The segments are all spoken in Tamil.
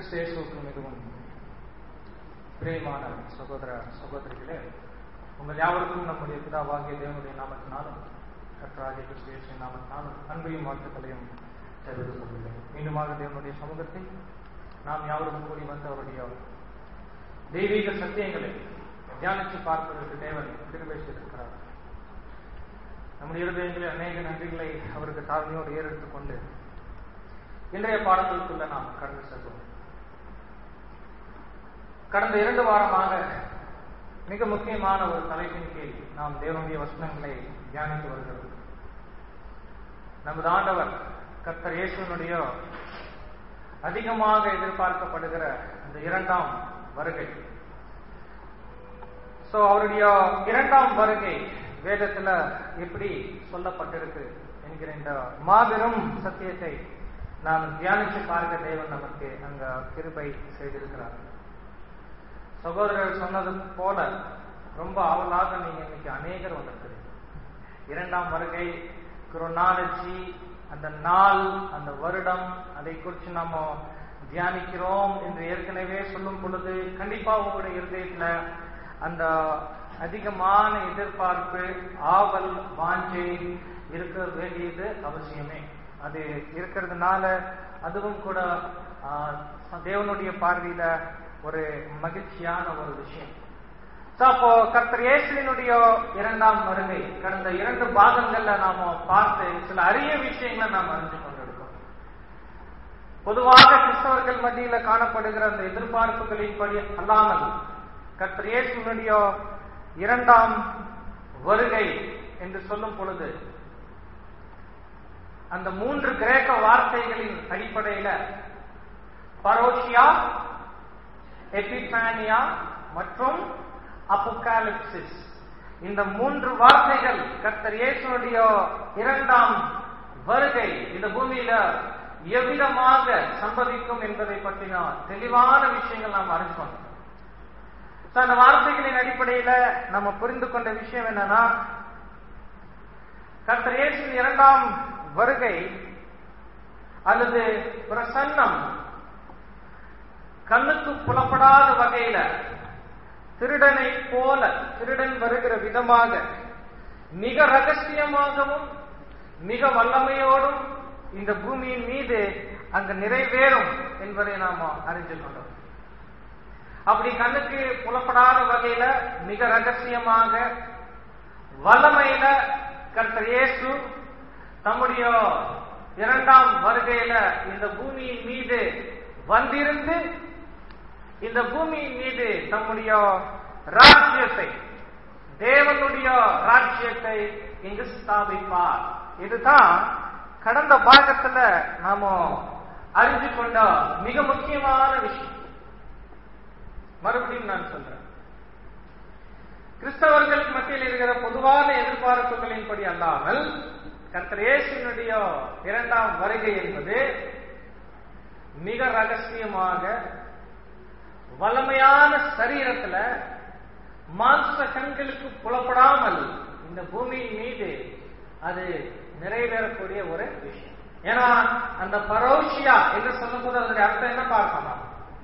கிறிஸ்து இயேசுவுக்கு மிகவும் பிரியமான சகோதர சகோதரிகளே உங்கள் யாவருக்கும் நம்முடைய பிதாவாகிய தேவனுடைய நாமத்தினாலும் கற்றாகிய கிறிஸ்து இயேசுவின் நாமத்தினாலும் அன்பையும் வாழ்த்துக்களையும் தெரிவித்துக் கொள்கிறேன் மீண்டுமாக தேவனுடைய சமூகத்தில் நாம் யாவரும் கூடி வந்து அவருடைய தெய்வீக சத்தியங்களை தியானித்து பார்ப்பதற்கு தேவன் திருவை செய்திருக்கிறார் நம்முடைய இருதயங்களில் அநேக நன்றிகளை அவருக்கு தாழ்மையோடு ஏறெடுத்துக் கொண்டு இன்றைய பாடங்களுக்குள்ள நாம் கடந்து செல்வோம் கடந்த இரண்டு வாரமாக மிக முக்கியமான ஒரு தலைப்பின் கீழ் நாம் தேவனுடைய வசனங்களை தியானித்து வருகிறோம் நமது ஆண்டவர் கர்த்தர் இயேசுனுடைய அதிகமாக எதிர்பார்க்கப்படுகிற இந்த இரண்டாம் வருகை சோ அவருடைய இரண்டாம் வருகை வேதத்துல எப்படி சொல்லப்பட்டிருக்கு என்கிற இந்த மாபெரும் சத்தியத்தை நாம் தியானிச்சு பார்க்க தேவன் நமக்கு அங்க கிருபை செய்திருக்கிறார் சகோதரர் சொன்னது போல ரொம்ப ஆவலாக நீங்க இன்னைக்கு அநேகர் வந்திருக்கிறீங்க இரண்டாம் வருகை குரோனாலஜி அந்த நாள் அந்த வருடம் அதை குறித்து நாம தியானிக்கிறோம் என்று ஏற்கனவே சொல்லும் பொழுது கண்டிப்பா உங்களுடைய இருதயத்துல அந்த அதிகமான எதிர்பார்ப்பு ஆவல் வாஞ்சை இருக்க வேண்டியது அவசியமே அது இருக்கிறதுனால அதுவும் கூட தேவனுடைய பார்வையில ஒரு மகிழ்ச்சியான ஒரு விஷயம் அப்போ கர்த்தர் இயேசுவினுடைய இரண்டாம் வருகை கடந்த இரண்டு பாகங்கள்ல நாம பார்த்து சில அரிய விஷயங்களை நாம் அறிஞ்சு கொண்டிருக்கோம் பொதுவாக கிறிஸ்தவர்கள் மத்தியில காணப்படுகிற அந்த எதிர்பார்ப்புகளின்படி அல்லாமல் கர்த்தர் இயேசுவினுடைய இரண்டாம் வருகை என்று சொல்லும் பொழுது அந்த மூன்று கிரேக்க வார்த்தைகளின் அடிப்படையில பரோஷியா எபிபானியா மற்றும் அப்புகாலிப்சிஸ் இந்த மூன்று வார்த்தைகள் கர்த்தர் இயேசுடைய இரண்டாம் வருகை இந்த பூமியில எவ்விதமாக சம்பவிக்கும் என்பதை பற்றின தெளிவான விஷயங்கள் நாம் அறிஞ்சோம் அந்த வார்த்தைகளின் அடிப்படையில நம்ம புரிந்து கொண்ட விஷயம் என்னன்னா கர்த்தர் இயேசுவின் இரண்டாம் வருகை அல்லது பிரசன்னம் கண்ணுக்கு புலப்படாத வகையில திருடனை போல திருடன் வருகிற விதமாக மிக ரகசியமாகவும் மிக வல்லமையோடும் இந்த பூமியின் மீது அங்கு நிறைவேறும் என்பதை நாம அறிந்து கொண்டோம் அப்படி கண்ணுக்கு புலப்படாத வகையில மிக ரகசியமாக வல்லமையில கர்த்தர் இயேசு தம்முடைய இரண்டாம் வருகையில இந்த பூமியின் மீது வந்திருந்து இந்த பூமியின் மீது தம்முடைய ராஜ்யத்தை தேவனுடைய ராஜ்யத்தை இங்கு ஸ்தாபிப்பார் இதுதான் கடந்த பாகத்துல நாம அறிஞ்சு கொண்ட மிக முக்கியமான விஷயம் மறுபடியும் நான் சொல்றேன் கிறிஸ்தவர்களுக்கு மத்தியில் இருக்கிற பொதுவான எதிர்பார்ப்புகளின்படி அல்லாமல் கர்த்தர் இயேசுனுடைய இரண்டாம் வருகை என்பது மிக ரகசியமாக வல்லமையான சரீரத்துல மாம்ச கண்களுக்கு புலப்படாமல் இந்த பூமியின் மீது அது நிறைவேறக்கூடிய ஒரு விஷயம் ஏன்னா அந்த பரோஷியா என்று சொல்லும்போது அதனுடைய அர்த்தம் என்ன பார்க்கலாம்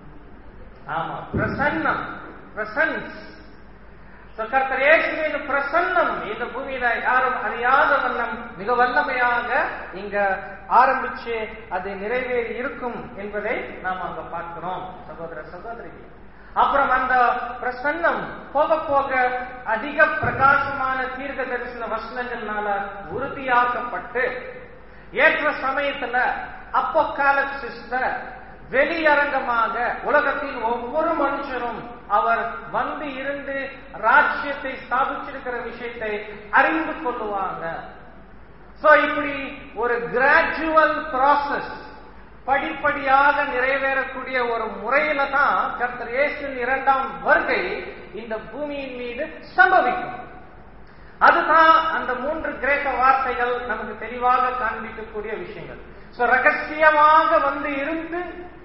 ஆமா பிரசன்னம் பிரசன்ஸ் கர்த்தர் இயேசுவின் பிரசன்னம் இந்த பூமியில யாரும் அறியாத வண்ணம் மிக வல்லமையாக இங்க ஆரம்பிச்சு அது நிறைவேறி இருக்கும் என்பதை நாம் அங்க பார்க்கிறோம் சகோதர சகோதரி அப்புறம் அந்த பிரசன்னம் போக போக அதிக பிரகாசமான தீர்க்க தரிசன வசனங்கள்னால உறுதியாக்கப்பட்டு ஏற்ற சமயத்துல அப்போ காலசிஸ்ட வெளியரங்கமாக உலகத்தின் ஒவ்வொரு மனுஷரும் அவர் வந்து இருந்து ராஜ்யத்தை ஸ்தாபிச்சிருக்கிற விஷயத்தை அறிந்து கொள்ளுவாங்க சோ இப்படி ஒரு கிராஜுவல் ப்ராசஸ் படிப்படியாக நிறைவேறக்கூடிய ஒரு முறையில தான் கர்த்தர் இயேசுவின் இரண்டாம் வருகை இந்த பூமியின் மீது சம்பவிக்கும் அதுதான் அந்த மூன்று கிரேக்க வார்த்தைகள் நமக்கு தெளிவாக காண்பிக்கக்கூடிய விஷயங்கள் சோ ரகசியமாக வந்து இருந்து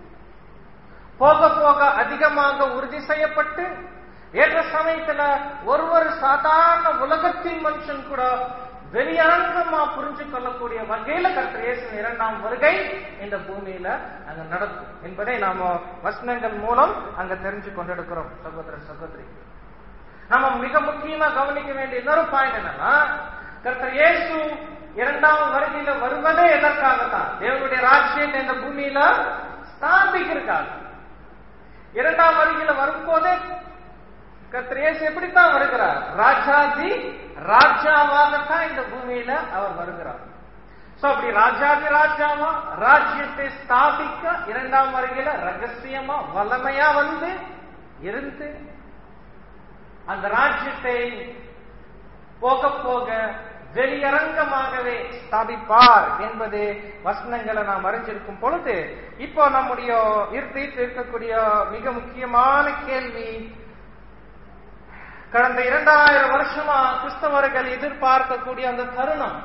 போக போக அதிகமாக உறுதி செய்யப்பட்டு ஏற்ற சமயத்துல ஒரு ஒரு சாதாரண உலகத்தின் மனுஷன் கூட வெளியரங்கமா புரிஞ்சு கொள்ளக்கூடிய வகையில கர்த்தர் இயேசுவின் இரண்டாம் வருகை இந்த பூமியில அங்க நடக்கும் என்பதை நாம வசனங்கள் மூலம் அங்க தெரிஞ்சு கொண்டிருக்கிறோம் சகோதர சகோதரி நம்ம மிக முக்கியமா கவனிக்க வேண்டிய இன்னொரு பாயிண்ட் என்னன்னா கர்த்தர் இயேசு இரண்டாம் வருகையில வருவதே எதற்காகத்தான் தேவனுடைய ராஜ்யத்தை இந்த பூமியில ஸ்தாபிக்கிறதுக்காக இரண்டாம் வருகையில வரும்போதே கர்த்தர் இயேசு எப்படித்தான் வருகிறார் ராஜாதி ராஜாவாகத்தான் இந்த பூமியில அவர் வருகிறார் சோ அப்படி ராஜாதி ராஜாவா ராஜ்யத்தை ஸ்தாபிக்க இரண்டாம் வருகையில ரகசியமா வல்லமையா வந்து இருந்து அந்த ராஜ்யத்தை போக போக வெளியரங்கமாகவே ஸ்தாபிப்பார் என்பது வசனங்களை நாம் அறிஞ்சிருக்கும் பொழுது இப்போ நம்முடைய இருதயத்தில் இருக்கக்கூடிய மிக முக்கியமான கேள்வி கடந்த இரண்டாயிரம் வருஷமா கிறிஸ்தவர்கள் எதிர்பார்க்கக்கூடிய அந்த தருணம்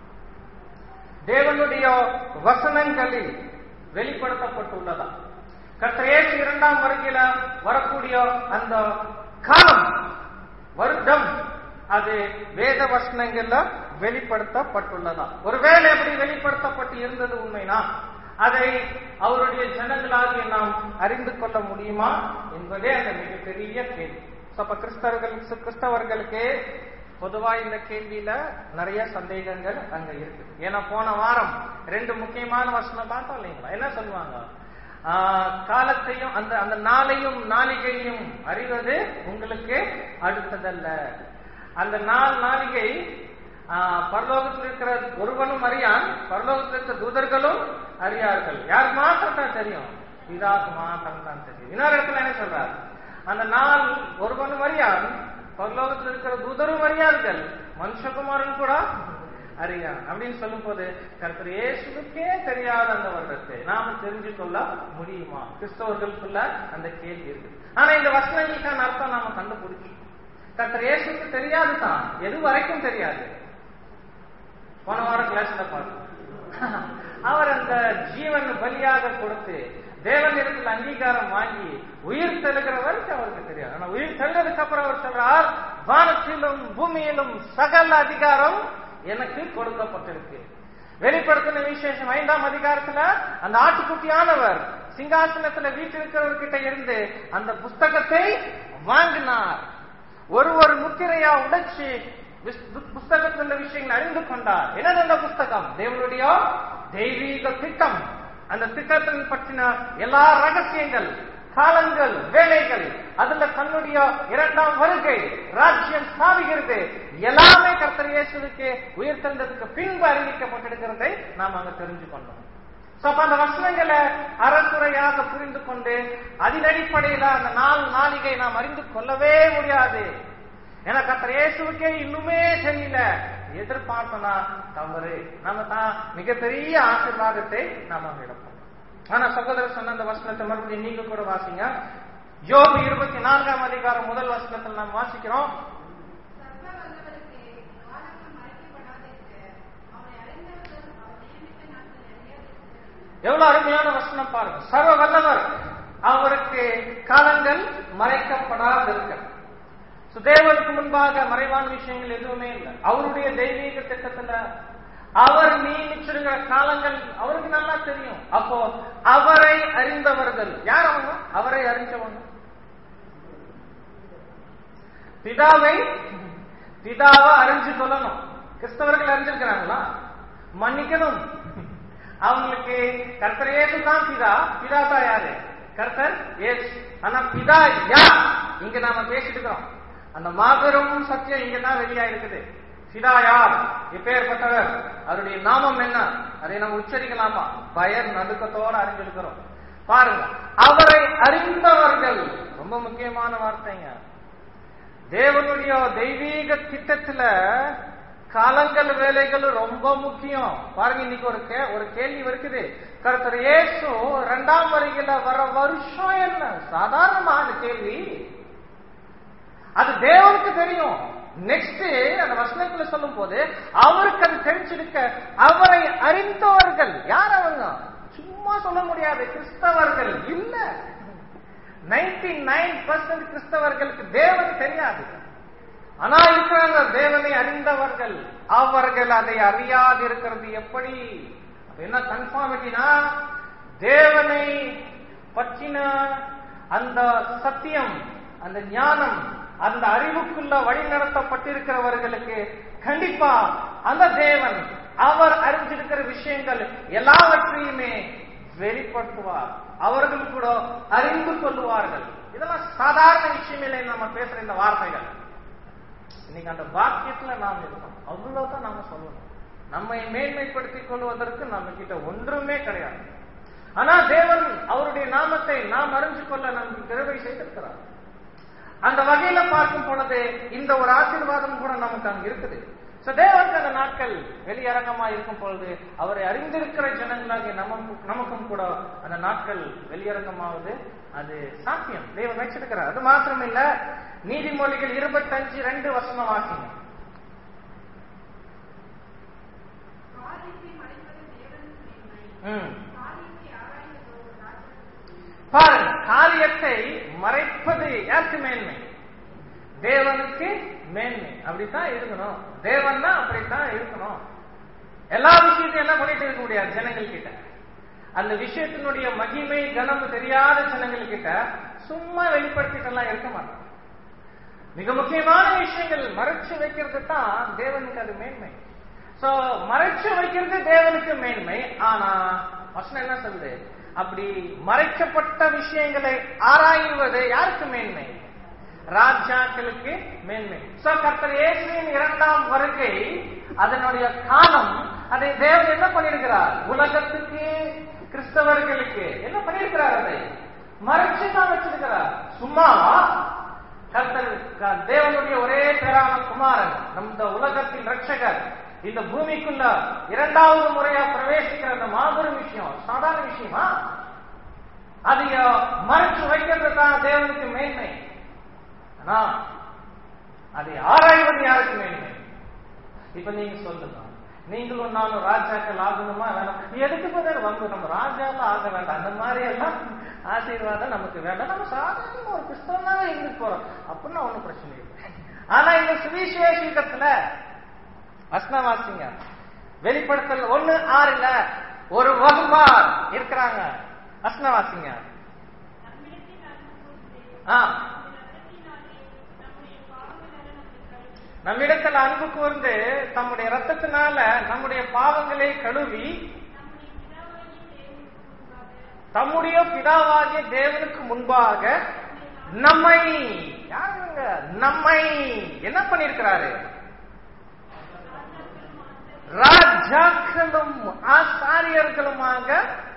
தேவனுடைய வசனங்களில் வெளிப்படுத்தப்பட்டுள்ளதா கர்த்தரேசு இரண்டாம் வருகையில வரக்கூடிய அந்த காலம் வருடம் அது வேத வசனங்கள்ல வெளிப்படுத்தப்பட்டுள்ளதா ஒருவேளை எப்படி வெளிப்படுத்தப்பட்டு இருந்தது உண்மைனா அதை அவருடைய ஜனங்களாகிய நாம் அறிந்து கொள்ள முடியுமா என்பதே அந்த மிகப்பெரிய கேள்வி அப்ப கிறிஸ்தவர்கள் கிறிஸ்தவர்களுக்கு பொதுவா இந்த கேள்வியில நிறைய சந்தேகங்கள் அங்க இருக்கு ஏன்னா போன வாரம் ரெண்டு முக்கியமான வசனம் பார்த்தோம் இல்லைங்களா என்ன சொல்லுவாங்க காலத்தையும் அந்த அந்த நாளையும் நாளிகையும் அறிவது உங்களுக்கு அடுத்ததல்ல அந்த நாள் நாளிகை பரலோகத்தில் இருக்கிற ஒருவனும் அறியான் பரலோகத்தில் இருக்கிற தூதர்களும் அறியார்கள் யார் மாத்திரம் தான் தெரியும் பிதாக்கு மாத்திரம் தான் தெரியும் இன்னொரு இடத்துல என்ன சொல்றாரு அந்த நாள் ஒருவனும் அறியான் பரலோகத்தில் இருக்கிற தூதரும் அறியார்கள் மனுஷகுமாரன் கூட அறியான் அப்படின்னு சொல்லும் போது கர்த்தர் இயேசுக்கே தெரியாத அந்த வருடத்தை நாம தெரிஞ்சு கொள்ள முடியுமா கிறிஸ்தவர்களுக்குள்ள அந்த கேள்வி இருக்கு ஆனா இந்த வசனங்களுக்கான அர்த்தம் நாம கண்டுபிடிச்சோம் கர்த்தர் இயேசுக்கு தெரியாது தான் எது வரைக்கும் தெரியாது போன வாரம் கிளாஸ்ல பார்த்தோம் அவர் அந்த ஜீவன் பலியாக கொடுத்து தேவன் இடத்துல அங்கீகாரம் வாங்கி உயிர் தெழுகிற வரைக்கும் அவருக்கு தெரியாது ஆனா உயிர் தெழுறதுக்கு அப்புறம் அவர் சொல்றார் வானத்திலும் பூமியிலும் சகல அதிகாரம் எனக்கு கொடுக்கப்பட்டிருக்கு வெளிப்படுத்தின விசேஷம் ஐந்தாம் அதிகாரத்துல அந்த ஆட்டுக்குட்டியானவர் சிங்காசனத்துல வீட்டிருக்கிறவர்கிட்ட இருந்து அந்த புஸ்தகத்தை வாங்கினார் ஒரு ஒரு முத்திரையா உடைச்சு புஸ்தகத்தில் உள்ள விஷயங்களை அறிந்து கொண்டார் என்னது அந்த புஸ்தகம் தேவனுடைய தெய்வீக திட்டம் அந்த திட்டத்தின் பற்றின எல்லா ரகசியங்கள் காலங்கள் வேலைகள் அதுல தன்னுடைய இரண்டாம் வருகை ராஜ்யம் ஸ்தாபிக்கிறது எல்லாமே கர்த்தர் இயேசுக்கு உயிர் தந்ததுக்கு பின்பு அறிவிக்கப்பட்டிருக்கிறதை நாம் அங்க தெரிஞ்சு கொண்டோம் அப்ப அந்த வசனங்களை அறத்துறையாக புரிந்து கொண்டு அதன் அடிப்படையில அந்த நாள் நாளிகை நாம் அறிந்து கொள்ளவே முடியாது ஏன்னா கர்த்தர் இயேசுக்கே இன்னுமே தெரியல எதிர்பார்த்தனா தவறு நம்ம தான் மிகப்பெரிய ஆசீர்வாதத்தை நாம் அங்க எடுப்போம் ஆனா சகோதரர் சொன்ன அந்த வசனத்தை மறுபடியும் நீங்க கூட வாசிங்க யோபு இருபத்தி நான்காம் அதிகாரம் முதல் வசனத்தில் நாம் வாசிக்கிறோம் எவ்வளவு அருமையான வசனம் பாருங்க சர்வ வல்லவர் அவருக்கு காலங்கள் மறைக்கப்படாதிருக்க தேவனுக்கு முன்பாக மறைவான விஷயங்கள் எதுவுமே இல்லை அவருடைய தெய்வீக திட்டத்துல அவர் நியமிச்சிருக்கிற காலங்கள் அவருக்கு நல்லா தெரியும் அப்போ அவரை அறிந்தவர்கள் யார் அவங்க அவரை அறிஞ்சவங்க பிதாவை பிதாவை அறிஞ்சு கொள்ளணும் கிறிஸ்தவர்கள் அறிஞ்சிருக்கிறாங்களா மன்னிக்கணும் அவங்களுக்கு கர்த்தர் ஏசு தான் பிதா பிதா தான் யாரு கர்த்தர் ஏசு ஆனா பிதா யார் இங்க நாம பேசிட்டு இருக்கிறோம் அந்த மாபெரும் சத்தியம் இங்க தான் வெளியா இருக்குது பிதா யார் இப்பேற்பட்டவர் அவருடைய நாமம் என்ன அதை நம்ம உச்சரிக்கலாமா பயர் நடுக்கத்தோட அறிஞ்சிருக்கிறோம் பாருங்க அவரை அறிந்தவர்கள் ரொம்ப முக்கியமான வார்த்தைங்க தேவனுடைய தெய்வீக திட்டத்துல காலங்கள் வேலைகள் ரொம்ப முக்கியம் பாருங்க இன்னைக்கு ஒரு கே ஒரு கேள்வி இருக்குது கருத்தர் ஏசு ரெண்டாம் வருகையில வர வருஷம் என்ன சாதாரணமான கேள்வி அது தேவனுக்கு தெரியும் நெக்ஸ்ட் அந்த வசனத்துல சொல்லும் போது அவருக்கு அது தெரிஞ்சிருக்க அவரை அறிந்தவர்கள் யார் அவங்க சும்மா சொல்ல முடியாது கிறிஸ்தவர்கள் இல்ல நைன்டி நைன் பர்சன்ட் கிறிஸ்தவர்களுக்கு தேவன் தெரியாது ஆனா இருக்கிறாங்க தேவனை அறிந்தவர்கள் அவர்கள் அதை அறியாது இருக்கிறது எப்படி அப்ப என்ன கன்ஃபார்மிட்டினா தேவனை பற்றின அந்த சத்தியம் அந்த ஞானம் அந்த அறிவுக்குள்ள வழிநடத்தப்பட்டிருக்கிறவர்களுக்கு கண்டிப்பா அந்த தேவன் அவர் அறிஞ்சிருக்கிற விஷயங்கள் எல்லாவற்றையுமே வெளிப்படுத்துவார் அவர்கள் கூட அறிந்து கொள்வார்கள் இதெல்லாம் சாதாரண விஷயம் இல்லை நம்ம பேசுற இந்த வார்த்தைகள் இன்னைக்கு அந்த பாக்கியத்துல நாம் இருக்கோம் அவ்வளவுதான் நாம சொல்லணும் நம்மை மேன்மைப்படுத்திக் கொள்வதற்கு நம்ம கிட்ட ஒன்றுமே கிடையாது ஆனா தேவன் அவருடைய நாமத்தை நாம் அறிஞ்சு கொள்ள நமக்கு கிருபை செய்திருக்கிறார் அந்த வகையில பார்க்கும் பொழுது இந்த ஒரு ஆசீர்வாதம் கூட நமக்கு அங்க இருக்குது So, தேவனுக்கு அந்த நாட்கள் வெளியரங்கமா இருக்கும் பொழுது அவரை அறிந்திருக்கிற ஜனங்களாகிய நமக்கு நமக்கும் கூட அந்த நாட்கள் வெளியரங்கமாவது அது சாத்தியம் தேவன் வச்சிருக்கிறார் அது மாத்திரம் இல்ல நீதிமொழிகள் இருபத்தஞ்சு ரெண்டு வசனம் வாசிங்க காரியத்தை மறைப்பது தேவனுக்கு மேன்மை. ம். காரியத்தை ஆராய்வதோ ராஜாவுக்கு பாருங்க காரியத்தை மறைப்பது யாருக்கு மேன்மை தேவனுக்கு மேன்மை அப்படித்தான் இருக்கணும் தேவன் தான் அப்படித்தான் இருக்கணும் எல்லா விஷயத்தையும் என்ன பண்ணிட்டு இருக்க முடியாது ஜனங்கள் கிட்ட அந்த விஷயத்தினுடைய மகிமை கனம் தெரியாத ஜனங்கள் கிட்ட சும்மா வெளிப்படுத்திட்டு எல்லாம் இருக்க மாட்டான் மிக முக்கியமான விஷயங்கள் மறைச்சு வைக்கிறது தான் தேவனுக்கு அது மேன்மை சோ மறைச்சு வைக்கிறது தேவனுக்கு மேன்மை ஆனா வசனம் என்ன சொல்லுது அப்படி மறைக்கப்பட்ட விஷயங்களை ஆராய்வது யாருக்கு மேன்மை ராஜாக்களுக்கு மேன்மை சோ கர்த்தர் இயேசுவின் இரண்டாம் வருகை அதனுடைய காலம் அதை தேவன் என்ன பண்ணியிருக்கிறார் உலகத்துக்கு கிறிஸ்தவர்களுக்கு என்ன பண்ணியிருக்கிறார் அதை மறைச்சு தான் வச்சிருக்கிறார் சும்மாவா கர்த்தர் க- தேவனுடைய ஒரே பேரான குமாரன் நம்ம உலகத்தின் ரட்சகர் இந்த பூமிக்குள்ள இரண்டாவது முறையா பிரவேசிக்கிற அந்த மாபெரும் விஷயம் சாதாரண விஷயமா அதை அஹ், மறைச்சு வைக்கிறது தான் தேவனுக்கு மேன்மை ஆனா அதை ஆராய்வது யாருக்கு மேன்மை இப்ப நீங்க சொல்லுங்க நீங்களும் நானும் ராஜாக்கள் ஆகணுமா வேணாம் எதுக்கு பதில் வந்து நம்ம ராஜாலாம் ஆக வேண்டாம் அந்த மாதிரி எல்லாம் ஆசீர்வாதம் நமக்கு வேண்டாம் நம்ம சாதாரண ஒரு கிறிஸ்தவனாவே இருந்துட்டு போறோம் அப்படின்னா ஒண்ணும் பிரச்சனை இல்லை ஆனா இந்த சுவிசேஷத்துல வசனவாசிங்க வெளிப்படுத்தல் ஒண்ணு ஆறுல ஒரு வகுப்பார் இருக்கிறாங்க வசனவாசிங்க நம்மிடத்தில் அன்பு கூர்ந்து, ஆ அந்த இரத்தத்தினாலே நம்முடைய பாவங்களை நமக்கு கழுவி, நம்மிடத்தில் அன்பு கூர்ந்து தம்முடைய ரத்தத்தினால நம்முடைய பாவங்களை கழுவி நம்முடைய பிதாவாகிய தேவனுக்கு முன்பாக தம்முடைய பிதாவாகிய தேவனுக்கு முன்பாக நம்மை யாருங்க நம்மை என்ன பண்ணிருக்கிறாரு ராஜாக்களும் ஆசாரியர்களுமாக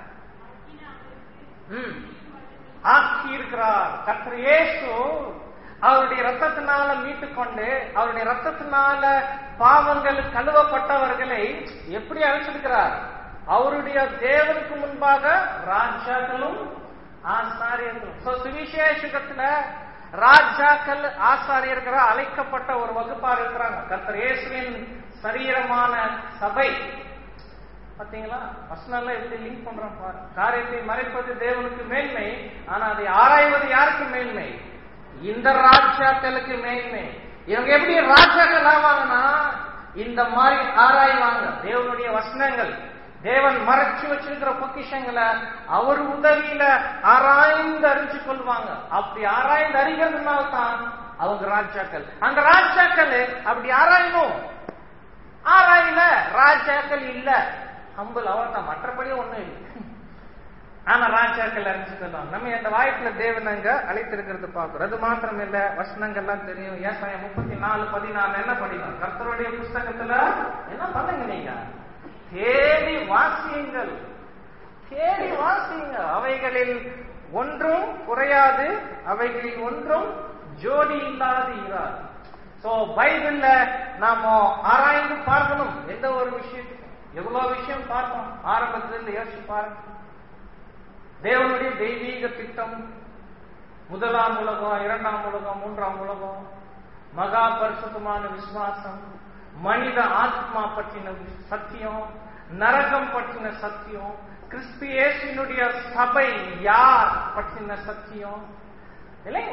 ம், ஆக்கி இருக்கிறார் கர்த்தர் இயேசு அவருடைய ரத்தத்தினால மீட்டுக்கொண்டு அவருடைய ரத்தத்தினால பாவங்கள் கழுவப்பட்டவர்களை எப்படி அழைச்சிருக்கிறார் அவருடைய தேவனுக்கு முன்பாக ராஜாக்களும் ஆசாரியர்களும் So, சுவிசேஷகத்துல ராஜாக்கள் ஆசாரியர்கள் அழைக்கப்பட்ட ஒரு வகுப்பார் இருக்கிறாங்க கர்த்தர் இயேசுவின் சரீரமான சபை பாத்தீங்களா வசனம்ல எப்படி லிங்க் பண்றோம் பாரு காரியத்தை மறைப்பது தேவனுக்கு மேன்மை ஆனா அதை ஆராய்வது யாருக்கு மேன்மை இந்த ராஜாக்களுக்கு மேன்மை இவங்க எப்படி ராஜாக்கள் ஆவாங்கன்னா இந்த மாதிரி ஆராய்வாங்க தேவனுடைய வசனங்கள் தேவன் மறைச்சு வச்சிருக்கிற பொக்கிஷங்களை அவர் உதவியில ஆராய்ந்து அறிஞ்சு கொள்வாங்க அப்படி ஆராய்ந்து அறிகிறதுனால தான் அவங்க ராஜாக்கள் அந்த ராஜாக்கள் அப்படி ஆராயணும் ஆராயில ராஜாக்கள் இல்ல ஹம்பல் அவர்தான் மற்றபடி ஒண்ணும் இல்லை ஆனா ராஜாக்கள் அறிஞ்சுக்கலாம் நம்ம அந்த வாய்ப்புல தேவன் அங்க அழைத்திருக்கிறது பார்க்கிறோம் அது மாத்திரம் இல்ல வசனங்கள்லாம் தெரியும் ஏசாயம் முப்பத்தி நாலு பதினாலு என்ன படிக்கணும் கர்த்தருடைய புஸ்தகத்துல என்ன பண்ணுங்க நீங்க தேடி வாசியுங்கள் தேடி வாசியுங்க அவைகளில் ஒன்றும் குறையாது அவைகளில் ஒன்றும் ஜோடி இல்லாது இராது சோ பைபிள்ல நாம ஆராய்ந்து பார்க்கணும் எந்த ஒரு விஷயத்துக்கும் எவ்வளவு விஷயம் பார்த்தோம் ஆரம்பத்துல இருந்து யோசிச்சு பாருங்க தேவனுடைய தெய்வீக திட்டம் முதலாம் உலகம் இரண்டாம் உலகம் மூன்றாம் உலகம் மகா பரிசுத்தமான விசுவாசம் மனித ஆத்மா பற்றின சத்தியம் நரகம் பற்றின சத்தியம் கிறிஸ்து இயேசுவினுடைய சபை யார் பற்றின சத்தியம் இல்லைங்களா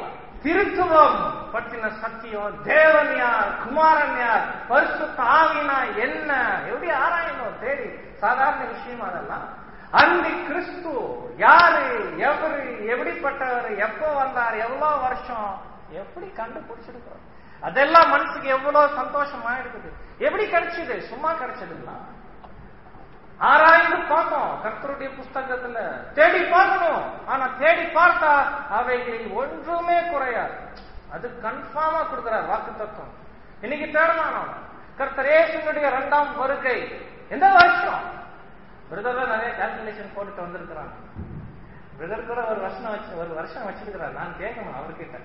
திருத்துவம் பற்றின சத்தியம் தேவன் யார் குமாரன் யார் பரிசுத்த ஆவினா என்ன எப்படி ஆராயணும் தேடி சாதாரண விஷயம் அதெல்லாம் அந்தி கிறிஸ்து யாரு எவரு எப்படிப்பட்டவர் எப்போ வந்தார் எவ்வளவு வருஷம் எப்படி கண்டுபிடிச்சிருக்கோம் அதெல்லாம் மனசுக்கு எவ்வளவு சந்தோஷமா இருக்குது எப்படி கிடைச்சது சும்மா கிடைச்சதுங்களா ஆராய்ந்து பார்த்தோம் கர்த்தருடைய புஸ்தகத்துல தேடி பார்க்கணும் ஆனா தேடி பார்த்தா அவைகளில் ஒன்றுமே குறையாது அது கன்ஃபார்மா கொடுக்கிறார் வாக்கு தத்துவம் இன்னைக்கு தேடலாம் நாம கர்த்தரேசனுடைய இரண்டாம் வருகை எந்த வருஷம் பிரதர்ல நிறைய கால்குலேஷன் போட்டுட்டு வந்திருக்கிறாங்க பிரதர் கூட ஒரு வருஷம் வச்சு ஒரு வருஷம் வச்சிருக்கிறார் நான் கேட்கணும் அவர்கிட்ட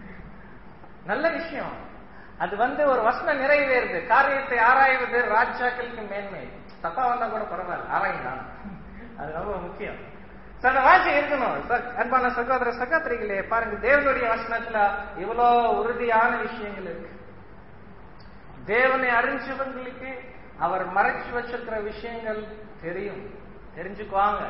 நல்ல விஷயம் அது வந்து ஒரு வசனம் நிறைவேறுது காரியத்தை ஆராய்வது ராஜாக்களுக்கு மேன்மை தப்பா வந்தா கூட பரவாயில்ல ஆராய்ந்தான் அது ரொம்ப முக்கியம் So, அந்த வார்த்தை இருக்கணும் ச- அன்பான சகோதர சகோதரிகளே பாருங்க தேவனுடைய வசனத்துல இவ்வளோ உறுதியான விஷயங்கள் இருக்கு தேவனை அறிஞ்சவங்களுக்கு அவர் மறைச்சு வச்சிருக்கிற விஷயங்கள் தெரியும் தெரிஞ்சுக்குவாங்க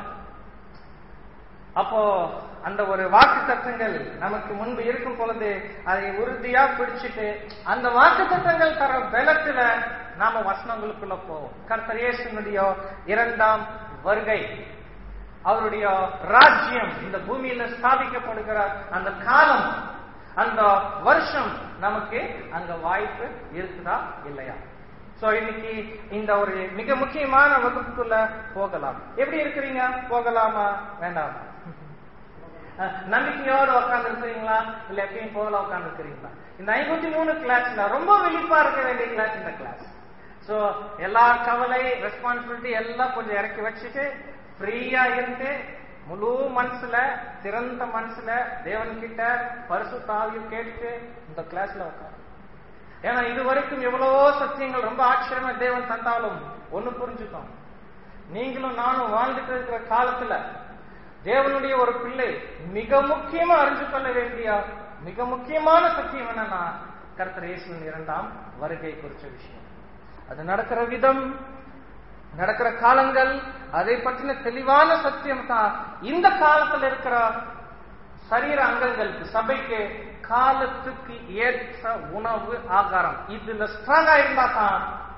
அப்போ அந்த ஒரு வாக்கு தத்தங்கள் நமக்கு முன்பு இருக்கும் பொழுது அதை உறுதியா பிடிச்சிட்டு அந்த வாக்கு தத்தங்கள் தர பலத்துல நாம வசனங்களுக்குள்ள போவோம் கர்த்தர் இயேசுனுடைய இரண்டாம் வருகை அவருடைய ராஜ்யம் இந்த பூமியில ஸ்தாபிக்கப்படுகிற அந்த காலம் அந்த வருஷம் நமக்கு அங்க வாய்ப்பு இருக்குதா இல்லையா சோ இன்னைக்கு இந்த ஒரு மிக முக்கியமான வகுப்புக்குள்ள போகலாம் எப்படி இருக்கிறீங்க போகலாமா வேண்டாமா அஹ், நம்பிக்கையோட உட்கார்ந்து இருக்கிறீங்களா இல்ல எப்பயும் போகல உட்கார்ந்து இருக்கிறீங்களா இந்த ஐம்பத்தி மூணு கிளாஸ்ல ரொம்ப வெளிப்பா இருக்க வேண்டிய கிளாஸ் இந்த கிளாஸ் சோ எல்லா கவலை ரெஸ்பான்சிபிலிட்டி எல்லாம் கொஞ்சம் இறக்கி வச்சுட்டு ஃப்ரீயா இருந்து முழு மனசுல திறந்த மனசுல தேவன் கிட்ட பரிசு தாவியும் கேட்டு இந்த கிளாஸ்ல உட்காரு ஏன்னா இது வரைக்கும் எவ்வளவோ சத்தியங்கள் ரொம்ப ஆச்சரியமா தேவன் தந்தாலும் ஒண்ணு புரிஞ்சுக்கோம் நீங்களும் நானும் வாழ்ந்துட்டு இருக்கிற காலத்துல தேவனுடைய ஒரு பிள்ளை மிக முக்கியமா அறிஞ்சு கொள்ள வேண்டிய மிக முக்கியமான சத்தியம் என்னன்னா கர்த்தர் இயேசுவின் இரண்டாம் வருகை குறிச்ச விஷயம் அது நடக்கிற விதம் நடக்கிற காலங்கள் அதை பற்றின தெளிவான சத்தியம் தான் இந்த காலத்துல இருக்கிற சரீர அங்கங்களுக்கு சபைக்கு காலத்துக்கு ஏற்ற உணவு ஆகாரம் இதுல ஸ்ட்ராங்கா இருந்தா தான்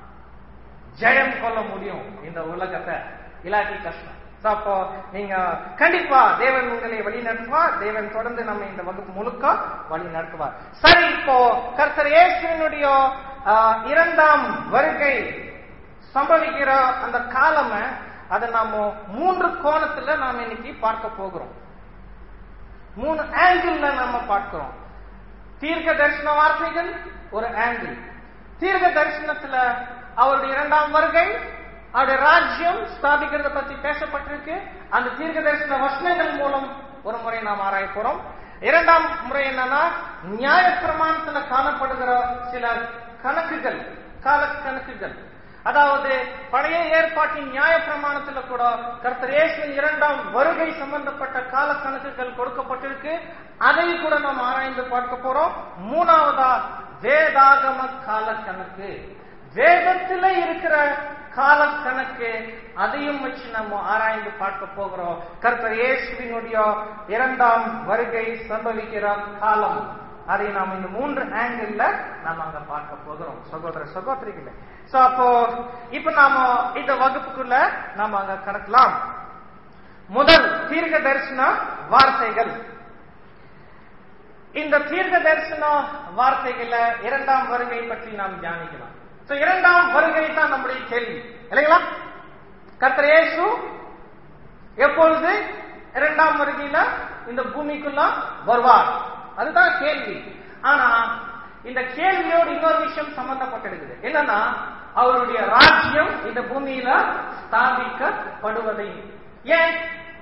ஜெயம் கொள்ள முடியும் இந்த உலகத்தை இல்லாட்டி கஷ்டம் So, அப்போ நீங்க கண்டிப்பா தேவன் உங்களை வழி நடத்துவார் தேவன் தொடர்ந்து நம்ம இந்த வகுப்பு முழுக்க வழி நடத்துவார் சரி இப்போ கர்த்தர் இயேசுவினுடைய ஆஹ், இரண்டாம் வருகை சம்பவிக்கிற அந்த காலம் அதை நாம மூன்று கோணத்துல நாம இன்னைக்கு பார்க்க போகிறோம் மூணு ஆங்கிள் நம்ம பார்க்கிறோம் தீர்க்க தரிசன வார்த்தைகள் ஒரு ஆங்கிள் தீர்க்க தரிசனத்துல அவருடைய இரண்டாம் வருகை அவருடைய ராஜ்யம் ஸ்தாபிக்கிறத பத்தி பேசப்பட்டிருக்கு அந்த தீர்க்க தரிசன வசனங்கள் மூலம் ஒரு முறை நாம் ஆராய போறோம் இரண்டாம் முறை என்னன்னா நியாயப்பிரமாணத்துல காணப்படுகிற சில கணக்குகள் கால கணக்குகள் அதாவது பழைய ஏற்பாட்டின் நியாயப்பிரமாணத்துல கூட கர்த்தர் இயேசுவின் இரண்டாம் வருகை சம்பந்தப்பட்ட கால கணக்குகள் கொடுக்கப்பட்டிருக்கு அதை கூட நாம் ஆராய்ந்து பார்க்க போறோம் மூணாவதா வேதாகம கால கணக்கு வேதத்துல இருக்கிற கால கணக்கு அதையும் வச்சு நம்ம ஆராய்ந்து பார்க்க போகிறோம் கர்த்தர் இயேசுவினுடைய இரண்டாம் வருகை சம்பவிக்கிற காலம் அதை நாம் இந்த மூன்று ஆங்கிள் நாம் அங்க பார்க்க போகிறோம் சகோதர சகோதரிகளே சோ அப்போ இப்ப நாம இந்த வகுப்புக்குள்ள நாம அங்க கடக்கலாம் முதல் தீர்க்க தரிசன வார்த்தைகள் இந்த தீர்க்க தரிசன வார்த்தைகள இரண்டாம் வருகை பற்றி நாம் தியானிக்கலாம் சோ இரண்டாம் வருகை தான் நம்முடைய கேள்வி இல்லைங்களா கர்த்தர் இயேசு எப்பொழுது இரண்டாம் வருகையில இந்த பூமிக்குள்ள வருவார் அதுதான் கேள்வி ஆனா இந்த கேள்வியோடு இன்னொரு விஷயம் சம்பந்தப்பட்டிருக்குது என்னன்னா அவருடைய ராஜ்யம் இந்த பூமியில ஸ்தாபிக்கப்படுவதை ஏன்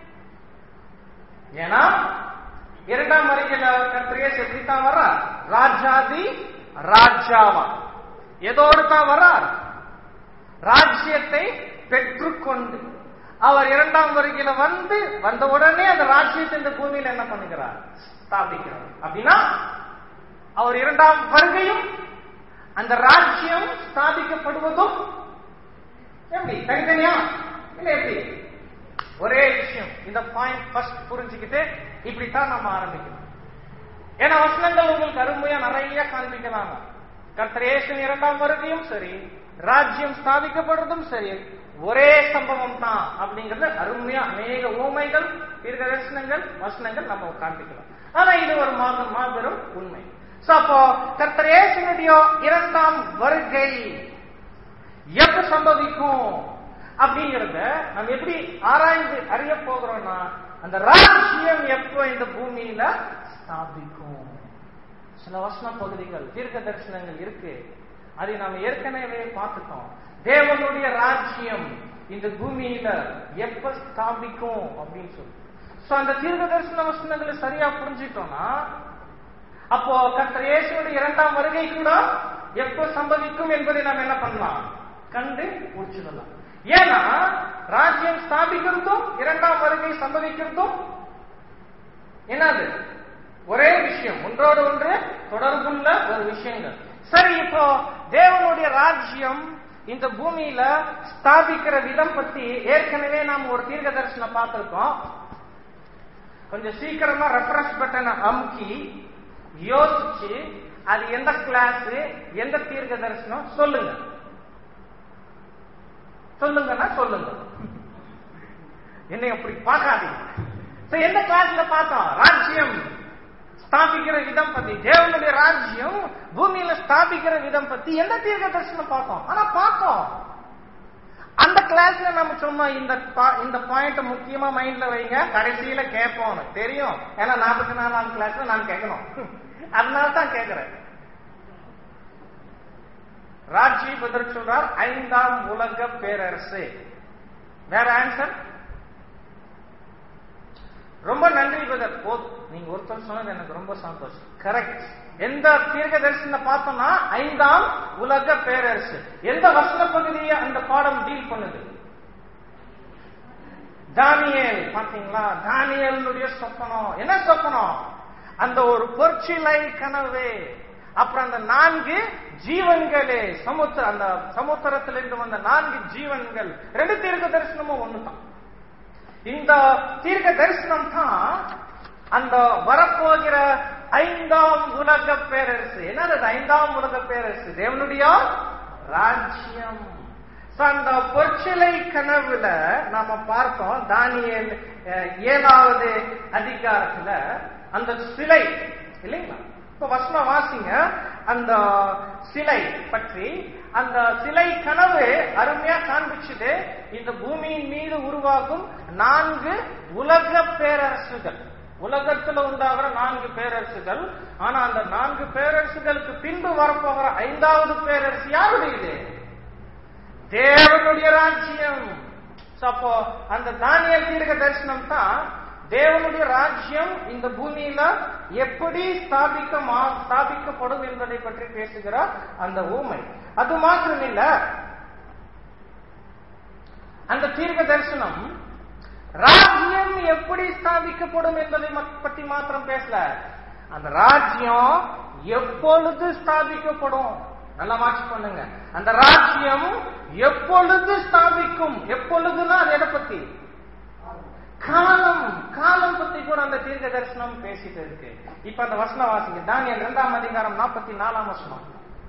ஏன்னா இரண்டாம் வருகையில கர்த்தரேஸ் எப்படித்தான் வர்றார் ராஜாதி ராஜாவா எதோடு தான் வர்றார் ராஜ்யத்தை பெற்றுக்கொண்டு அவர் இரண்டாம் வருகையில வந்து வந்த உடனே அந்த ராஜ்யத்தை இந்த பூமியில என்ன பண்ணுகிறார் ஸ்தாபிக்கிறார் அப்படின்னா அவர் இரண்டாம் வருகையும் அந்த ராஜ்யம் ஸ்தாபிக்கப்படுவதும் எப்படி தனித்தனியா இல்ல எப்படி ஒரே விஷயம் இந்த பாயிண்ட் ஃபர்ஸ்ட் புரிஞ்சுக்கிட்டு இப்படித்தான் நம்ம ஆரம்பிக்கணும் ஏன்னா வசனங்கள் உங்களுக்கு அருமையா நிறைய காண்பிக்கிறாங்க கர்த்தரேசன் இரண்டாம் வருகையும் சரி ராஜ்யம் ஸ்தாபிக்கப்படுறதும் சரி ஒரே சம்பவம் தான் அப்படிங்கறது அருமையா அநேக ஊமைகள் தீர்க்க தரிசனங்கள் வசனங்கள் நம்ம காண்பிக்கலாம் ஆனா இது ஒரு மாதம் மாபெரும் உண்மை சோ அப்போ கர்த்தரேசனுடைய இரண்டாம் வருகை எப்ப சம்பவிக்கும் அப்படிங்கறத நம்ம எப்படி ஆராய்ந்து அறிய போகிறோம்னா அந்த ராஜ்யம் எப்போ இந்த பூமியில ஸ்தாபிக்கும் சில வசன பகுதிகள் தீர்க்க தரிசனங்கள் இருக்கு அதை நாம் ஏற்கனவே பார்த்துட்டோம் தேவனுடைய ராஜ்யம் இந்த பூமியில எப்ப ஸ்தாபிக்கும் அப்படின்னு சொல்லி சோ அந்த தீர்க்க தரிசன வசனங்களை சரியா புரிஞ்சிட்டோம்னா அப்போ கர்த்தர் இயேசுடைய இரண்டாம் வருகை கூட எப்ப சம்பவிக்கும் என்பதை நாம் என்ன பண்ணலாம் கண்டு முடிச்சிடலாம் ஏன்னா ராஜ்யம் ஸ்தாபிக்கிறதும் இரண்டாம் வருகை சம்பவிக்கிறதும் என்னது ஒரே விஷயம் ஒன்றோடு ஒன்று தொடர்புள்ள ஒரு விஷயங்கள் சரி இப்போ தேவனுடைய ராஜ்யம் இந்த பூமியில ஸ்தாபிக்கிற விதம் பத்தி ஏற்கனவே நாம் ஒரு தீர்க்க தரிசனம் பார்த்திருக்கோம் கொஞ்சம் சீக்கிரமா ரெஃபரன்ஸ் பட்டனை அமுக்கி யோசிச்சு அது எந்த கிளாஸ் எந்த தீர்க்க தரிசனம் சொல்லுங்க சொல்லுங்கன்னா சொல்லுங்க என்னை அப்படி பார்க்காதீங்க So, எந்த கிளாஸ்ல பார்த்தோம் ராஜ்யம் ஸ்தாபிக்கிற விதம் பத்தி தேவனுடைய ராஜ்யம் பூமியில ஸ்தாபிக்கிற விதம் பத்தி எந்த தீர்க்க தரிசனம் பார்த்தோம் ஆனா பார்த்தோம் அந்த கிளாஸ்ல நம்ம சும்மா இந்த பா- இந்த பாயிண்ட் முக்கியமா மைண்ட்ல வைங்க கடைசியில கேட்போம் தெரியும் ஏன்னா நாற்பத்தி நாலாம் கிளாஸ்ல நான் கேட்கணும் அதனால தான் கேட்கிறேன் ராஜ்ஜி பதில் சொல்றார் ஐந்தாம் உலக பேரரசு வேற ஆன்சர் ரொம்ப நன்றி பதர் போ நீங்க ஒருத்தர் சொன்னது எனக்கு ரொம்ப சந்தோஷம் கரெக்ட் எந்த தீர்க்க தரிசனம் பார்த்தோம்னா ஐந்தாம் உலக பேரரசு எந்த வசன பகுதியை அந்த பாடம் டீல் பண்ணுது தானியேல் பாத்தீங்களா தானியலுடைய சொப்பனம் என்ன சொப்பனம் அந்த ஒரு பொற்சிலை கனவு அப்புறம் அந்த நான்கு ஜீவன்களே சமுத்திர அந்த சமுத்திரத்திலிருந்து வந்த நான்கு ஜீவன்கள் ரெண்டு தீர்க்க தரிசனமும் ஒண்ணுதான் இந்த தீர்க்க தரிசனம் தான் அந்த வரப்போகிற ஐந்தாம் உலக பேரரசு என்னது அது ஐந்தாம் உலக பேரரசு தேவனுடைய ராஜ்யம் So, அந்த பொற்சிலை கனவுல நாம பார்த்தோம் தானியேல் அஹ், ஏழாவது அதிகாரத்துல அந்த சிலை இல்லைங்களா இப்ப வசனம் வாசிங்க அந்த சிலை பற்றி அந்த சிலை கனவு அருமையா காண்பிச்சுது இந்த பூமியின் மீது உருவாகும் நான்கு உலக பேரரசுகள் உலகத்துல உண்டாகிற நான்கு பேரரசுகள் ஆனா அந்த நான்கு பேரரசுகளுக்கு பின்பு வரப்போகிற ஐந்தாவது பேரரசு யாருடையது தேவனுடைய ராஜ்யம் So, அப்போ அந்த தானியல் தீர்க்க தரிசனம் தான் தேவனுடைய ராஜ்யம் இந்த பூமியில எப்படி ஸ்தாபிக்க ஸ்தாபிக்கப்படும் என்பதை பற்றி பேசுகிற அந்த ஊமை அது மாத்திரம் இல்ல அந்த தீர்க்க தரிசனம் ராஜ்யம் எப்படி ஸ்தாபிக்கப்படும் என்பதை மத்- பற்றி மாத்திரம் பேசல அந்த ராஜ்யம் எப்பொழுது ஸ்தாபிக்கப்படும் நல்லா வாட்ச் பண்ணுங்க அந்த ராஜ்யம் எப்பொழுது ஸ்தாபிக்கும் எப்பொழுதுன்னா அது எதை பத்தி காலம் காலம் பத்தி கூட அந்த தீர்க்க தரிசனம் பேசிட்டு இருக்கு இப்ப அந்த வசனம் வாசிங்க தானியல் இரண்டாம் அதிகாரம் நாற்பத்தி நாலாம் வசனம்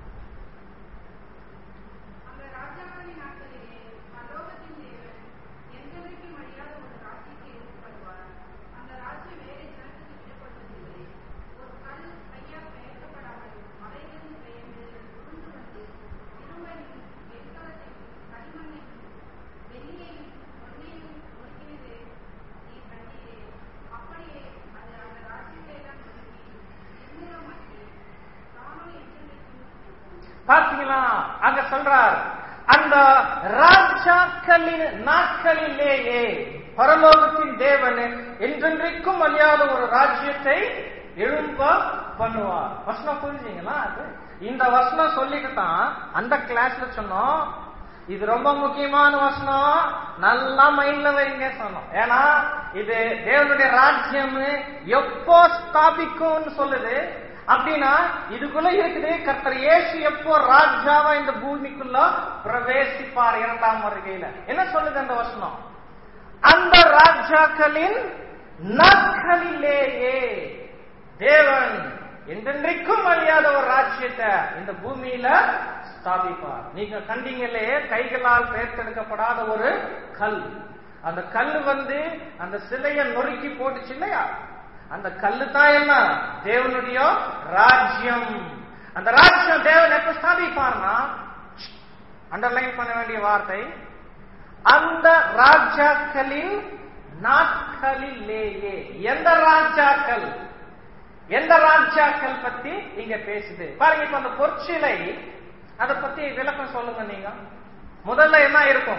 அந்த ராஜாக்களின் நாட்களிலே பரலோகத்தின் தேவன் என்றென்றைக்கும் அழியாத ஒரு ராஜ்யத்தை ஏற்படுவார் அந்த ராஜ்யம் வேறு ஜனத்துக்கு விடப்படுவதில்லை ஒரு கல் கையால் பெயர்க்கப்படாமல் மலைகளின் பெயர்ந்து உருண்டு வந்து இரும்பையும் வெண்கலத்தையும் களிமண்ணையும் வெள்ளியையும் பொன்னையும் ஒடுக்கினது நீ கண்டீரே அப்படியே அது அந்த ராஜ்யத்தை எல்லாம் ஒடுக்கி நிர்மூலமாக்கி தானும் என்றென்றைக்கும் இருக்கும். பாத்தீங்களா அங்க சொல்றார் அந்த ராஜாக்களின் நாட்களிலேயே பரலோகத்தின் தேவன் என்றென்றைக்கும் அழியாத ஒரு ராஜ்யத்தை எழும்ப பண்ணுவார் வசனம் புரிஞ்சீங்களா அது இந்த வசனம் சொல்லிட்டு தான் அந்த கிளாஸ்ல சொன்னோம் இது ரொம்ப முக்கியமான வசனம் நல்லா மைண்ட்ல வைங்க சொன்னோம் ஏன்னா இது தேவனுடைய ராஜ்யம் எப்போ ஸ்தாபிக்கும்னு சொல்லுது அப்படின்னா இதுக்குள்ள இருக்குது கர்த்தர் இயேசு எப்போ ராஜாவா இந்த பூமிக்குள்ள பிரவேசிப்பார் இரண்டாம் வருகையில என்ன சொல்லுது அந்த வசனம் அந்த ராஜாக்களின் நாட்களிலேயே தேவன் என்றென்றைக்கும் அழியாத ஒரு ராஜ்யத்தை இந்த பூமியில ஸ்தாபிப்பார் நீங்க கண்டீங்களே கைகளால் பெயர்த்தெடுக்கப்படாத ஒரு கல் அந்த கல் வந்து அந்த சிலையை நொறுக்கி போட்டுச்சு இல்லையா அந்த கல்லு தான் என்ன தேவனுடைய ராஜ்யம் அந்த ராஜ்யம் தேவன் எப்ப ஸ்தாபிப்பார்னா அண்டர்லைன் பண்ண வேண்டிய வார்த்தை அந்த ராஜாக்களின் நாட்களிலேயே எந்த ராஜாக்கள் எந்த ராஜாக்கள் பத்தி இங்க பேசுது பாருங்க இப்ப அந்த பொற்சிலை அத பத்தி விளக்கம் சொல்லுங்க நீங்க முதல்ல என்ன இருக்கும்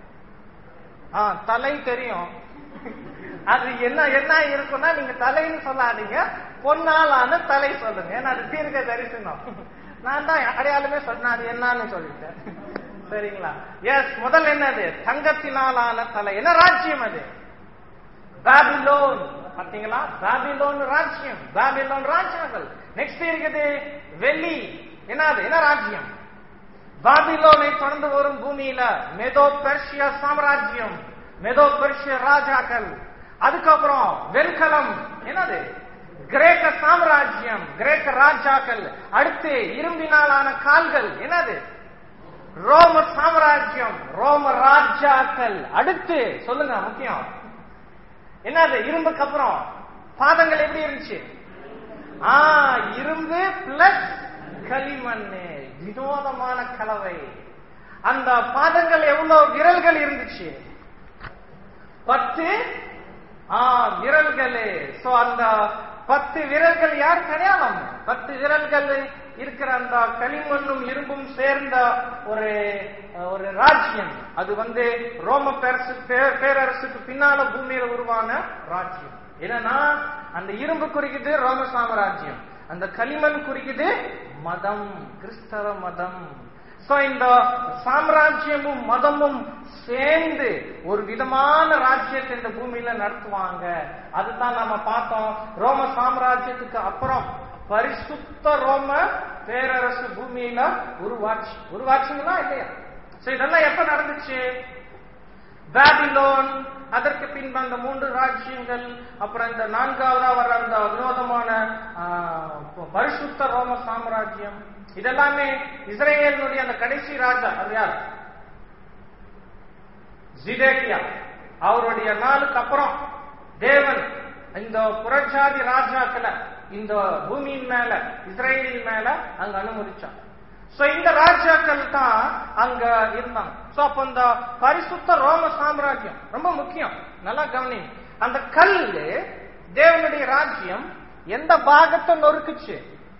ஆ தலை தெரியும் அது என்ன என்ன இருக்கும்னா நீங்க தலைன்னு சொல்லாதீங்க பொன்னாலான தலை சொல்லுங்க ஏன்னா அது தீர்க்க தரிசனம் நான் தான் அடையாளமே சொன்னேன் அது என்னன்னு சொல்லிட்டேன் சரிங்களா எஸ் முதல்ல என்னது தங்கத்தினாலான தலை என்ன ராஜ்யம் அது பாபிலோன் பாத்தீங்களா பாபிலோன் ராஜ்யம் பாபிலோன் ராஜ்யங்கள் நெக்ஸ்ட் இருக்குது வெள்ளி என்னது என்ன ராஜ்யம் பாபிலோனை தொடர்ந்து வரும் பூமியில மெதோ பெர்ஷியா சாம்ராஜ்யம் மெதோ பெர்ஷிய ராஜாக்கள் அதுக்கப்புறம் வெண்கலம் என்னது கிரேக்க சாம்ராஜ்யம் கிரேக்க ராஜாக்கள் அடுத்து இரும்பினாலான கால்கள் என்னது ரோம சாம்ராஜ்யம் ரோம ராஜாக்கள் அடுத்து சொல்லுங்க முக்கியம் என்னது இரும்புக்கு அப்புறம் பாதங்கள் எப்படி இருந்துச்சு ஆ இரும்பு பிளஸ் களிமண் வினோதமான கலவை அந்த பாதங்கள் எவ்வளவு விரல்கள் இருந்துச்சு பத்து ஆ விரல்கள் சோ அந்த பத்து விரல்கள் யார் கிடையாதாம் பத்து விரல்கள் இருக்கிற அந்த களிமண்ணும் இரும்பும் சேர்ந்த ஒரு ஒரு ராஜ்யம் அது வந்து ரோம பேரசு பே- பேரரசுக்கு பின்னால பூமியில உருவான ராஜ்யம் என்னன்னா அந்த இரும்பு குறிக்குது ரோம சாம்ராஜ்யம் அந்த களிமண் குறிக்குது மதம் கிறிஸ்தவ மதம் சோ இந்த சாம்ராஜ்யமும் மதமும் சேர்ந்து ஒரு விதமான ராஜ்யத்தை இந்த பூமியில நடத்துவாங்க அதுதான் நாம பார்த்தோம் ரோம சாம்ராஜ்யத்துக்கு அப்புறம் பரிசுத்த ரோம பேரரசு பூமியில உருவாச்சு உருவாச்சுங்களா இல்லையா சோ இதெல்லாம் எப்ப நடந்துச்சு பாபிலோன் அதற்கு பின்பு அந்த மூன்று ராஜ்யங்கள் அப்புறம் இந்த நான்காவதா வர அந்த வினோதமான ஆ, பரிசுத்த ரோம சாம்ராஜ்யம் இதெல்லாமே இஸ்ரேலுடைய அந்த கடைசி ராஜா அது யார் ஜிதேக்கியா அவருடைய நாளுக்கு அப்புறம் தேவன் இந்த புறஜாதி ராஜாக்களை இந்த பூமியின் மேல இஸ்ரேலின் மேல அங்க அனுமதிச்சான் சோ இந்த ராஜாக்கள் தான் அங்க இருந்தாங்க சோ அப்ப இந்த பரிசுத்த ரோம சாம்ராஜ்யம் ரொம்ப முக்கியம் நல்லா கவனி அந்த கல் தேவனுடைய ராஜ்யம் எந்த பாகத்தை நொறுக்குச்சு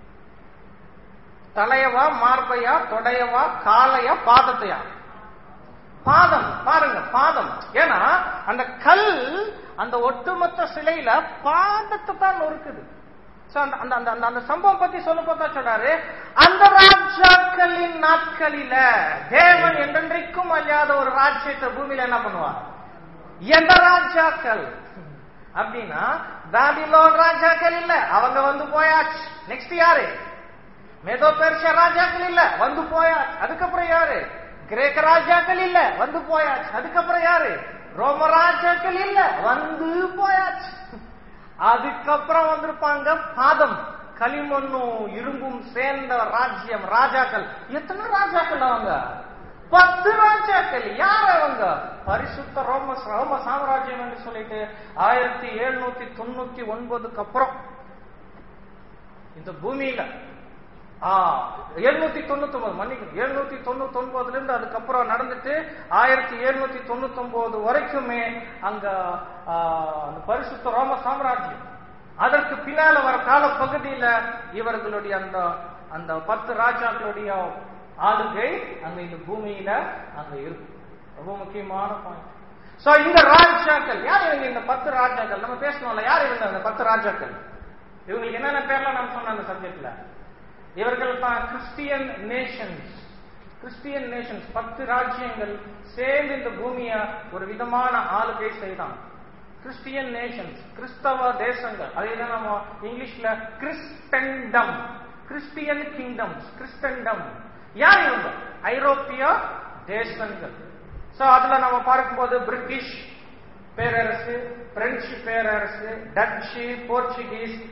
தலையவா மார்பையா தொடையவா காலையா பாதத்தையா பாதம் பாருங்க பாதம் ஏன்னா அந்த கல் அந்த ஒட்டுமொத்த சிலையில பாதத்தை தான் நொறுக்குது So, அந்த அந்த அந்த அந்த- அந்த சம்பவம் பத்தி சொல்ல பார்த்தா சொல்றாரு அந்த ராஜாக்களின் நாட்களில தேவன் என்றென்றைக்கும் அழியாத ஒரு ராஜ்யத்தை பூமியில என்ன பண்ணுவார் எந்த ராஜாக்கள் அப்படின்னா பாபிலோன் ராஜாக்கள் இல்ல அவங்க வந்து போயாச்சு நெக்ஸ்ட் யாரு மேதோ பெர்ஷியா ராஜாக்கள் இல்ல வந்து போயாச்சு அதுக்கப்புறம் யாரு கிரேக்க ராஜாக்கள் இல்ல வந்து போயாச்சு அதுக்கப்புறம் யாரு ரோம ராஜாக்கள் இல்ல வந்து போயாச்சு அதுக்கப்புறம் வந்திருப்பாங்க பாதம் களிமண்ணும் இரும்பும் சேர்ந்த ராஜ்யம் ராஜாக்கள் எத்தனை ராஜாக்கள் அவங்க பத்து ராஜாக்கள் யார் அவங்க பரிசுத்த ரோம ரோம சாம்ராஜ்யம் என்று சொல்லிட்டு ஆயிரத்தி எழுநூத்தி தொண்ணூத்தி ஒன்பதுக்கு அப்புறம் இந்த பூமியில எழுநூத்தி தொண்ணூத்தி ஒன்பது மன்னிக்கணும் எழுநூத்தி தொண்ணூத்தி ஒன்பதுல இருந்து அதுக்கப்புறம் நடந்துட்டு ஆயிரத்தி எழுநூத்தி தொண்ணூத்தி ஒன்பது வரைக்குமே அங்க ஆ, அந்த பரிசுத்த ரோம சாம்ராஜ்யம் அதற்கு பின்னால வர கால பகுதியில இவர்களுடைய அந்த அந்த பத்து ராஜாக்களுடைய ஆளுகை அங்க இந்த பூமியில அங்க இருக்கும் ரொம்ப முக்கியமான பாயிண்ட் சோ இந்த ராஜாக்கள் யார் இவங்க இந்த பத்து ராஜாக்கள் நம்ம பேசணும்ல யார் இவங்க அந்த பத்து ராஜாக்கள் இவங்களுக்கு என்னென்ன பேர்லாம் நம்ம சொன்ன அந்த சப்ஜெக்ட்ல இவர்கள் தான் கிறிஸ்டியன் நேஷன்ஸ் கிறிஸ்டியன் நேஷன்ஸ் பத்து ராஜ்யங்கள் சேர்ந்து இந்த பூமியை ஒரு விதமான ஆளுகை செய்தாங்க கிறிஸ்டியன் நேஷன்ஸ் கிறிஸ்தவ தேசங்கள் அதேதான் நம்ம இங்கிலீஷ்ல கிறிஸ்டன்டம் கிறிஸ்டியன் கிங்டம்ஸ் கிறிஸ்டன்டம் யார் இவங்க ஐரோப்பிய தேசங்கள் சோ அதுல நம்ம பார்க்கும்போது பிரிட்டிஷ் பேரரசு பிரெஞ்சு பேரரசு டச்சு போர்ச்சுகீஸ்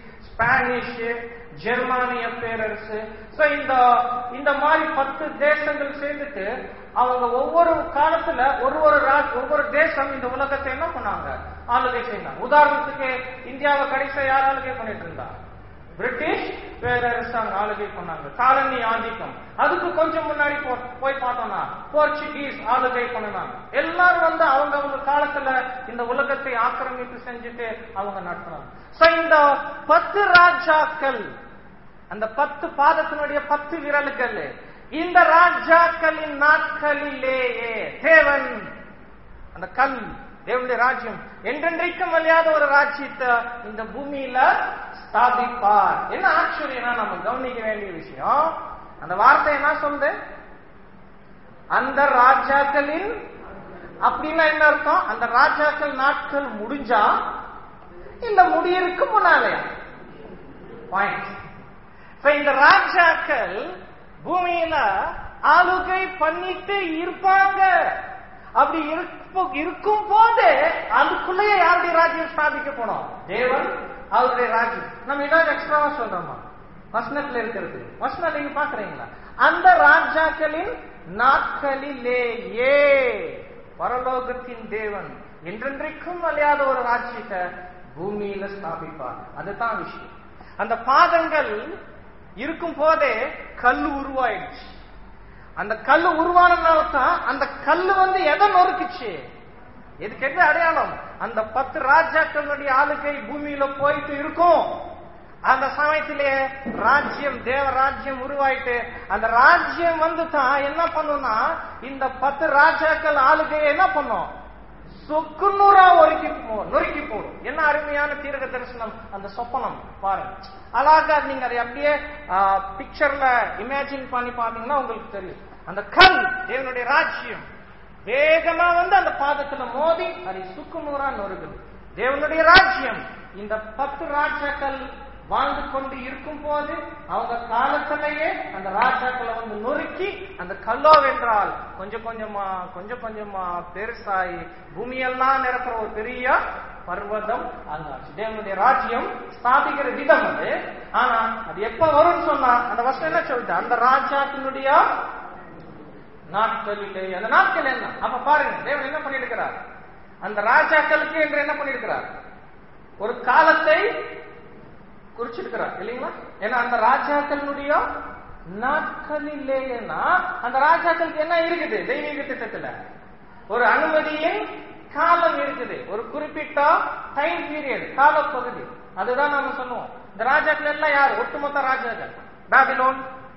ஸ்பானிஷ் ஜெர்மானிய பேரரசு சோ இந்த இந்த மாதிரி பத்து தேசங்கள் சேர்ந்துட்டு அவங்க ஒவ்வொரு காலத்துல ஒரு ஒரு ராஜ் ஒவ்வொரு தேசம் இந்த உலகத்தை என்ன பண்ணாங்க ஆளுகை செய்தாங்க உதாரணத்துக்கு இந்தியாவை கடைசியா யார் ஆளுகை பண்ணிட்டு இருந்தா பிரிட்டிஷ் பேரரசாங்க ஆளுகை பண்ணாங்க காலனி ஆதிக்கம் அதுக்கு கொஞ்சம் முன்னாடி போ- போய் பார்த்தோம்னா போர்ச்சுகீஸ் ஆளுகை பண்ணினாங்க எல்லாரும் வந்து அவங்க அவங்க காலத்துல இந்த உலகத்தை ஆக்கிரமிப்பு செஞ்சுட்டு அவங்க நடத்தினாங்க So, இந்த பத்து ராஜாக்கள் அந்த பத்து பாதத்தினுடைய பத்து விரல்கள் இந்த ராஜாக்களின் நாட்களிலேயே தேவன் அந்த கல் தேவனுடைய ராஜ்யம் என்றென்றைக்கும் அழியாத ஒரு ராஜ்யத்தை இந்த பூமியில ஸ்தாபிப்பார் என்ன ஆச்சரியம்னா நம்ம கவனிக்க வேண்டிய விஷயம் அந்த வார்த்தை என்ன சொல்லுது அந்த ராஜாக்களின் அப்படின்னா என்ன அர்த்தம் அந்த ராஜாக்கள் நாட்கள் முடிஞ்சா இல்ல முடியறதுக்கு முன்னாலே பாயிண்ட் இந்த ராஜாக்கள் பூமியில ஆளுகை பண்ணிட்டு இருப்பாங்க அப்படி இருப்ப- இருக்கும் போது அதுக்குள்ளேயே யாருடைய ராஜ்யம் ஸ்தாபிக்கப்படும் தேவன் அவருடைய ராஜ்யம் நம்ம ஏதாவது எக்ஸ்ட்ராவா சொல்றோமா வசனத்துல இருக்கிறது வசனம் நீங்க பாக்குறீங்களா அந்த ராஜாக்களின் நாட்களிலேயே பரலோகத்தின் தேவன் என்றென்றைக்கும் அழியாத ஒரு ராஜ்யத்தை பூமியில ஸ்தாபிப்பார் அதுதான் விஷயம் அந்த பாதங்கள் இருக்கும் போதே கல் உருவாயிடுச்சு அந்த கல் உருவானதுனால தான் அந்த கல் வந்து எதை நொறுக்குச்சு இதுக்கு என்ன அடையாளம் அந்த பத்து ராஜாக்களுடைய ஆளுகை பூமியில போயிட்டு இருக்கும் அந்த சமயத்திலே ராஜ்யம் தேவ ராஜ்யம் உருவாயிட்டு அந்த ராஜ்யம் வந்து தான் என்ன பண்ணும்னா இந்த பத்து ராஜாக்கள் ஆளுகையை என்ன பண்ணும் சொக்குநூறா ஒருக்கி போ- நொறுக்கி போடும் என்ன அருமையான தீரக தரிசனம் அந்த சொப்பனம் பாருங்க அழகா நீங்க அதை அப்படியே பிக்சர்ல இமேஜின் பண்ணி பாத்தீங்கன்னா உங்களுக்கு தெரியும் அந்த கல் தேவனுடைய ராஜ்யம் வேகமா வந்து அந்த பாதத்துல மோதி அதை சுக்குநூறா நொறுகுது தேவனுடைய ராஜ்யம் இந்த பத்து ராஜாக்கள் வாழ்ந்து கொண்டு இருக்கும் போது அவங்க காலத்திலேயே அந்த ராஜாக்களை வந்து நொறுக்கி அந்த கல்லோ வென்றால் கொஞ்சம் கொஞ்சமா கொஞ்சம் கொஞ்சமா பெருசாகி பூமியெல்லாம் நிரப்புற ஒரு பெரிய பர்வதம் அங்காச்சு தேவனுடைய ராஜ்யம் ஸ்தாபிக்கிற விதம் அது ஆனா அது எப்ப வரும்னு சொன்னா அந்த வருஷம் என்ன சொல்லிட்டு அந்த ராஜாக்களுடைய நாட்களிலே அந்த நாட்கள் என்ன அப்ப பாருங்க தேவன் என்ன பண்ணிருக்கிறார் அந்த ராஜாக்களுக்கு என்று என்ன பண்ணிருக்கிறார் ஒரு காலத்தை குறிச்சிருக்கிறார் இல்லைங்களா ஏன்னா அந்த ராஜாக்களுடைய நாட்களிலேனா அந்த ராஜாக்களுக்கு என்ன இருக்குது தெய்வீக திட்டத்துல ஒரு அனுமதியின் காலம் இருக்குது ஒரு குறிப்பிட்ட டைம் பீரியட் காலப்பகுதி அதுதான் நாம சொல்லுவோம் இந்த ராஜாக்கள் எல்லாம் யார் ஒட்டுமொத்த ராஜாக்கள் பாபிலோன்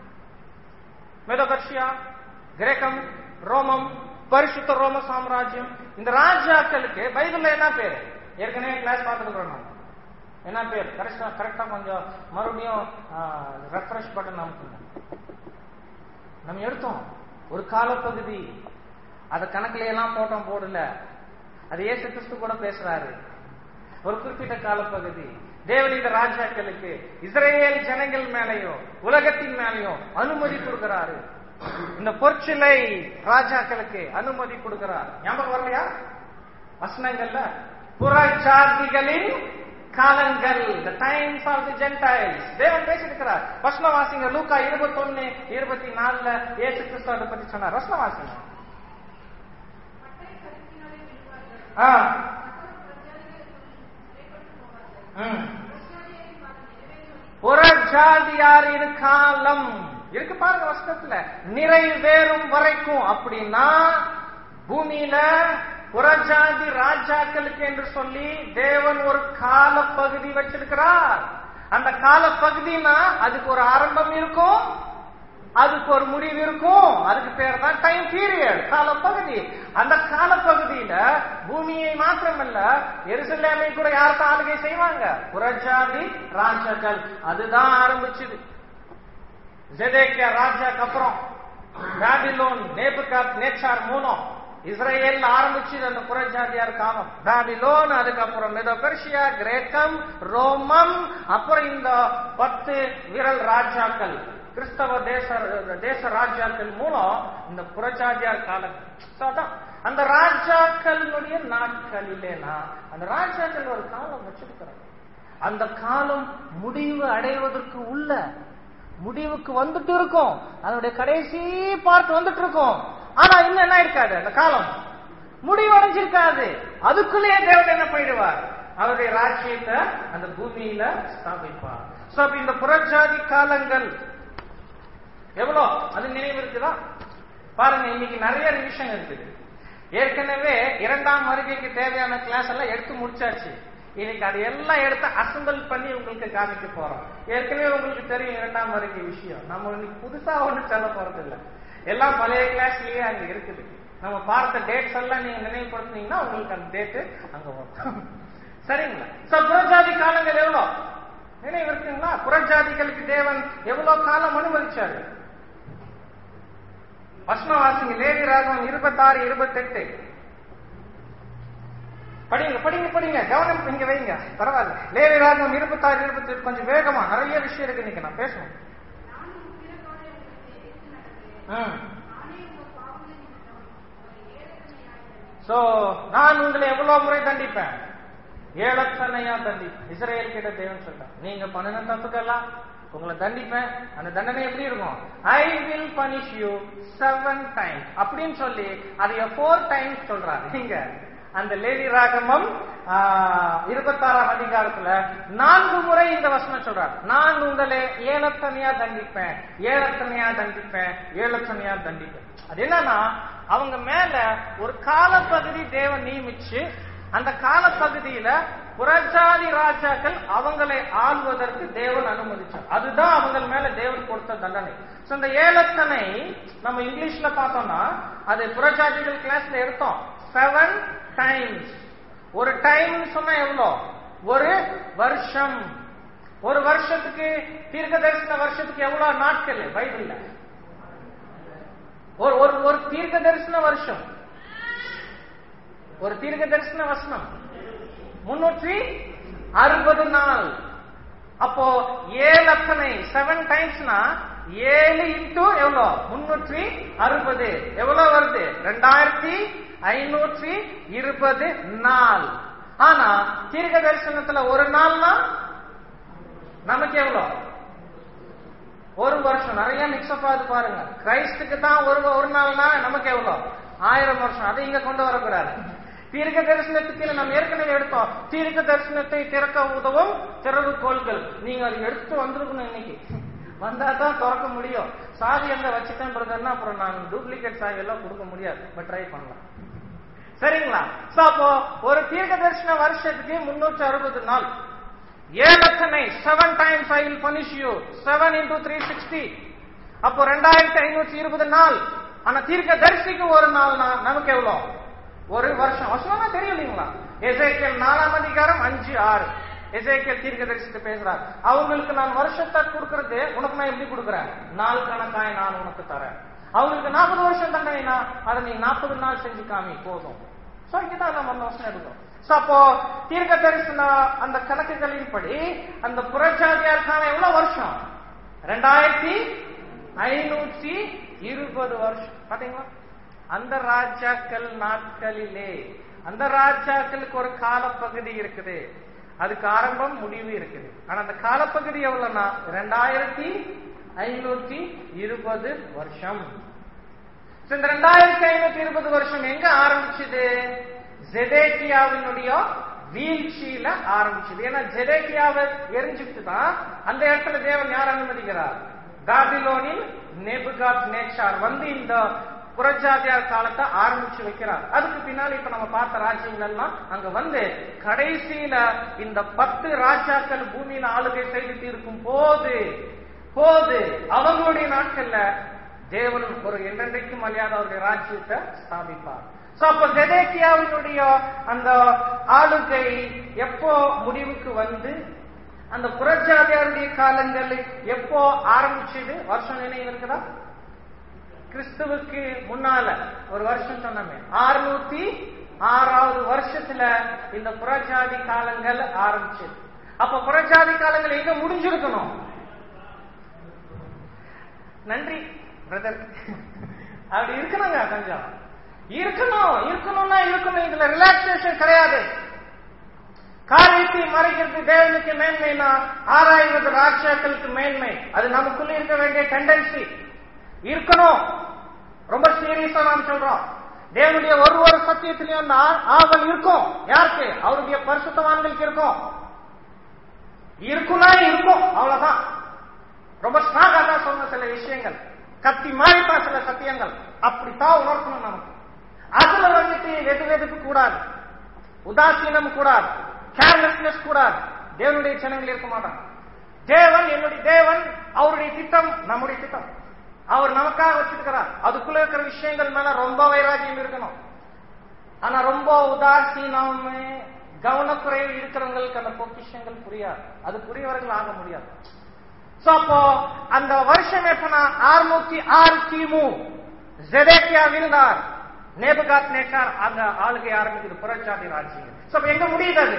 மெதபர்ஷியா கிரேக்கம் ரோமம் பரிசுத்த ரோம சாம்ராஜ்யம் இந்த ராஜாக்களுக்கு பைபிள்ல என்ன பேரு ஏற்கனவே கிளாஸ் பார்த்துருக்கோம் நம்ம என்ன பேர் கரெக்டா கரெக்டா கொஞ்சம் மறுபடியும் ரெஃப்ரெஷ் பட்டன் அமுக்கணும் நம்ம எடுத்தோம் ஒரு காலப்பகுதி அத கணக்குல எல்லாம் போட்டோம் போடல அது ஏசு கிறிஸ்து கூட பேசுறாரு ஒரு குறிப்பிட்ட காலப்பகுதி தேவன் இந்த ராஜாக்களுக்கு இஸ்ரேல் ஜனங்கள் மேலையும் உலகத்தின் மேலையும் அனுமதி கொடுக்கிறாரு இந்த பொற்சிலை ராஜாக்களுக்கு அனுமதி கொடுக்கிறார் ஞாபகம் வரலையா வசனங்கள்ல புறஜாதிகளின் காலங்கள் the times of the gentiles தேவன் பேசியிருக்கிறார் வசன வாசிங்க லூக்கா இருபத்தொன்னு இருபத்தி நாலுல ஏசு கிறிஸ்து அதை பத்தி சொன்னார் வசன வாசிங்க மட்டை கருத்தினாலே விழுவார்கள் ஆ, சகல பிரஜாதிகளுக்கும் சிறைப்பட்டு போவார்கள் ம். பிரஜாதிகளின் காலம் நிறைவேறும் புறஜாதியாரின் காலம் இருக்கு பாருங்க வசனத்துல நிறைவேறும் வரைக்கும் அப்படின்னா பூமியில புறஜாதி ராஜாக்களுக்கு என்று சொல்லி தேவன் ஒரு கால பகுதி வச்சிருக்கிறார் அந்த கால பகுதினா அதுக்கு ஒரு ஆரம்பம் இருக்கும் அதுக்கு ஒரு முடிவு இருக்கும் அதுக்கு பேர் தான் டைம் பீரியட் காலப்பகுதி அந்த காலப்பகுதியில பூமியை மாத்திரமல்ல எருசலேமை கூட யாருக்கு ஆளுகை செய்வாங்க புறஜாதி ராஜாக்கள் அதுதான் ஆரம்பிச்சது ஜெதேக்கியா ராஜாக்கு அப்புறம் பாபிலோன் நேபுகாத் நேச்சார் மூலம் இஸ்ரேல் ஆரம்பிச்சது அந்த புறஜாதியார் காலம் பாபிலோன் அதுக்கப்புறம் மெதோ பெர்ஷியா கிரேக்கம் ரோமம் அப்புறம் இந்த பத்து விரல் ராஜாக்கள் கிறிஸ்தவ தேச தேச ராஜாக்கள் மூலம் இந்த புறஜாதியார் காலம் So அதான் அந்த ராஜாக்களுடைய நாட்களிலேனா அந்த ராஜாக்கள் ஒரு காலம் வச்சிருக்கிறாங்க அந்த காலம் முடிவு அடைவதற்கு உள்ள முடிவுக்கு வந்துட்டு இருக்கும் அதனுடைய கடைசி பார்ட் வந்துட்டு இருக்கும் ஆனா இன்னும் என்ன இருக்காது அந்த காலம் முடிவடைஞ்சிருக்காது அதுக்குள்ளேயே தேவன் என்ன பண்ணிடுவார் அவருடைய ராஜ்யத்தை அந்த பூமியில ஸ்தாபிப்பார் சோ அப்ப இந்த புறஜாதி காலங்கள் எவ்வளோ அது நினைவு இருக்குதா பாருங்க இன்னைக்கு நிறைய ரிவிஷன் இருக்குது ஏற்கனவே இரண்டாம் வருகைக்கு தேவையான கிளாஸ் எல்லாம் எடுத்து முடிச்சாச்சு இன்னைக்கு அது எல்லாம் எடுத்து அசம்பிள் பண்ணி உங்களுக்கு காமிக்க போறோம் ஏற்கனவே உங்களுக்கு தெரியும் இரண்டாம் வருகை விஷயம் நம்ம இன்னைக்கு புதுசா ஒண்ணும் சொல்ல போறது இல்ல எல்லாம் பழைய கிளாஸ்லயே அங்க இருக்குது நம்ம பார்த்த டேட்ஸ் எல்லாம் நீங்க நினைவுபடுத்துனீங்கன்னா உங்களுக்கு அந்த டேட் அங்க வரும் சரிங்களா சோ புறஜாதி காலங்கள் எவ்வளவு நினைவு இருக்குங்களா புறஜாதிகளுக்கு தேவன் எவ்வளவு காலம் அனுமதிச்சாரு வசனவாசிங்க லேவி ராகம் இருபத்தாறு இருபத்தெட்டு படிங்க படிங்க படிங்க கவனம் இங்க வைங்க பரவாயில்ல லேவி ராகம் இருபத்தாறு இருபத்தெட்டு கொஞ்சம் வேகமா நிறைய விஷயம் இருக்கு இன்னைக்கு நான் பேசணும் நானும் உக்கிரத்தோடு உங்களுக்கு எதிர்த்து நடந்தேன் ம். நானே உங்கள் பாவங்கள் நிமித்தம் உங்களை ஏழத்தனையாகிறேன் சோ நான் உங்களை எவ்வளவு முறை தண்டிப்பேன் ஏழத்தனையா தண்டிப்பேன் இஸ்ரேல் கிட்ட தேவன் சொல்றேன் நீங்க பண்ணின தப்புக்கெல்லாம் உங்களை தண்டிப்பேன் அந்த தண்டனை எப்படி இருக்கும் I will punish you seven times அப்படின்னு சொல்லி அதைய ஃபோர் டைம்ஸ் சொல்றாரு நீங்க அந்த லேடி ராகமம் இருபத்தாறாம் அதிகாரத்துல நான்கு முறை இந்த வசனம் சொல்றார் நான் உங்களை ஏழத்தனையா தண்டிப்பேன் ஏழத்தனையா தண்டிப்பேன் ஏழத்தனையா தண்டிப்பேன் அது என்னன்னா அவங்க மேல ஒரு காலப்பகுதி தேவன் நியமிச்சு அந்த காலப்பகுதியில புறஜாதி ராஜாக்கள் அவங்களை ஆள்வதற்கு தேவன் அனுமதிச்சார் அதுதான் அவங்க மேல தேவன் கொடுத்த தண்டனை So, இந்த ஏலத்தனை நம்ம இங்கிலீஷ்ல பார்த்தோம்னா அது புறஜாதிகள் கிளாஸ்ல எடுத்தோம் செவன் டைம்ஸ் ஒரு டைம் சொன்னா எவ்வளோ ஒரு வருஷம் ஒரு வருஷத்துக்கு தீர்க்க தரிசன வருஷத்துக்கு எவ்வளவு நாட்கள் பைபிள்ல ஒரு ஒரு ஒரு தீர்க்க தரிசன வருஷம் ஒரு தீர்க்க தரிசன வசனம் முன்னூற்றி அறுபது நாள் அப்போ ஏழு அத்தனை செவன் டைம்ஸ்னா ஏழு இன்டூ எவ்வளோ முன்னூற்றி அறுபது எவ்வளவு வருது ரெண்டாயிரத்தி ஐநூற்றி இருபது நாள் ஆனா தீர்க்க தரிசனத்துல ஒரு நாள்னா நமக்கு எவ்வளோ ஒரு வருஷம் நிறைய மிக்ஸ்அப் ஆகுது பாருங்க கிரைஸ்டுக்கு தான் ஒரு ஒரு நாள்னா நமக்கு எவ்வளோ ஆயிரம் வருஷம் அதை இங்க கொண்டு வரக்கூடாது தீர்க்க தரிசனத்துக்கு நம்ம ஏற்கனவே எடுத்தோம் தீர்க்க தரிசனத்தை திறக்க உதவும் திறவுகோள்கள் நீங்க அதை எடுத்து வந்திருக்கணும் இன்னைக்கு வந்தா தான் திறக்க முடியும் சாவி எங்க வச்சுட்டேன் பிரதர்னா அப்புறம் நான் டூப்ளிகேட் சாவி எல்லாம் கொடுக்க முடியாது பட் ட்ரை பண்ணலாம் சரிங்களா சோ அப்போ ஒரு தீர்க்க தரிசன வருஷத்துக்கு முன்னூற்றி அறுபது நாள் ஏழத்தனை seven times I will punish you seven into three sixty அப்போ ரெண்டாயிரத்தி ஐநூற்றி இருபது நாள் ஆனா தீர்க்க தரிசிக்கு ஒரு நாள்னா நமக்கு எவ்வளோ ஒரு வருஷம் வருஷம்னா தெரியும் இல்லைங்களா எசேக்கியல் நாலாம் அதிகாரம் அஞ்சு ஆறு எசேக்கியல் தீர்க்க தரிசித்து பேசுறார் அவங்களுக்கு நான் வருஷத்தை கொடுக்கறது உனக்கு நான் எப்படி கொடுக்குறேன் நாள் கணக்காய் நான் உனக்கு தரேன் அவங்களுக்கு நாற்பது வருஷம் தண்டனைனா அதை நீ நாற்பது நாள் செஞ்சு காமி போதும் சோ இங்கதான் நம்ம அந்த வருஷம் எடுக்கும் சோ அப்போ தீர்க்க தரிசன அந்த கணக்குகளின்படி அந்த புறஜாதியார் காலம் எவ்வளவு வருஷம் ரெண்டாயிரத்தி ஐநூற்றி இருபது வருஷம் பாத்தீங்களா அந்த ராஜாக்கள் நாட்களிலே அந்த ராஜாக்களுக்கு ஒரு காலப்பகுதி இருக்குது அதுக்கு ஆரம்பம் முடிவு இருக்குது ஆனா அந்த காலப்பகுதி எவ்வளவுனா ரெண்டாயிரத்தி ஐநூத்தி இருபது வருஷம் So, இந்த ரெண்டாயிரத்தி ஐநூத்தி இருபது வருஷம் எங்க ஆரம்பிச்சது ஜெடேக்கியாவினுடைய வீழ்ச்சியில ஆரம்பிச்சது ஏன்னா ஜெடேக்கியாவை எரிஞ்சுட்டு தான் அந்த இடத்துல தேவன் யார் அனுமதிக்கிறார் பாபிலோனில் நெபுகாத் நேச்சார் வந்து இந்த புறஜாதியார் காலத்தை ஆரம்பிச்சு வைக்கிறார் அதுக்கு பின்னால இப்ப நம்ம பார்த்த ராஜ்யங்கள் எல்லாம் அங்க வந்து கடைசியில இந்த பத்து ராஜாக்கள் பூமியில ஆளுகை செய்துட்டு இருக்கும் போது போது அவங்களுடைய நாட்கள்ல தேவன் ஒரு என்றென்றைக்கும் அழியாத அவருடைய ராஜ்யத்தை ஸ்தாபிப்பார் சோ அப்ப ஜெடேக்கியாவினுடைய அந்த ஆளுகை எப்போ முடிவுக்கு வந்து அந்த புறஜாதியாருடைய காலங்கள் எப்போ ஆரம்பிச்சது வருஷம் நினைவு இருக்குதா கிறிஸ்துவுக்கு முன்னால ஒரு வருஷம் சொன்னமே ஆறுநூத்தி ஆறாவது வருஷத்துல இந்த புறஜாதி காலங்கள் ஆரம்பிச்சது அப்ப புறஜாதி காலங்கள் எங்க முடிஞ்சிருக்கணும் நன்றி பிரதர் அப்படி இருக்கணுங்க கொஞ்சம் இருக்கணும் இருக்கணும்னா இருக்கணும் இதுல ரிலாக்ஸேஷன் கிடையாது காரியத்தை மறைக்கிறது தேவனுக்கு மேன்மைனா ஆராய்வது ராஜாக்களுக்கு மேன்மை அது நமக்குள்ள இருக்க வேண்டிய டெண்டன்சி இருக்கணும் ரொம்ப சீரியஸா நாம் சொல்றோம் தேவனுடைய ஒரு ஒரு சத்தியத்திலையும் அந்த ஆ- ஆவல் இருக்கும் யாருக்கு அவருடைய பரிசுத்தவான்களுக்கு இருக்கும் இருக்குன்னா இருக்கும் அவ்வளவுதான் ரொம்ப ஸ்ட்ராங்கா தான் சொன்ன சில விஷயங்கள் கத்தி மாறித்தான் சில சத்தியங்கள் அப்படித்தான் உணர்த்தணும் நமக்கு அதுல வந்துட்டு வெது வெதுக்கு கூடாது உதாசீனம் கூடாது கேர்லெஸ்னஸ் கூடாது தேவனுடைய ஜனங்கள் இருக்க மாட்டாங்க தேவன் என்னுடைய தேவன் அவருடைய திட்டம் நம்முடைய திட்டம் அவர் நமக்காக வச்சிருக்கிறார் அதுக்குள்ள இருக்கிற விஷயங்கள் மேல ரொம்ப வைராகியம் இருக்கணும் ஆனா ரொம்ப உதாசீனம் கவனக்குறைவு இருக்கிறவங்களுக்கு அந்த பொக்கிஷங்கள் புரியாது அது புரியவர்கள் ஆக முடியாது சோ அப்போ அந்த வருஷம் எப்பனா அறுநூத்தி ஆறு கிமு ஜெரேக்கியா விழுந்தார் நேபுகாத் நேச்சார் அந்த ஆளுகை ஆரம்பிக்குது புரட்சாதி ராஜ்யம் சோ அப்ப எங்க முடியுது அது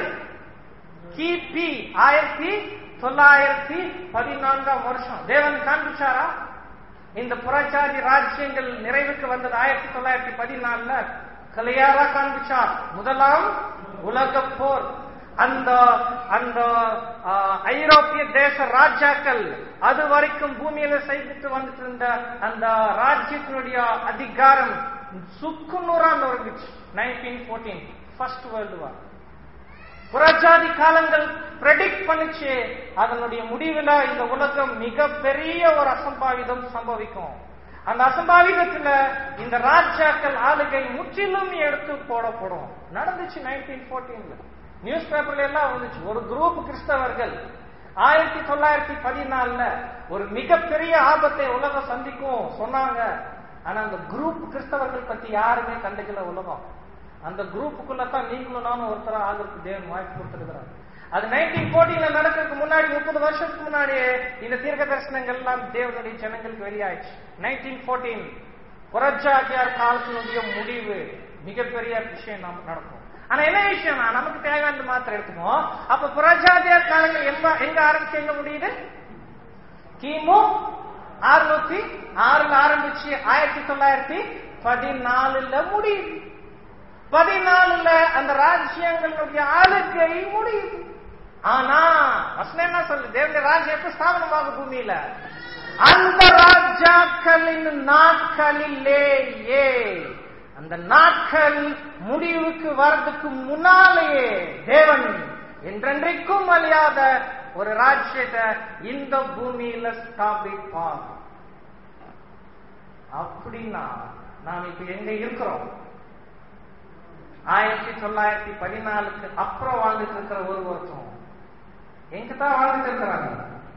கிபி ஆயிரத்தி தொள்ளாயிரத்தி பதினான்காம் வருஷம் தேவன் காண்பிச்சாரா இந்த புரட்சாதி ராஜ்யங்கள் நிறைவுக்கு வந்தது ஆயிரத்தி தொள்ளாயிரத்தி பதினாலுல கலையாரா காண்பிச்சார் முதலாம் உலக போர் அந்த அந்த ஆ, ஐரோப்பிய தேச ராஜாக்கள் அது வரைக்கும் பூமியில செய்துட்டு வந்துட்டு இருந்த அந்த ராஜ்யத்தினுடைய அதிகாரம் சுக்குநூறா நொறுங்குச்சு nineteen fourteen first world war புறஜாதி காலங்கள் predict பண்ணுச்சு அதனுடைய முடிவுல இந்த உலகம் மிகப்பெரிய ஒரு அசம்பாவிதம் சம்பவிக்கும் அந்த அசம்பாவிதத்துல இந்த ராஜாக்கள் ஆளுகை முற்றிலும் எடுத்து போடப்படும் நடந்துச்சு நைன்டீன் போர்டீன்ல நியூஸ் பேப்பர்ல எல்லாம் வந்துச்சு ஒரு குரூப் கிறிஸ்தவர்கள் ஆயிரத்தி தொள்ளாயிரத்தி பதினாலுல ஒரு மிகப்பெரிய ஆபத்தை உலகம் சந்திக்கும் சொன்னாங்க ஆனா அந்த குரூப் கிறிஸ்தவர்கள் பத்தி யாருமே கண்டுக்கல உலகம் அந்த குரூப்புக்குள்ள தான் நீங்களும் நானும் ஒருத்தரா ஆகிறதுக்கு தேவன் வாய்ப்பு கொடுத்திருக்கிறார் அது நைன்டீன் போர்டீன்ல நடக்கிறதுக்கு முன்னாடி முப்பது வருஷத்துக்கு முன்னாடியே இந்த தீர்க்க தரிசனங்கள் எல்லாம் தேவனுடைய ஜனங்களுக்கு வெளியாயிடுச்சு நைன்டீன் போர்டீன் புரட்சாக்கியார் காலத்தினுடைய முடிவு மிகப்பெரிய விஷயம் நாம் நடக்கும் ஆனா என்ன விஷயம்னா நமக்கு தேவையானது மாத்திரம் எடுத்துக்கோம் அப்ப புரட்சாதியார் காலங்கள் எங்க எங்க ஆரம்பிச்சு எங்க முடியுது கிமு அறுநூத்தி ஆறுல ஆரம்பிச்சு ஆயிரத்தி தொள்ளாயிரத்தி பதினாலுல முடியுது பதினாலுல அந்த ராஜ்யங்களுடைய ஆளுகை முடியுது ஆனா வசனம் என்ன சொல்லு தேவனுடைய ராஜ்யம் எப்ப ஸ்தாபனமாக பூமியில அந்த ராஜாக்களின் நாட்களிலேயே அந்த நாட்கள் முடிவுக்கு வர்றதுக்கு முன்னாலேயே தேவன் என்றென்றைக்கும் அழியாத ஒரு ராஜ்யத்தை இந்த பூமியில ஸ்தாபிப்பார் அப்படின்னா நாம் இப்ப எங்க இருக்கிறோம் ஆயிரத்தி தொள்ளாயிரத்தி பதினாலுக்கு அப்புறம் வாழ்ந்துட்டு இருக்கிற ஒரு வருஷம் எங்க தான் வாழ்ந்துட்டு இருக்கிறாங்க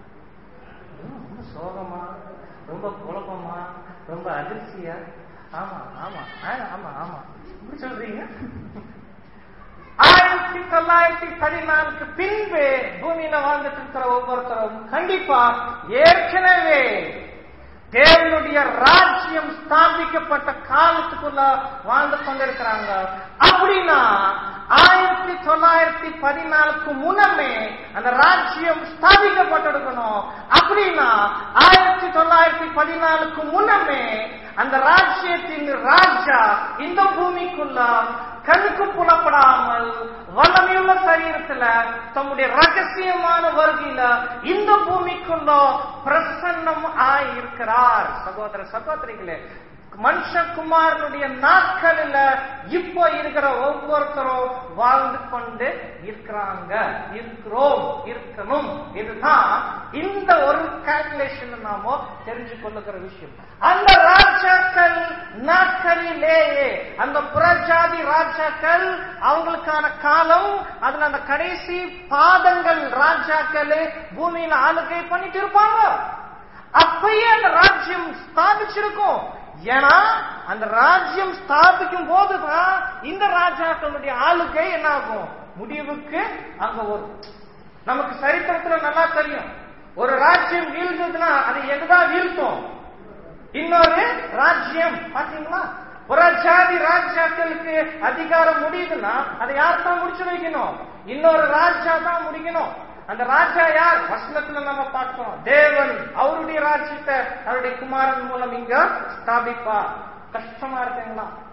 ம், ரொம்ப சோகமா ரொம்ப குழப்பமா ரொம்ப அதிர்ச்சியா ஆமா ஆமா ஆ, ஆமா ஆமா இப்படி சொல்றீங்க ஆயிரத்தி தொள்ளாயிரத்தி பதினாலுக்கு பின்பு பூமியில வாழ்ந்துட்டு இருக்கிற ஒவ்வொருத்தரும் கண்டிப்பா ஏற்கனவே தேவனுடைய ராஜ்யம் ஸ்தாபிக்கப்பட்ட காலத்துக்குள்ள வாழ்ந்து கொண்டிருக்கிறாங்க அப்படின்னா ஆயிரத்தி தொள்ளாயிரத்தி பதினாலுக்கு முன்னமே அந்த ராஜ்யம் ஸ்தாபிக்கப்பட்டிருக்கணும் அப்படின்னா ஆயிரத்தி தொள்ளாயிரத்தி பதினாலுக்கு முன்னமே அந்த ராஜ்யத்தின் ராஜா இந்த பூமிக்குள்ள கண்ணுக்கு புலப்படாமல் வல்லமையுள்ள சரீரத்துல தம்முடைய ரகசியமான வருகையில இந்த பூமிக்குள்ள பிரசன்னம் ஆயிருக்கிறார் சகோதர சகோதரிகளே மனுஷகுமாரனுடைய நாட்களில் இப்போ இருக்கிற ஒவ்வொருத்தரும் வாழ்ந்து கொண்டு இருக்கிறாங்க இருக்கிறோம் இருக்கணும் இதுதான் இந்த ஒரு கால்குலேஷன் நாம தெரிஞ்சு கொள்ளுகிற விஷயம் அந்த ராஜாக்கள் நாட்களிலேயே அந்த புறஜாதி ராஜாக்கள் அவங்களுக்கான காலம் அதுல அந்த கடைசி பாதங்கள் ராஜாக்கள் பூமியில ஆளுகை பண்ணிட்டு இருப்பாங்க அப்பயே அந்த ராஜ்யம் ஸ்தாபிச்சிருக்கும் ஏன்னா அந்த ராஜ்யம் ஸ்தாபிக்கும் போதுதான் இந்த ராஜாக்களுடைய ஆளுகை என்ன ஆகும் முடிவுக்கு அங்க வரும் நமக்கு சரித்திரத்துல நல்லா தெரியும் ஒரு ராஜ்யம் வீழ்ந்ததுன்னா அது எங்கதான் வீழ்த்தும் இன்னொரு ராஜ்யம் பாத்தீங்களா ஒரு ஜாதி ராஜாக்களுக்கு அதிகாரம் முடியுதுன்னா அதை யார் தான் முடிச்சு வைக்கணும் இன்னொரு ராஜா தான் முடிக்கணும் அந்த ராஜா யார் வசனத்துல நம்ம பார்க்கிறோம் தேவன் அவருடைய ராஜ்யத்தை அவருடைய குமாரன் மூலம் இங்க ஸ்தாபிப்பா கஷ்டமா இருக்குங்களா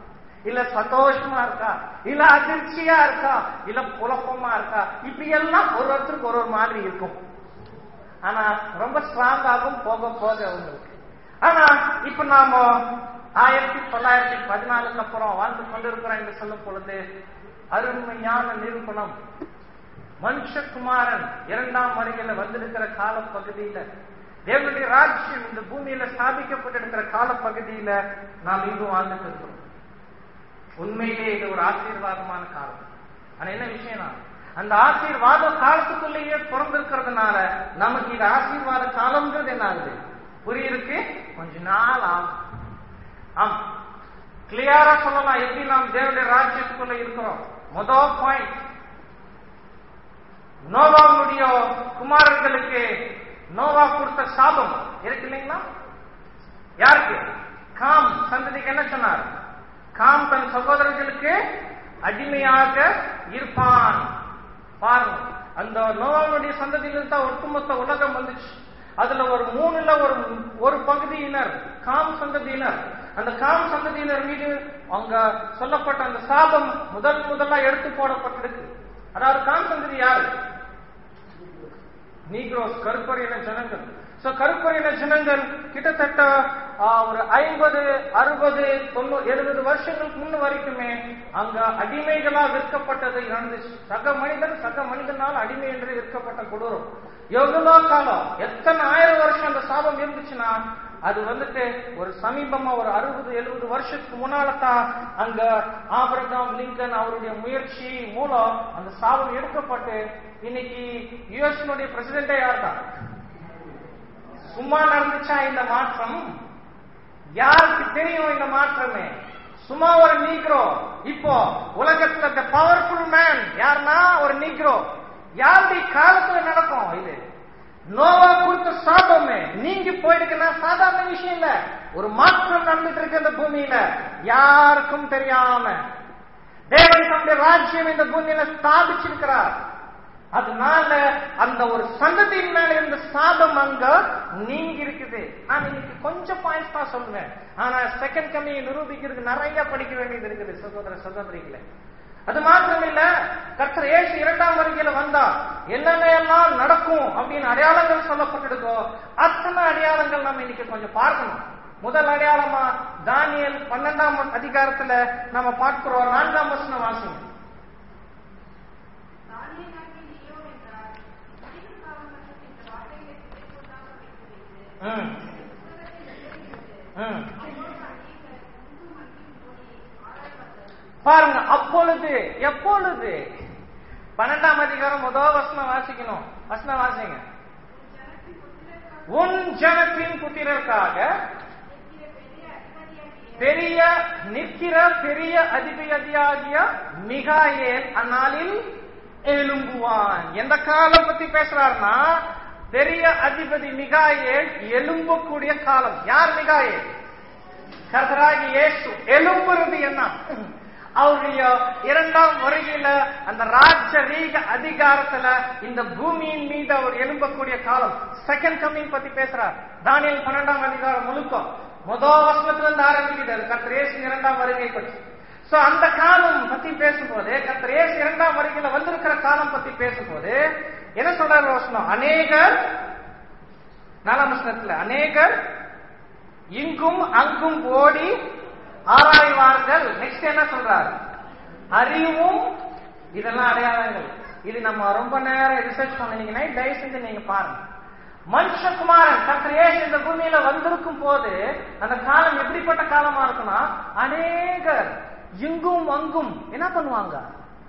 இல்ல சந்தோஷமா இருக்கா இல்ல அதிர்ச்சியா இருக்கா இல்ல குழப்பமா இருக்கா இப்படி எல்லாம் ஒரு ஒருத்தருக்கு ஒரு ஒரு மாதிரி இருக்கும் ஆனா ரொம்ப ஸ்ட்ராங்காகவும் போக போக உங்களுக்கு ஆனா இப்ப நாம ஆயிரத்தி தொள்ளாயிரத்தி பதினாலுக்கு அப்புறம் வாழ்ந்து கொண்டிருக்கிறோம் என்று சொல்லும் பொழுது அருமையான நிரூபணம் மனுஷகுமாரன் இரண்டாம் வருகையில வந்திருக்கிற கால பகுதியில தேவனுடைய ராஜ்யம் இந்த பூமியில ஸ்தாபிக்கப்பட்டிருக்கிற கால பகுதியில நாம் இங்கு வாழ்ந்துட்டு இருக்கிறோம் உண்மையிலே இது ஒரு ஆசீர்வாதமான காலம் ஆனா என்ன விஷயம்னா அந்த ஆசீர்வாத காலத்துக்குள்ளேயே பிறந்திருக்கிறதுனால நமக்கு இது ஆசீர்வாத காலம்ன்றது என்ன ஆகுது புரியுதுக்கு கொஞ்ச நாள் ஆகும் ஆம் கிளியரா சொல்லலாம் எப்படி நாம் தேவனுடைய ராஜ்யத்துக்குள்ள இருக்கிறோம் முதல் பாயிண்ட் நோவாவுடைய குமாரர்களுக்கு நோவா கொடுத்த சாபம் இருக்கு இல்லைங்களா யாருக்கு காம் சந்ததிக்கு என்ன சொன்னார் காம் தன் சகோதரர்களுக்கு அடிமையாக இருப்பான் பாருங்க அந்த நோவாவுடைய சந்ததியிலிருந்து தான் ஒட்டுமொத்த உலகம் வந்துச்சு அதுல ஒரு மூணுல ஒரு ஒரு பகுதியினர் காம் சந்ததியினர் அந்த காம் சந்ததியினர் மீது அங்க சொல்லப்பட்ட அந்த சாபம் முதல் முதலா எடுத்து போடப்பட்டிருக்கு அதாவது காம் சந்ததி யாரு நீக்ரோஸ் கருப்பறையின ஜனங்கள் சோ கருப்பறையின ஜனங்கள் கிட்டத்தட்ட ஆ, ஒரு ஐம்பது அறுபது தொண்ணூறு எழுபது வருஷங்களுக்கு முன்ன வரைக்குமே அங்க அடிமைகளா விற்கப்பட்டது நடந்துச்சு சக மனிதன் சக மனிதனால் அடிமை என்று விற்கப்பட்ட கொடூரம் எவ்வளோ காலம் எத்தனை ஆயிரம் வருஷம் அந்த சாபம் இருந்துச்சுன்னா அது வந்துட்டு ஒரு சமீபமா ஒரு அறுபது எழுபது வருஷத்துக்கு முன்னால தான் அங்க ஆபிரகாம் லிங்கன் அவருடைய முயற்சி மூலம் அந்த சாபம் எடுக்கப்பட்டு இன்னைக்கு யுஎஸ்னுடைய பிரசிடென்டே யார் தான் சும்மா நடந்துச்சா இந்த மாற்றம் யாருக்கு தெரியும் இந்த மாற்றமே சும்மா ஒரு நீக்ரோ இப்போ உலகத்துல பவர்ஃபுல் மேன் யாருன்னா ஒரு நீக்ரோ யாருடைய காலத்துல நடக்கும் இது நோவா கொடுத்த சாபமே நீங்கி போயிடுக்குன்னா சாதாரண விஷயம் இல்ல ஒரு மாற்றம் நடந்துட்டு இருக்கு இந்த பூமியில யாருக்கும் தெரியாம தேவன் தம்முடைய ராஜ்யம் இந்த பூமியில ஸ்தாபிச்சிருக்கிறார் அதனால அந்த ஒரு சந்ததியின் மேல இருந்த சாபம் அங்க நீங்கி இருக்குது நான் இன்னைக்கு கொஞ்சம் பாயிண்ட்ஸ் தான் சொல்லுவேன் ஆனா செகண்ட் கம்மியை நிரூபிக்கிறதுக்கு நிறைய படிக்க வேண்டியது இருக்குது சகோதர சகோதரிகளை அது மாத்திரம் இல்ல கர்த்தர் ஏசு இரண்டாம் வருகையில வந்தா என்னென்ன எல்லாம் நடக்கும் அப்படின்னு அடையாளங்கள் சொல்லப்பட்டிருக்கோ அத்தனை அடையாளங்கள் நம்ம இன்னைக்கு கொஞ்சம் பார்க்கணும் முதல் அடையாளமா தானியல் பன்னெண்டாம் அதிகாரத்துல நம்ம பார்க்கிறோம் நான்காம் வசனம் வாசிங்க தானியேலாகிய நீயோ என்றார், முடிவு காலம் மற்றும் இந்த வார்த்தைகளை சிறைக்குள்ளாக வைத்து வைத்து, ம், புத்தகத்தில் எழுதிவிட்டு, ம். அப்பொழுது அநேகர் இங்கும் அங்கும் ஓடி ஆராய்வார்கள். பாருங்க அப்பொழுது எப்பொழுது பன்னெண்டாம் அதிகாரம் முதல் வசனம் வாசிக்கணும் வசனம் வாசிங்க ஜனத்தின் புத்திரருக்காக உன் ஜனத்தின் புத்திரருக்காக நிற்கிற பெரிய அதிகாரியாகிய பெரிய நிற்கிற பெரிய அதிபதியாகிய மிகாயேல் அந்நாளில் எழும்புவான் எந்த காலம் பத்தி பேசுறாருன்னா பெரிய அதிபதி மிகாயேல் எழும்பக்கூடிய காலம் யார் மிகாயேல் கர்த்தராகி இயேசு எழும்புறது என்ன அவருடைய இரண்டாம் வருகையில அந்த ராஜரீக அதிகாரத்துல இந்த பூமியின் மீது அவர் எழும்பக்கூடிய காலம் செகண்ட் கம்மிங் பத்தி பேசுறார் தானியல் பன்னெண்டாம் அதிகாரம் முழுக்கம் முதல் வசனத்துல இருந்து ஆரம்பிக்குது அது கர்த்தர் இயேசு இரண்டாம் வருகை பற்றி சோ அந்த காலம் பத்தி பேசும்போது கர்த்தர் இயேசு இரண்டாம் வருகையில வந்திருக்கிற காலம் பத்தி பேசும்போது என்ன சொல்றாரு வசனம் அநேகர் நாலாம் வசனத்துல அநேகர் இங்கும் அங்கும் ஓடி ஆராய்வார்கள் நெக்ஸ்ட் என்ன சொல்றாரு அறிவும் இதெல்லாம் அடையாளங்கள் இது நம்ம ரொம்ப நேரம் ரிசர்ச் பண்ணீங்கன்னா தயவு செஞ்சு நீங்க பாருங்க மனுஷகுமாரன் கர்த்தர் இயேசு இந்த பூமியில வந்திருக்கும் போது அந்த காலம் எப்படிப்பட்ட காலமா இருக்குன்னா அநேகர் இங்கும் அங்கும் என்ன பண்ணுவாங்க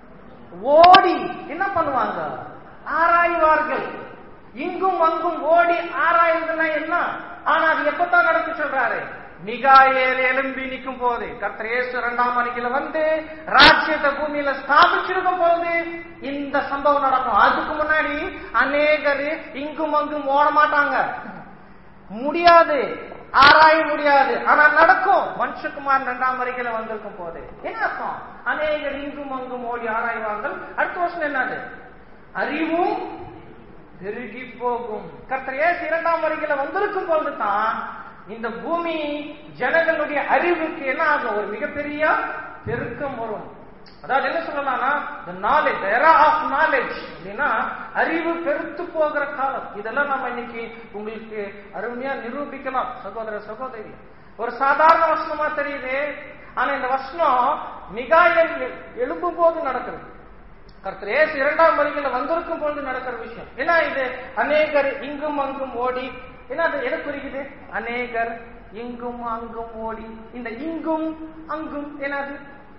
ஓடி என்ன பண்ணுவாங்க ஆராய்வார்கள் இங்கும் அங்கும் ஓடி ஆராய்வதுன்னா என்ன ஆனா அது எப்பதான் நடக்க சொல்றாரு மிகாயேல் எழும்பி நிற்கும் போது கர்த்தர் இயேசு இரண்டாம் மணிக்குல வந்து ராஜ்யத்தை பூமியில ஸ்தாபிச்சிருக்கும் போது இந்த சம்பவம் நடக்கும் அதுக்கு முன்னாடி அநேகர் இங்கும் அங்கும் ஓட மாட்டாங்க முடியாது ஆராய முடியாது ஆனா நடக்கும் மனுஷகுமார் இரண்டாம் வரைக்கும் வந்திருக்கும் போது என்ன அர்த்தம் அநேகர் இங்கும் அங்கும் ஓடி ஆராய்வார்கள் அடுத்த வருஷம் என்னது அறிவும் பெருகி போகும் கர்த்தர் ஏசு இரண்டாம் வரைக்கும் வந்திருக்கும் போது தான் இந்த பூமி ஜனங்களுடைய அறிவுக்கு என்ன ஆகும் ஒரு மிகப்பெரிய பெருக்கம் வரும் அதாவது என்ன சொல்லலாம்னா the knowledge the era of knowledge அப்படின்னா அறிவு பெருத்து போகிற காலம் இதெல்லாம் நம்ம இன்னைக்கு உங்களுக்கு அருமையா நிரூபிக்கலாம் சகோதர சகோதரி ஒரு சாதாரண வசனமா தெரியுது ஆனா இந்த வசனம் மிகாயல் எழும்பும் போது நடக்கிறது கர்த்தர் ஏசு இரண்டாம் வருகையில வந்திருக்கும் பொழுது நடக்கிற விஷயம் ஏன்னா இது அநேகர் இங்கும் அங்கும் ஓடி ஏன்னா அது எதை குறிக்குது அநேகர் இங்கும் அங்கும் ஓடி இந்த இங்கும் அங்கும் என்னது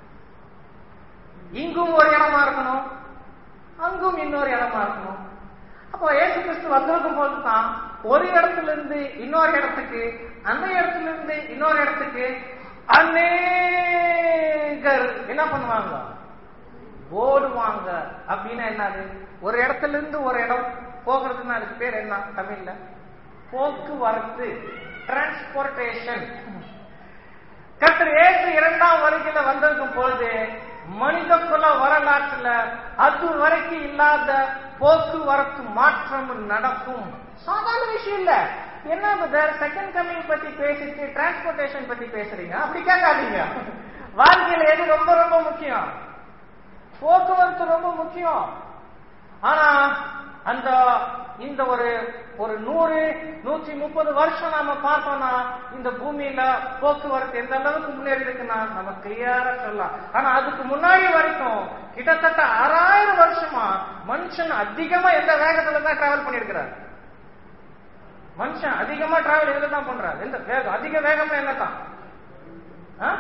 இங்கும் ஒரு இடமா இருக்கணும் அங்கும் இன்னொரு இடமா இருக்கணும் அப்போ ஏசு கிறிஸ்து வந்திருக்கும் போது தான் ஒரு இடத்துல இருந்து இன்னொரு இடத்துக்கு அந்த இடத்துல இருந்து இன்னொரு இடத்துக்கு அநேகர் என்ன பண்ணுவாங்க ஓடுவாங்க அப்படின்னா என்னது ஒரு இடத்துல இருந்து ஒரு இடம் போகிறதுன்னா அதுக்கு பேர் என்ன தமிழ்ல போக்குவரத்து டிரான்ஸ்போர்டேஷன் கர்த்தர் ஏசு இரண்டாம் வருகையில வந்திருக்கும் பொழுது மனித குல வரலாற்றுல அது வரைக்கும் இல்லாத போக்குவரத்து மாற்றம் நடக்கும் சாதாரண விஷயம் இல்ல என்ன செகண்ட் கமிங் பத்தி பேசிட்டு டிரான்ஸ்போர்டேஷன் பத்தி பேசுறீங்க அப்படி கேட்காதீங்க வாழ்க்கையில எது ரொம்ப ரொம்ப முக்கியம் போக்குவரத்து ரொம்ப முக்கியம் ஆனா அந்த இந்த ஒரு ஒரு நூறு நூற்றி முப்பது வருஷம் நாம பார்த்தோம்னா இந்த பூமியில போக்குவரத்து எந்த அளவுக்கு முன்னேறி இருக்குன்னா நம்ம கிளியரா சொல்லலாம் ஆனா அதுக்கு முன்னாடி வரைக்கும் கிட்டத்தட்ட ஆறாயிரம் வருஷமா மனுஷன் அதிகமா எந்த வேகத்துல தான் டிராவல் பண்ணிருக்கிறார் மனுஷன் அதிகமா டிராவல் எதுல தான் பண்றாரு எந்த வேகம் அதிக வேகமா என்னதான் ஆ?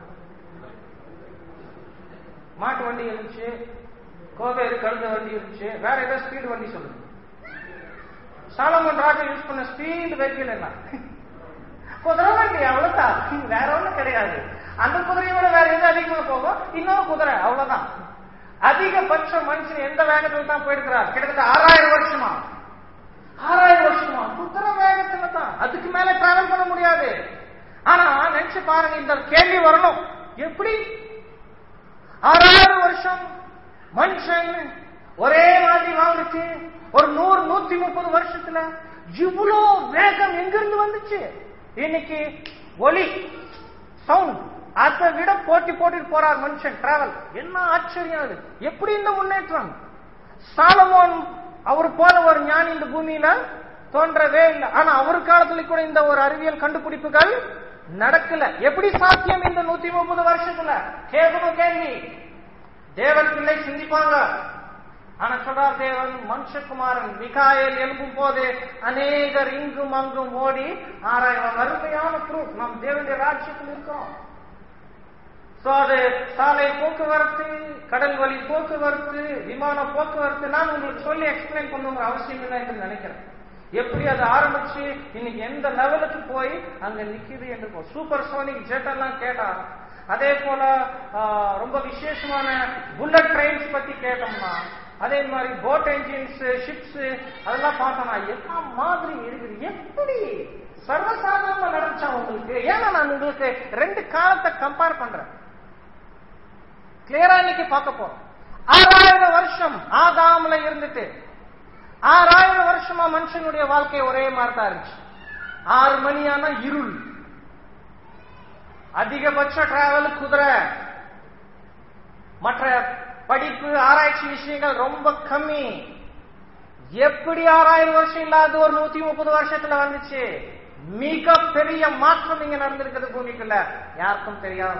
மாட்டு வண்டி இருந்துச்சு கோவேறு கழுத வண்டி இருந்துச்சு வேற ஏதாவது ஸ்பீடு வண்டி சொல்லுங்க சாலமன் ராஜா யூஸ் பண்ண ஸ்பீடு வெஹிக்கிள் என்ன குதிரை வண்டி அவ்வளவுதான் வேற ஒண்ணும் கிடையாது அந்த குதிரையோட வேற எது அதிகமா போகும் இன்னொரு குதிரை அவ்வளவுதான் அதிகபட்ச மனுஷன் எந்த வேகத்துல தான் போயிருக்கிறார் கிட்டத்தட்ட ஆறாயிரம் வருஷமா ஆறாயிரம் வருஷமா குதிரை வேகத்துல தான் அதுக்கு மேல டிராவல் பண்ண முடியாது ஆனா நினைச்சு பாருங்க இந்த கேள்வி வரணும் எப்படி ஆறாயிரம் வருஷம் மனுஷன் ஒரே மாதிரி வாழ்ந்துச்சு ஒரு நூறு நூத்தி முப்பது வருஷத்துல இவ்வளோ வேகம் எங்கிருந்து வந்துச்சு இன்னைக்கு ஒலி சவுண்ட் அதை விட போட்டி போட்டுட்டு போறார் மனுஷன் டிராவல் என்ன ஆச்சரியம் அது எப்படி இந்த முன்னேற்றம் சாலமோன் அவர் போல ஒரு ஞானி இந்த பூமியில தோன்றவே இல்லை ஆனா அவர் காலத்துல கூட இந்த ஒரு அறிவியல் கண்டுபிடிப்புகள் நடக்கல எப்படி சாத்தியம் இந்த நூத்தி முப்பது வருஷத்துல கேட்கணும் கேள்வி தேவன் பிள்ளை சிந்திப்பாங்க ஆனா சொல்றார் தேவன் மனுஷகுமாரன் மிகாயல் எழும்பும் போது அநேகர் இங்கும் அங்கும் ஓடி ஆராய்வாங்க அருமையான ப்ரூஃப் நம் தேவனுடைய ராஜ்யத்தில் இருக்கோம் சோ அது சாலை போக்குவரத்து கடல் வழி போக்குவரத்து விமான போக்குவரத்து நான் உங்களுக்கு சொல்லி எக்ஸ்பிளைன் பண்ணுங்கிற அவசியம் இல்லை என்று நினைக்கிறேன் எப்படி அது ஆரம்பிச்சு இன்னைக்கு எந்த லெவலுக்கு போய் அங்க நிக்குது என்று சூப்பர் சோனிக் ஜெட் எல்லாம் கேட்டா அதே போல ஆ, ரொம்ப விசேஷமான புல்லட் ட்ரெயின்ஸ் பத்தி கேட்டோம்னா அதே மாதிரி போட் என்ஜின்ஸ் ஷிப்ஸ் அதெல்லாம் பார்த்தோம்னா என்ன மாதிரி இருக்குது எப்படி சர்வசாதாரணமா நடந்துச்சா உங்களுக்கு ஏன்னா நான் உங்களுக்கு ரெண்டு காலத்தை கம்பேர் பண்றேன் கிளியரா இன்னைக்கு பார்க்க போறோம் ஆறாயிரம் வருஷம் ஆதாம்ல இருந்துட்டு ஆறாயிரம் வருஷமா மனுஷனுடைய வாழ்க்கை ஒரே மாதிரி தான் இருந்துச்சு ஆறு மணி ஆனா இருள் அதிகபட்ச டிராவல் குதிரை மற்ற படிப்பு ஆராய்ச்சி விஷயங்கள் ரொம்ப கம்மி எப்படி ஆறாயிரம் வருஷம் இல்லாத ஒரு நூத்தி முப்பது வருஷத்துல வந்துச்சு மிக பெரிய மாற்றம் இங்க நடந்திருக்கிறது பூமிக்குள்ள யாருக்கும் தெரியாம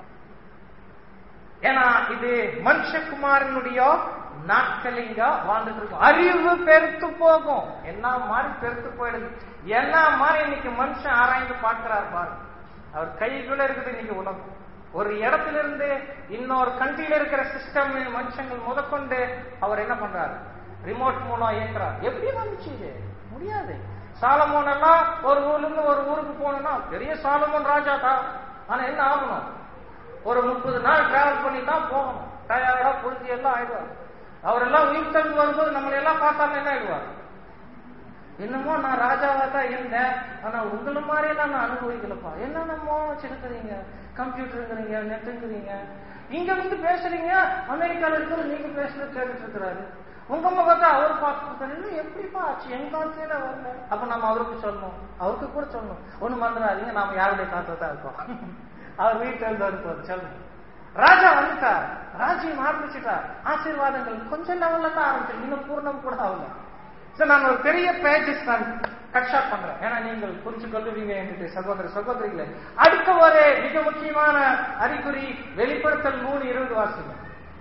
ஏன்னா இது மனுஷகுமாரனுடைய நாட்கள் இங்க வாழ்ந்துட்டு இருக்கும் அறிவு பெருத்து போகும் என்ன மாதிரி பெருத்து போயிடுது என்ன மாதிரி இன்னைக்கு மனுஷன் ஆராய்ந்து பார்க்கிறார் பாரு அவர் கைக்குள்ள இருக்குது இன்னைக்கு உலகம் ஒரு இடத்துல இருந்து இன்னொரு கண்ட்ரியில இருக்கிற சிஸ்டம் மனுஷங்கள் முதற்கொண்டு அவர் என்ன பண்றாரு ரிமோட் மூலம் இயக்குறார் எப்படி வந்துச்சு இது முடியாது சாலமோன் எல்லாம் ஒரு ஊர்ல இருந்து ஒரு ஊருக்கு போகணும்னா பெரிய சாலமோன் ராஜா தான் ஆனா என்ன ஆகணும் ஒரு முப்பது நாள் டிராவல் பண்ணி தான் போகணும் டயர்டா புரிஞ்சு எல்லாம் ஆயிடுவார் அவரெல்லாம் உயிர் தந்து வரும்போது நம்மளை எல்லாம் பார்த்தாம என்ன ஆயிடுவார் என்னமோ நான் ராஜாவா தான் இருந்தேன் ஆனா உங்களை மாதிரி எல்லாம் நான் அனுபவிக்கலப்பா என்னென்னமோ வச்சிருக்கிறீங்க கம்ப்யூட்டருங்கிறீங்க நெட்டுங்கிறீங்க இங்க வந்து பேசுறீங்க அமெரிக்கால இருக்கிற நீங்க பேசுறது கேட்டுட்டு இருக்கிறாரு உங்க முகத்தை அவர் பார்த்துருக்காரு இன்னும் எப்படிப்பா ஆச்சு எங்க காலத்துல வரல அப்ப நம்ம அவருக்கு சொல்லணும் அவருக்கு கூட சொல்லணும் ஒண்ணு மறந்துடாதீங்க நாம யாருடைய காலத்துல தான் இருக்கோம் அவர் வீட்டுல இருந்து வரும்போது சொல்லுங்க ராஜா வந்துட்டார் ராஜ்யம் ஆரம்பிச்சுட்டார் ஆசீர்வாதங்கள் கொஞ்சம் லெவல்ல தான் ஆரம்பிச்சு இன்னும் பூர்ணம் கூட ஆகல சரி நான் ஒரு பெரிய பேஜஸ் நான் கட் ஷாட் பண்றேன் ஏன்னா நீங்கள் புரிஞ்சு கொள்ளுவீங்க என்று சகோதர சகோதரிகளே அடுத்த ஒரு மிக முக்கியமான அறிகுறி வெளிப்படுத்தல் மூணு இருபது வாசிங்க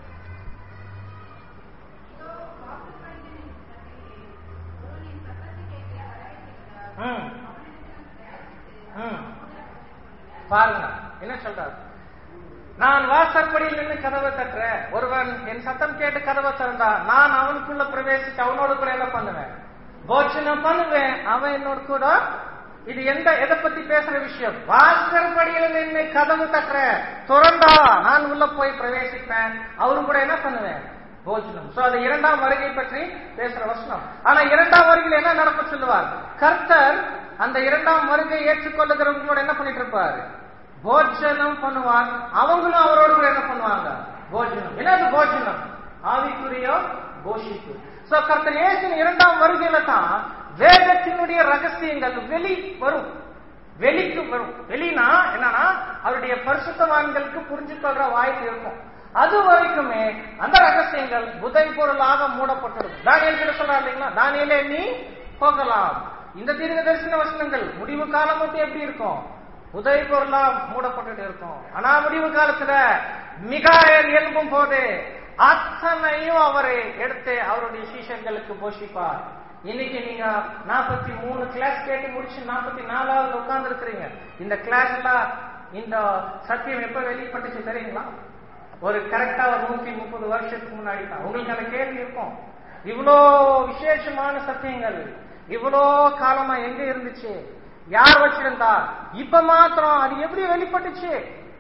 இதோ வாக்குப்படிகளின் சபையிலே ஒருவனின் சத்தத்தை கேட்டு வரவேற்கிறார். ம், அவனிடத்தில் தயாரித்து ம். பாருங்க என்ன சொல்றாரு நான் வாசற்படியில் நின்று கதவை தட்டுறேன் ஒருவன் என் சத்தம் கேட்டு கதவை திறந்தா நான் அவனுக்குள்ள பிரவேசிச்சு அவனோட கூட என்ன பண்ணுவேன் போச்சனம் பண்ணுவேன் அவன் என்னோட கூட இது எந்த எதை பத்தி பேசுற விஷயம் வாசற்படியில் நின்று கதவு தட்டுறேன் திறந்தா நான் உள்ள போய் பிரவேசிப்பேன் அவரு கூட என்ன பண்ணுவேன் போஜனம் சோ அது இரண்டாம் வருகை பற்றி பேசுற வசனம் ஆனா இரண்டாம் வருகையில் என்ன நடக்க சொல்லுவார் கர்த்தர் அந்த இரண்டாம் வருகை ஏற்றுக்கொள்ளுகிறவங்களோட என்ன பண்ணிட்டு இருப்பாரு போஜனம் பண்ணுவார் அவங்களும் அவரோடு கூட என்ன பண்ணுவாங்க போஜனம் என்னது போஜனம் ஆவிக்குரிய போஷிப்பு சோ கர்த்தர் இயேசுவின் இரண்டாம் வருகையில தான் வேதத்தினுடைய ரகசியங்கள் வெளி வரும் வெளிக்கு வரும் வெளினா என்னன்னா அவருடைய பரிசுத்தவான்களுக்கு புரிஞ்சு கொள்ற வாய்ப்பு இருக்கும் அது வரைக்குமே அந்த ரகசியங்கள் புதை பொருளாக மூடப்பட்டிடும் தானியல் கிட்ட சொல்றா இல்லைங்களா தானியலே நீ போகலாம் இந்த தீர்க்க தரிசன வசனங்கள் முடிவு காலம் மட்டும் எப்படி இருக்கும் புதை பொருளா மூடப்பட்டுட்டு இருக்கும் ஆனா முடிவு காலத்துல மிகாயல் எழும்பும் போது அத்தனையும் அவரை எடுத்து அவருடைய சீஷர்களுக்கு போஷிப்பார் இன்னைக்கு நீங்க நாற்பத்தி மூணு கிளாஸ் கேட்டு முடிச்சு நாற்பத்தி நாலாவது உட்கார்ந்து இருக்கிறீங்க இந்த கிளாஸ் எல்லாம் இந்த சத்தியம் எப்ப வெளிப்பட்டுச்சு தெரியுங்களா ஒரு கரெக்டா ஒரு நூத்தி முப்பது வருஷத்துக்கு முன்னாடி தான் உங்களுக்கு அந்த கேள்வி இருக்கும் இவ்வளோ விசேஷமான சத்தியங்கள் இவ்வளோ காலமா எங்க இருந்துச்சு யார் வச்சிருந்தா இப்ப மாத்திரம் அது எப்படி வெளிப்பட்டுச்சு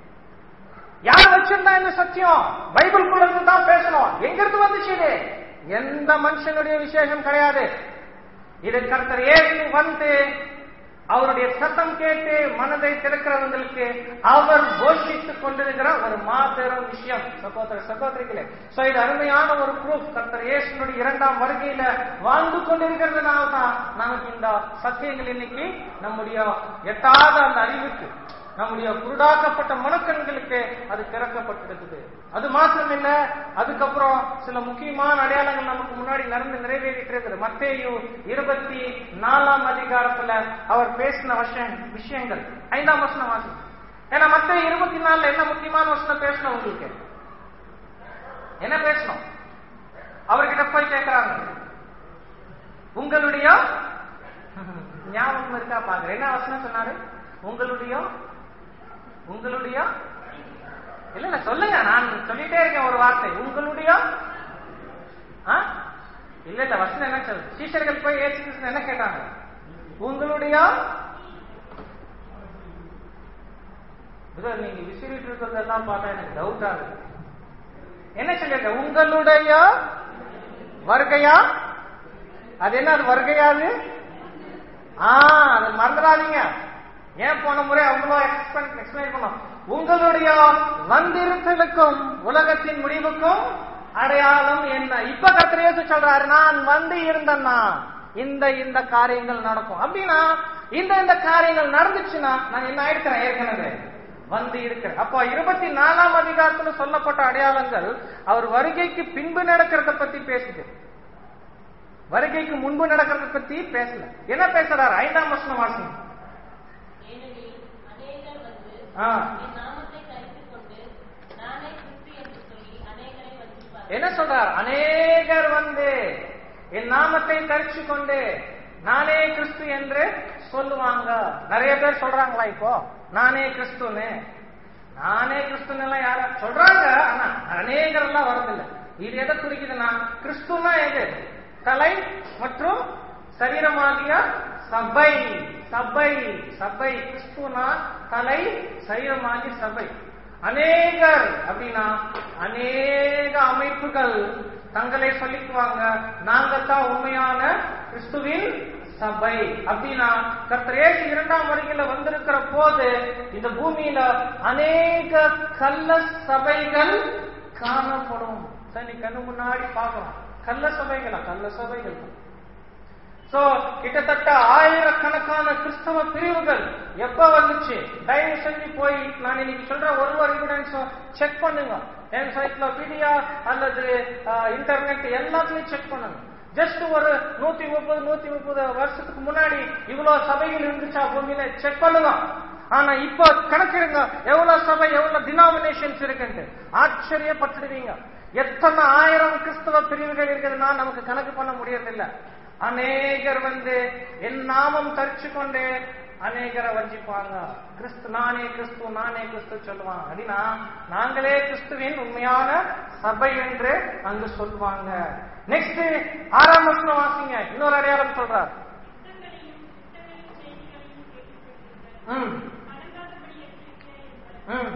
யார் வச்சிருந்தா இந்த சத்தியம் பைபிள்குள்ள இருந்து தான் பேசணும் எங்க இருந்து வந்துச்சு இது எந்த மனுஷனுடைய விசேஷம் கிடையாது இது கர்த்தர் ஏறி வந்து அவருடைய சத்தம் கேட்டு மனதை திறக்கிறவங்களுக்கு அவர் போஷித்துக் கொண்டிருக்கிற ஒரு மாபெரும் விஷயம் சகோதர சகோதரிகளே சோ இது அருமையான ஒரு ப்ரூஃப் கர்த்தர் இயேசுனுடைய இரண்டாம் வருகையில வாழ்ந்து கொண்டிருக்கிறதுனால தான் நமக்கு இந்த சத்தியங்கள் இன்னைக்கு நம்முடைய எட்டாத அந்த அறிவுக்கு நம்முடைய குருடாக்கப்பட்ட மனுக்கண்களுக்கு அது திறக்கப்பட்டிருக்குது அது மாத்திரம் இல்ல அதுக்கப்புறம் சில முக்கியமான அடையாளங்கள் நமக்கு முன்னாடி நடந்து நிறைவேறிட்டு இருக்குது மத்தேயு இருபத்தி நாலாம் அதிகாரத்துல அவர் பேசின விஷயம் விஷயங்கள் ஐந்தாம் வசனம் வாசி ஏன்னா மத்த இருபத்தி நாலுல என்ன முக்கியமான வசனம் பேசணும் உங்களுக்கு என்ன பேசணும் அவர்கிட்ட போய் கேட்கிறாங்க உங்களுடைய ஞாபகம் இருக்கா பாக்குறேன் என்ன வசனம் சொன்னாரு உங்களுடைய உங்களுடைய இல்ல இல்ல சொல்லுங்க நான் சொல்லிட்டே இருக்கேன் ஒரு வார்த்தை உங்களுடைய ஆ? இல்ல இல்ல வசனம் என்ன சொல்லு சீஷர்கள் போய் ஏசு கிறிஸ்து என்ன கேட்டாங்க உங்களுடைய பிரதர், நீங்க விசிறிட்டு இருக்கிறதெல்லாம் பார்த்தா எனக்கு டவுட் ஆகுது என்ன சொல்லிருக்க உங்களுடைய வருகையா அது என்ன அது வருகையாது ஆ அது மறந்துடாதீங்க ஏன் போன முறை அவ்வளோ எக்ஸ்பிளைன் பண்ணோம் உங்களுடைய வந்திருத்தலுக்கும் உலகத்தின் முடிவுக்கும் அடையாளம் என்ன இப்ப கத்திரேசு சொல்றாரு நான் வந்து இருந்தேன்னா இந்த இந்த காரியங்கள் நடக்கும் அப்படின்னா இந்த இந்த காரியங்கள் நடந்துச்சுன்னா நான் என்ன ஆயிருக்கிறேன் ஏற்கனவே வந்து இருக்கிறேன் அப்போ இருபத்தி நாலாம் அதிகாரத்துல சொல்லப்பட்ட அடையாளங்கள் அவர் வருகைக்கு பின்பு நடக்கிறத பத்தி பேசுது வருகைக்கு முன்பு நடக்கிறத பத்தி பேசல என்ன பேசுறாரு ஐந்தாம் வசனம் வாசனம் ஏனெனில் அநேகர் வந்து ஆ. என் நாமத்தை தரித்துக் கொண்டு நானே கிறிஸ்து என்று சொல்லி அநேகரை வஞ்சிப்பார்கள் என்ன சொல்றார் அநேகர் வந்து என் நாமத்தை தரிச்சு கொண்டு நானே கிறிஸ்து என்று சொல்லுவாங்க நிறைய பேர் சொல்றாங்களா இப்போ நானே கிறிஸ்துன்னு நானே கிறிஸ்துன்னு எல்லாம் யார சொல்றாங்க ஆனா அநேகர் எல்லாம் வரதில்லை இது எதை குறிக்குதுன்னா கிறிஸ்துனா எது தலை மற்றும் சரீரமாகிய சபை சபை சபை கிறிஸ்துனா தலை சரீரமாகிய சபை அநேகர் அப்படின்னா அநேக அமைப்புகள் தங்களை சொல்லிக்குவாங்க நாங்க தான் உண்மையான கிறிஸ்துவின் சபை அப்படின்னா கர்த்தர் இயேசு இரண்டாம் வருகையில வந்திருக்கிற போது இந்த பூமியில அநேக கள்ள சபைகள் காணப்படும் சரி கண்ணு முன்னாடி பார்க்கலாம் கள்ள சபைகளா கள்ள சபைகள் சோ கிட்டத்தட்ட ஆயிரக்கணக்கான கிறிஸ்தவ பிரிவுகள் எப்ப வந்துச்சு தயவு செஞ்சு போய் நான் இன்னைக்கு சொல்ற ஒரு ஒரு எவிடன்ஸும் செக் பண்ணுங்க என்சைக்ளோபீடியா அல்லது இன்டர்நெட் எல்லாத்தையும் செக் பண்ணுங்க ஜஸ்ட் ஒரு நூத்தி முப்பது நூத்தி முப்பது வருஷத்துக்கு முன்னாடி இவ்வளவு சபைகள் இருந்துச்சா பூமியில செக் பண்ணுங்க ஆனா இப்ப கணக்கிடுங்க எவ்வளவு சபை எவ்வளவு டினாமினேஷன்ஸ் இருக்குன்ட்டு ஆச்சரியப்பட்டுடுவீங்க எத்தனை ஆயிரம் கிறிஸ்தவ பிரிவுகள் இருக்குதுன்னா நமக்கு கணக்கு பண்ண முடியறதில்ல அநேகர் வந்து என் நாமம் தரிச்சு கொண்டு அநேகரை வஞ்சிப்பாங்க கிறிஸ்து நானே கிறிஸ்து நானே கிறிஸ்து சொல்லுவாங்க அப்படின்னா நாங்களே கிறிஸ்துவின் உண்மையான சபை என்று அங்கு சொல்லுவாங்க நெக்ஸ்ட் ஆறாம் வசனம் வாசிங்க இன்னொரு அடையாளம் சொல்றார் ம் ம்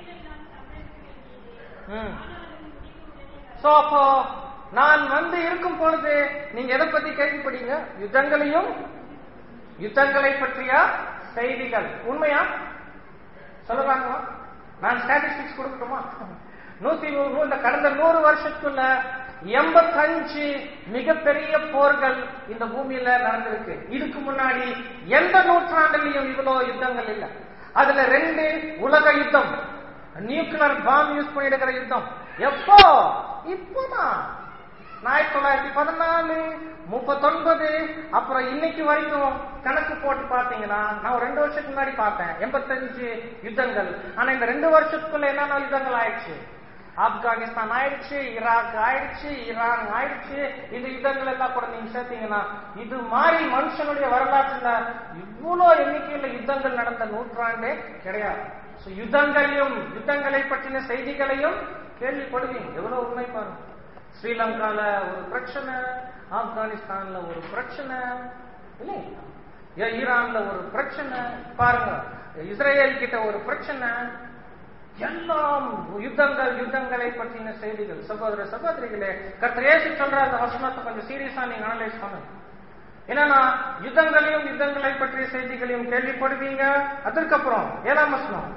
ம் சோ அப்போ நான் வந்து இருக்கும் பொழுது நீங்க எதை பத்தி கேள்விப்பட்டீங்க யுத்தங்களையும் யுத்தங்களை பற்றிய செய்திகள் உண்மையா சொல்லுறாங்களா நான் ஸ்டாட்டிஸ்டிக்ஸ் கொடுக்கட்டுமா நூத்தி நூறு இந்த கடந்த நூறு வருஷத்துக்குள்ள எண்பத்தஞ்சு மிகப்பெரிய போர்கள் இந்த பூமியில நடந்திருக்கு இதுக்கு முன்னாடி எந்த நூற்றாண்டுலயும் இவ்வளவு யுத்தங்கள் இல்ல அதுல ரெண்டு உலக யுத்தம் நியூக்ளியர் பாம் யூஸ் பண்ணிடுகிற யுத்தம் எப்போ இப்போதான் ஆயிரத்தி தொள்ளாயிரத்தி பதினாலு முப்பத்தொன்பது அப்புறம் இன்னைக்கு வரைக்கும் கணக்கு போட்டு பாத்தீங்கன்னா நான் ஒரு ரெண்டு வருஷத்துக்கு முன்னாடி பார்த்தேன் எண்பத்தஞ்சு யுத்தங்கள் ஆனா இந்த ரெண்டு வருஷத்துக்குள்ள என்னென்ன யுத்தங்கள் ஆயிடுச்சு ஆப்கானிஸ்தான் ஆயிடுச்சு ஈராக் ஆயிடுச்சு ஈரான் ஆயிடுச்சு இந்த யுத்தங்கள் எல்லாம் கூட நீங்க சேர்த்தீங்கன்னா இது மாதிரி மனுஷனுடைய வரலாற்றுல இவ்வளவு எண்ணிக்கையில யுத்தங்கள் நடந்த நூற்றாண்டே கிடையாது So, யுத்தங்களையும் யுத்தங்களை பற்றின செய்திகளையும் கேள்விப்படுவீங்க எவ்வளவு உண்மை பாருங்க ஸ்ரீலங்கால ஒரு பிரச்சனை ஆப்கானிஸ்தான்ல ஒரு பிரச்சனை இல்லைங்களா ஏ- ஈரான்ல ஒரு பிரச்சனை பாருங்க இஸ்ரேல் கிட்ட ஒரு பிரச்சனை எல்லாம் யுத்தங்கள் யுத்தங்களை பற்றின செய்திகள் சகோதர சகோதரிகளே கர்த்தர் இயேசு சொல்ற அந்த வசனத்தை கொஞ்சம் சீரியஸா நீங்க அனலைஸ் பண்ணுங்க என்னன்னா யுத்தங்களையும் யுத்தங்களை பற்றிய செய்திகளையும் கேள்விப்படுவீங்க அதற்கப்புறம் ஏழாம் வசனம்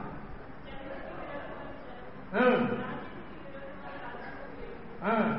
ம் ம்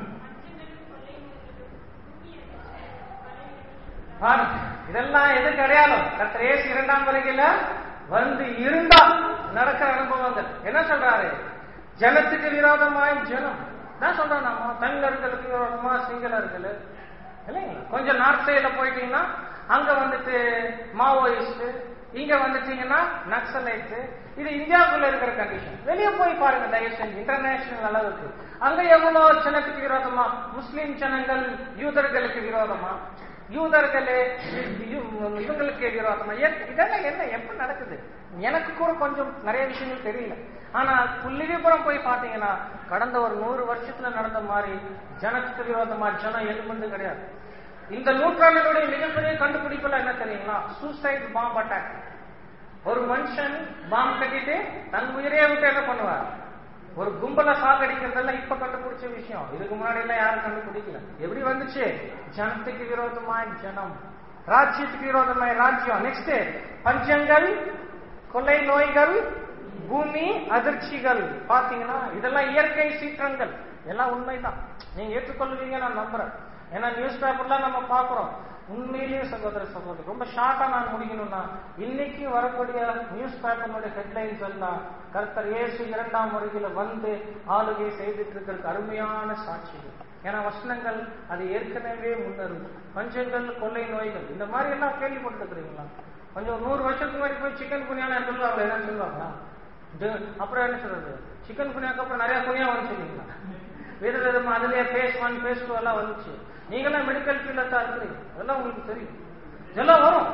பாருங்க, இதெல்லாம் எதுக்கு அடையாளம் கர்த்தர் இயேசு இரண்டாம் வருகையில வந்து இருந்தா நடக்கிற அனுபவங்கள் என்ன சொல்றாரு ஜனத்துக்கு விரோதமாய் ஜனம் தான் சொல்றோம் நம்ம தமிழர்களுக்கு விரோதமா சிங்களர்கள் இல்லைங்களா கொஞ்சம் நார்த் சைடுல போயிட்டீங்கன்னா அங்க வந்துட்டு மாவோயிஸ்ட் இங்க வந்துட்டீங்கன்னா நக்சலைட் இது இந்தியாவுக்குள்ள இருக்கிற கண்டிஷன் வெளியே போய் பாருங்க தயவு செஞ்சு இன்டர்நேஷனல் அளவுக்கு அங்க எவ்வளவு ஜனத்துக்கு விரோதமா முஸ்லிம் ஜனங்கள் யூதர்களுக்கு விரோதமா யூதர்களே இ- இவங்களுக்கு விரோதமா ஏன் இதெல்லாம் என்ன எப்ப நடக்குது எனக்கு கூட கொஞ்சம் நிறைய விஷயங்கள் தெரியல ஆனா புள்ளிவிபுரம் போய் பாத்தீங்கன்னா கடந்த ஒரு நூறு வருஷத்துல நடந்த மாதிரி ஜனத்துக்கு விரோதமா ஜனம் எழுபது கிடையாது இந்த நூற்றாண்டினுடைய மிகப்பெரிய கண்டுபிடிப்புல என்ன தெரியுங்களா சூசைட் பாம்ப் அட்டாக் ஒரு மனுஷன் பாம்பு கட்டிட்டு தன் உயிரையே விட்டு என்ன பண்ணுவார் ஒரு கும்பலை சாகடிக்கிறதெல்லாம் இப்ப கண்டுபிடிச்ச விஷயம் இதுக்கு முன்னாடி எல்லாம் யாரும் கண்டுபிடிக்கல எப்படி வந்துச்சு ஜனத்துக்கு விரோதமாய் ஜனம் ராஜ்யத்துக்கு விரோதமாய் ராஜ்யம் நெக்ஸ்ட் பஞ்சங்கள் கொலை நோய்கள் பூமி அதிர்ச்சிகள் பாத்தீங்கன்னா இதெல்லாம் இயற்கை சீற்றங்கள் எல்லாம் உண்மைதான் நீங்க ஏற்றுக்கொள்வீங்க நான் நம்புறேன் ஏன்னா நியூஸ் பேப்பர்லாம் நம்ம பாக்குறோம் உண்மையிலேயே சகோதர சகோதரர் ரொம்ப ஷார்ட்டா நான் முடிக்கணும்னா இன்னைக்கு வரக்கூடிய நியூஸ் பேப்பர்னுடைய ஹெட்லைன்ஸ் எல்லாம் கர்த்தர் இயேசு இரண்டாம் முறையில வந்து ஆளுகை செய்துட்டு இருக்கிறதுக்கு அருமையான சாட்சிகள் ஏன்னா வசனங்கள் அது ஏற்கனவே முன்னரும் பஞ்சங்கள் கொள்ளை நோய்கள் இந்த மாதிரி எல்லாம் கேள்விப்பட்டிருக்கிறீங்களா கொஞ்சம் ஒரு நூறு வருஷத்துக்கு முன்னாடி போய் சிக்கன் குனியான்னு சொல்லுவாங்க என்ன சொல்லுவாங்களா இது- அப்புறம் என்ன சொல்றது சிக்கன் குனியாக்கு அப்புறம் நிறைய குனியா வந்துச்சு இல்லைங்களா வித விதமா அதுலயே பேஸ் ஒன் பேஸ் டூ எல்லாம் வந்துச்சு நீங்களாம் மெடிக்கல் ஃபீல்ட்ல தான் இருக்கிறீங்க அதெல்லாம் உங்களுக்கு தெரியும் இதெல்லாம் வரும்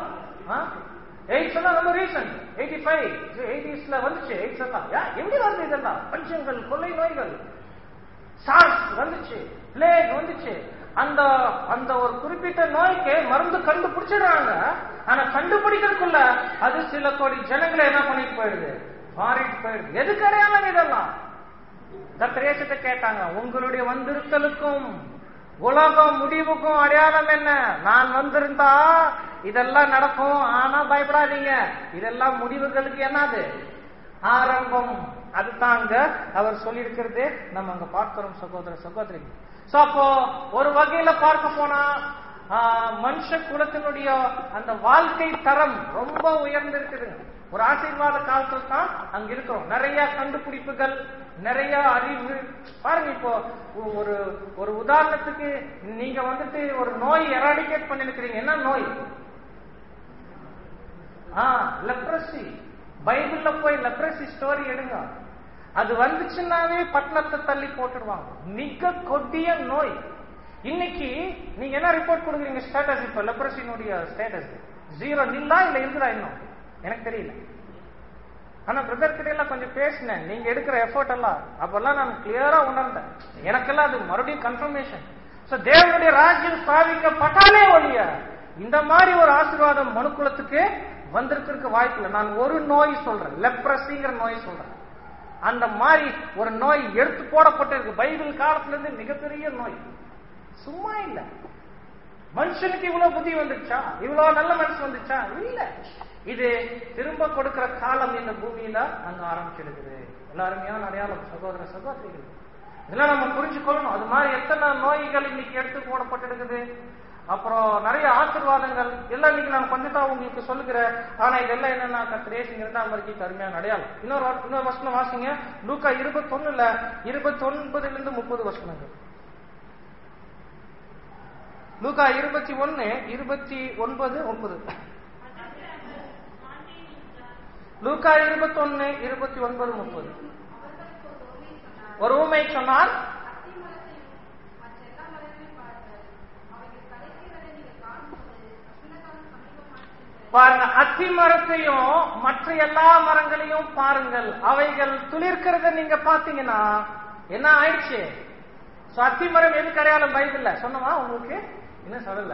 எய்ட்ஸ் எல்லாம் ரொம்ப ரீசன்ட் எயிட்டி ஃபைவ் எயிட்டிஸ்ல வந்துச்சு எய்ட்ஸ் எல்லாம் யா, எப்படி வருது இதெல்லாம் பஞ்சங்கள் கொள்ளை நோய்கள் சார்ஸ் வந்துச்சு பிளேக் வந்துச்சு அந்த அந்த ஒரு குறிப்பிட்ட நோய்க்கு மருந்து கண்டுபிடிச்சிடுறாங்க ஆனா கண்டுபிடிக்கிறதுக்குள்ள அது சில கோடி ஜனங்களை என்ன பண்ணிட்டு போயிடுது மாறிட்டு போயிடுது எதுக்கு அடையாளம் இதெல்லாம் கத்திரேசத்தை கேட்டாங்க உங்களுடைய வந்திருத்தலுக்கும் உலகம் முடிவுக்கும் அடையாளம் என்ன நான் வந்திருந்தா இதெல்லாம் நடக்கும் ஆனா பயப்படாதீங்க இதெல்லாம் முடிவுகளுக்கு என்னது ஆரம்பம் அதுதாங்க அவர் சொல்லியிருக்கிறது நம்ம அங்க பார்க்கிறோம் சகோதர சகோதரி சோ அப்போ ஒரு வகையில பார்க்க போனா ஆஹ், மனுஷ குலத்தினுடைய அந்த வாழ்க்கை தரம் ரொம்ப உயர்ந்திருக்குதுங்க ஒரு ஆசீர்வாத காலத்துல தான் அங்க இருக்கிறோம் நிறைய கண்டுபிடிப்புகள் நிறைய அறிவு பாருங்க இப்போ ஒ- ஒரு ஒரு உதாரணத்துக்கு நீங்க வந்துட்டு ஒரு நோய் எராடிகேட் பண்ணிருக்கிறீங்க என்ன நோய் ஆ லெப்ரசி பைபிள்ல போய் லெப்ரசி ஸ்டோரி எடுங்க அது வந்துச்சுன்னாவே பட்டணத்தை தள்ளி போட்டுடுவாங்க மிக கொடிய நோய் இன்னைக்கு நீங்க என்ன ரிப்போர்ட் கொடுக்குறீங்க ஸ்டேட்டஸ் இப்ப லெப்ரசினுடைய ஸ்டேட்டஸ் ஜீரோ நில்லா இல்ல இருக்குதா இன்னும் எனக்கு தெரியல ஆனா பிரதர் கிட்ட எல்லாம் கொஞ்சம் பேசினேன் நீங்க எடுக்கிற எஃபோர்ட் எல்லாம் அப்பெல்லாம் நான் கிளியரா உணர்ந்தேன் எனக்கெல்லாம் அது மறுபடியும் கன்ஃபர்மேஷன் சோ தேவனுடைய ராஜ்யம் ஸ்தாபிக்கப்பட்டாலே ஒழிய இந்த மாதிரி ஒரு ஆசீர்வாதம் மனுக்குலத்துக்கு வந்திருக்கிறதுக்கு வாய்ப்பு இல்லை நான் ஒரு நோய் சொல்றேன் லெப்ரஸிங்கிற நோய் சொல்றேன் அந்த மாதிரி ஒரு நோய் எடுத்து போடப்பட்டிருக்கு பைபிள் காலத்துல இருந்து மிகப்பெரிய நோய் சும்மா இல்ல மனுஷனுக்கு இவ்வளவு புத்தி வந்துச்சா இவ்வளவு நல்ல மனசு வந்துச்சா இல்ல இது திரும்ப கொடுக்கிற காலம் இந்த பூமியில அங்க ஆரம்பிச்சிருக்குது எல்லாருமையான அடையாளம் சகோதர சகோதரிகள் இதெல்லாம் நம்ம புரிஞ்சுக்கொள்ளணும் அது மாதிரி எத்தனை நோய்கள் இன்னைக்கு எடுத்து போடப்பட்டிருக்குது அப்புறம் நிறைய ஆசீர்வாதங்கள் எல்லாம் இன்னைக்கு நான் கொஞ்சம் தான் உங்களுக்கு சொல்லுகிறேன் ஆனா இதெல்லாம் என்னன்னா கத்திரேசிங் இரண்டாம் வரைக்கும் அருமையான அடையாளம் இன்னொரு வா- இன்னொரு வசனம் வாசிங்க லூக்கா இருபத்தொன்னுல இருபத்தொன்பதுல இருந்து முப்பது வசனங்கள் லூக்கா இருபத்தி ஒன்னு இருபத்தி ஒன்பது முப்பது லூக்கா இருபத்தொன்னு இருபத்தி ஒன்பது முப்பது அவர்களுக்கு ஒரு உண்மை சொன்னார் ஒரு ஊமை சொன்னார் அத்தி மரத்தையும் மற்ற எல்லா மரங்களையும் பாருங்கள் அவைகள் கடைசி வரை நீங்கள் காணும்போது வசந்தகாலம் சமீபமாயிருக்கிறது பாருங்க அத்தி மரத்தையும் மற்ற எல்லா மரங்களையும் பாருங்கள் அவைகள் துளிர்க்கிறத நீங்க பாத்தீங்கன்னா என்ன ஆயிடுச்சு So, அத்தி மரம் எது அடையாளம் பைபிள்ல சொன்னமா உங்களுக்கு இன்னும் சொல்லல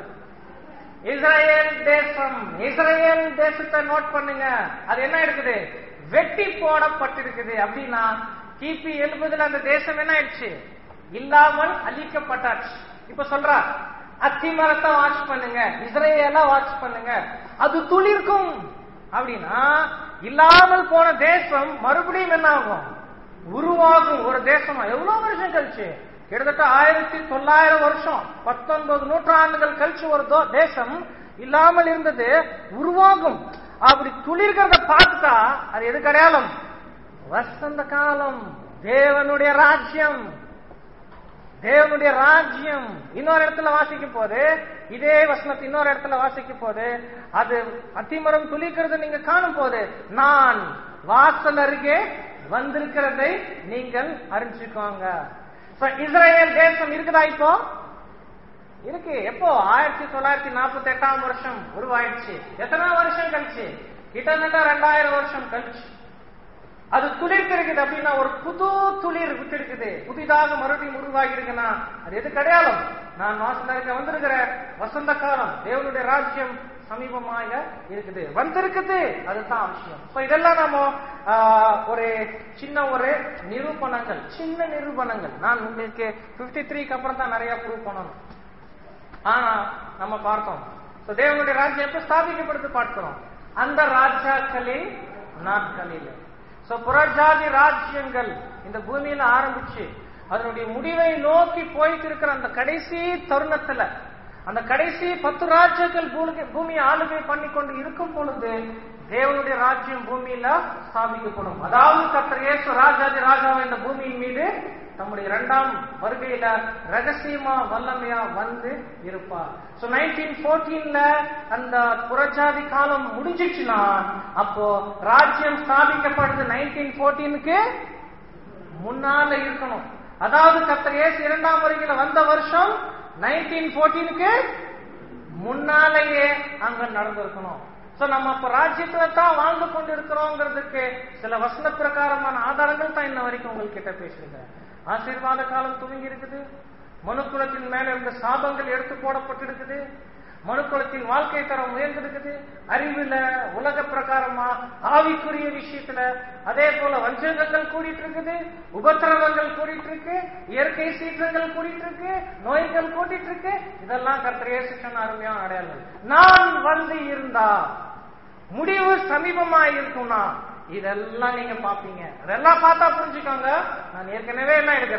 இஸ்ரேல் தேசம் இஸ்ரேல் தேசத்தை நோட் பண்ணுங்க அது என்ன இருக்குது வெட்டி போடப்பட்டிருக்குது அப்படின்னா கிபி எழுபதுல அந்த தேசம் என்ன ஆயிடுச்சு இல்லாமல் அழிக்கப்பட்டாச்சு இப்ப சொல்றா அத்தி மரத்தை வாட்ச் பண்ணுங்க இஸ்ரேல வாட்ச் பண்ணுங்க அது துளிர்க்கும் அப்படின்னா இல்லாமல் போன தேசம் மறுபடியும் என்ன ஆகும் உருவாகும் ஒரு தேசமா எவ்வளவு வருஷம் கழிச்சு கிட்டத்தட்ட ஆயிரத்தி தொள்ளாயிரம் வருஷம் பத்தொன்பது நூற்றாண்டுகள் கழிச்சு ஒரு தோ- தேசம் இல்லாமல் இருந்தது உருவாகும் அப்படி துளிர்கிறத பார்த்துட்டா அது எதுக்கு அடையாளம் வசந்த காலம் தேவனுடைய ராஜ்யம் தேவனுடைய ராஜ்யம் இன்னொரு இடத்துல வாசிக்கும் போது இதே வசனத்தை இன்னொரு இடத்துல வாசிக்கும் போது அது அத்திமரம் துளிக்கிறது நீங்க காணும் போது நான் வாசல் அருகே வந்திருக்கிறதை நீங்கள் அறிஞ்சுக்கோங்க So, இஸ்ரேல் தேசம் இருக்குதா இப்போ இருக்கு எப்போ ஆயிரத்தி தொள்ளாயிரத்தி நாற்பத்தி எட்டாம் வருஷம் உருவாயிடுச்சு எத்தனை வருஷம் கழிச்சு கிட்டத்தட்ட ரெண்டாயிரம் வருஷம் கழிச்சு அது துளிர்த்திருக்குது அப்படின்னா ஒரு புது துளிர் விட்டிருக்குது புதிதாக மறுபடியும் உருவாகி இருக்குன்னா அது எது அடையாளம் நான் வாசனருக்கு வந்திருக்கிறேன் வசந்த காலம் தேவனுடைய ராஜ்யம் சமீபமாக இருக்குது வந்திருக்குது அதுதான் விஷயம் So, இதெல்லாம் நம்ம ஆஹ், ஒரு சின்ன ஒரு நிரூபணங்கள் சின்ன நிரூபணங்கள் நான் உங்களுக்கு 53 த்ரீக்கு அப்புறம் தான் நிறைய ப்ரூவ் பண்ணணும் ஆனா நம்ம பார்த்தோம் So, தேவனுடைய ராஜ்யம் எப்ப ஸ்தாபிக்கப்படுத்து பார்க்கிறோம் அந்த ராஜாக்களின் நாட்களில் சோ புறஜாதி ராஜ்யங்கள் இந்த பூமியில ஆரம்பிச்சு அதனுடைய முடிவை நோக்கி போயிட்டு இருக்கிற அந்த கடைசி தருணத்துல அந்த கடைசி பத்து ராஜ்யங்கள் பூலி- பூமியை ஆளுகை பண்ணி கொண்டு இருக்கும் பொழுது தேவனுடைய ராஜ்யம் பூமியில ஸ்தாபிக்கப்படும் அதாவது கர்த்தர் இயேசு ராஜாதி ராஜாவை இந்த பூமியின் மீது தம்முடைய இரண்டாம் வருகையில ரகசியமா வல்லமையா வந்து இருப்பார் சோ நைன்டீன் போர்டீன்ல அந்த புறஜாதி காலம் முடிஞ்சிச்சுன்னா அப்போ ராஜ்யம் ஸ்தாபிக்கப்படுது நைன்டீன் போர்டீனுக்கு முன்னால இருக்கணும் அதாவது கர்த்தர் இயேசு இரண்டாம் வருகையில வந்த வருஷம் நைன்டீன் போர்டீனுக்கு முன்னாலேயே அங்க நடந்திருக்கணும் சோ நம்ம இப்ப ராஜ்யத்துல தான் வாழ்ந்து கொண்டு இருக்கிறோங்கிறதுக்கு சில வசன பிரகாரமான ஆதாரங்கள் தான் இன்ன வரைக்கும் உங்ககிட்ட பேசியிருக்கேன் ஆசீர்வாத காலம் துவங்கி இருக்குது மனுக்குலத்தின் மேல இருந்த சாபங்கள் எடுத்து போடப்பட்டிருக்குது மனுக்குலத்தின் வாழ்க்கை தரம் உயர்ந்திருக்குது அறிவுல உலக பிரகாரமா ஆவிக்குரிய விஷயத்துல அதே போல வஞ்சகங்கள் கூடிட்டு இருக்குது உபத்திரவங்கள் கூடிட்டு இருக்கு இயற்கை சீற்றங்கள் கூடிட்டு இருக்கு நோய்கள் கூட்டிட்டு இருக்கு இதெல்லாம் கர்த்தர் இயேசு சொன்ன அருமையான அடையாளங்கள் நான் வந்து இருந்தா முடிவு சமீபமா இருக்கும்னா இதெல்லாம் நீங்க பாப்பீங்க அதெல்லாம் பார்த்தா புரிஞ்சுக்கோங்க நான் ஏற்கனவே என்ன எடுக்கிறேன்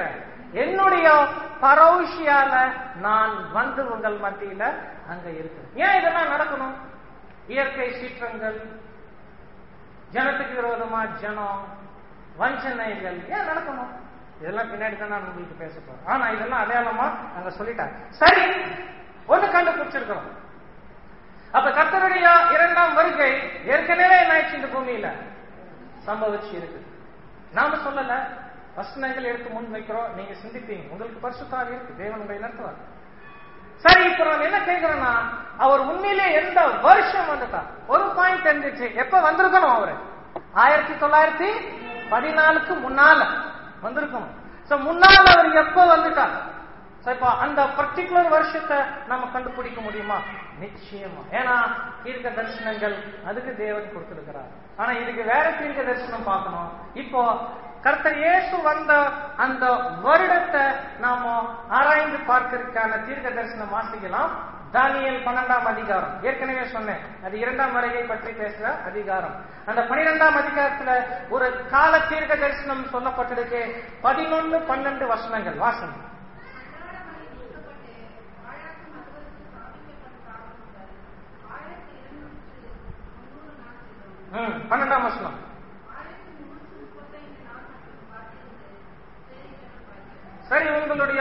என்னுடைய பரௌஷியால நான் வந்து உங்கள் மத்தியில அங்க இருக்கிறேன் ஏன் இதெல்லாம் நடக்கணும் இயற்கை சீற்றங்கள் ஜனத்துக்கு விரோதமா ஜனம் வஞ்சனைகள் ஏன் நடக்கணும் இதெல்லாம் பின்னாடி தான் நான் உங்களுக்கு பேச போறேன் ஆனா இதெல்லாம் அடையாளமா அங்க சொல்லிட்டாங்க சரி ஒண்ணு கண்டுபிடிச்சிருக்கிறோம் அப்ப கர்த்தருடைய இரண்டாம் வருகை ஏற்கனவே என்ன ஆயிடுச்சு இந்த பூமியில சம்பவிச்சு இருக்கு நாம சொல்லல வசனங்கள் எடுத்து முன் வைக்கிறோம் நீங்க சிந்திப்பீங்க உங்களுக்கு பரிசுத்தாக இருக்கு தேவன் உங்களை நடத்துவார் சரி இப்ப நான் என்ன கேட்கிறேன்னா அவர் உண்மையிலே எந்த வருஷம் வந்துட்டார் ஒரு பாயிண்ட் தெரிஞ்சிச்சு எப்ப வந்திருக்கணும் அவரு ஆயிரத்தி தொள்ளாயிரத்தி பதினாலுக்கு முன்னால வந்திருக்கணும் சோ முன்னால அவர் எப்ப வந்துட்டார் சோ இப்போ அந்த பர்டிகுலர் வருஷத்தை நம்ம கண்டுபிடிக்க முடியுமா நிச்சயமா ஏன்னா தீர்க்க தரிசனங்கள் அதுக்கு தேவன் கொடுத்திருக்கிறார் ஆனா இதுக்கு வேற தீர்க்க தரிசனம் பார்க்கணும் இப்போ கர்த்தர் இயேசு வந்த அந்த வருடத்தை நாம ஆராய்ந்து பார்க்கறதுக்கான தீர்க்க தரிசனம் வாசிக்கலாம் தானியல் பன்னெண்டாம் அதிகாரம் ஏற்கனவே சொன்னேன் அது இரண்டாம் வருகை பற்றி பேசுற அதிகாரம் அந்த பனிரெண்டாம் அதிகாரத்துல ஒரு கால தீர்க்க தரிசனம் சொல்லப்பட்டிருக்கு பதினொன்னு பன்னெண்டு வசனங்கள் வாசனம் அன்றாடமலை நீக்கப்பட்டு வாழாக்கும் அறுவருக்கு ஸ்தாபிக்கப்படும் காலம் முதல் ஆயிரத்தி இருநூற்று முன்னூறு நாள் செல்லும் ம், பன்னெண்டாம் வசனம் ஆயிரத்தி முன்னூற்று முப்பத்தைந்து நாள் மட்டும் காத்திருந்து சேரிகளும் வாய்க்கிறது சரி உங்களுடைய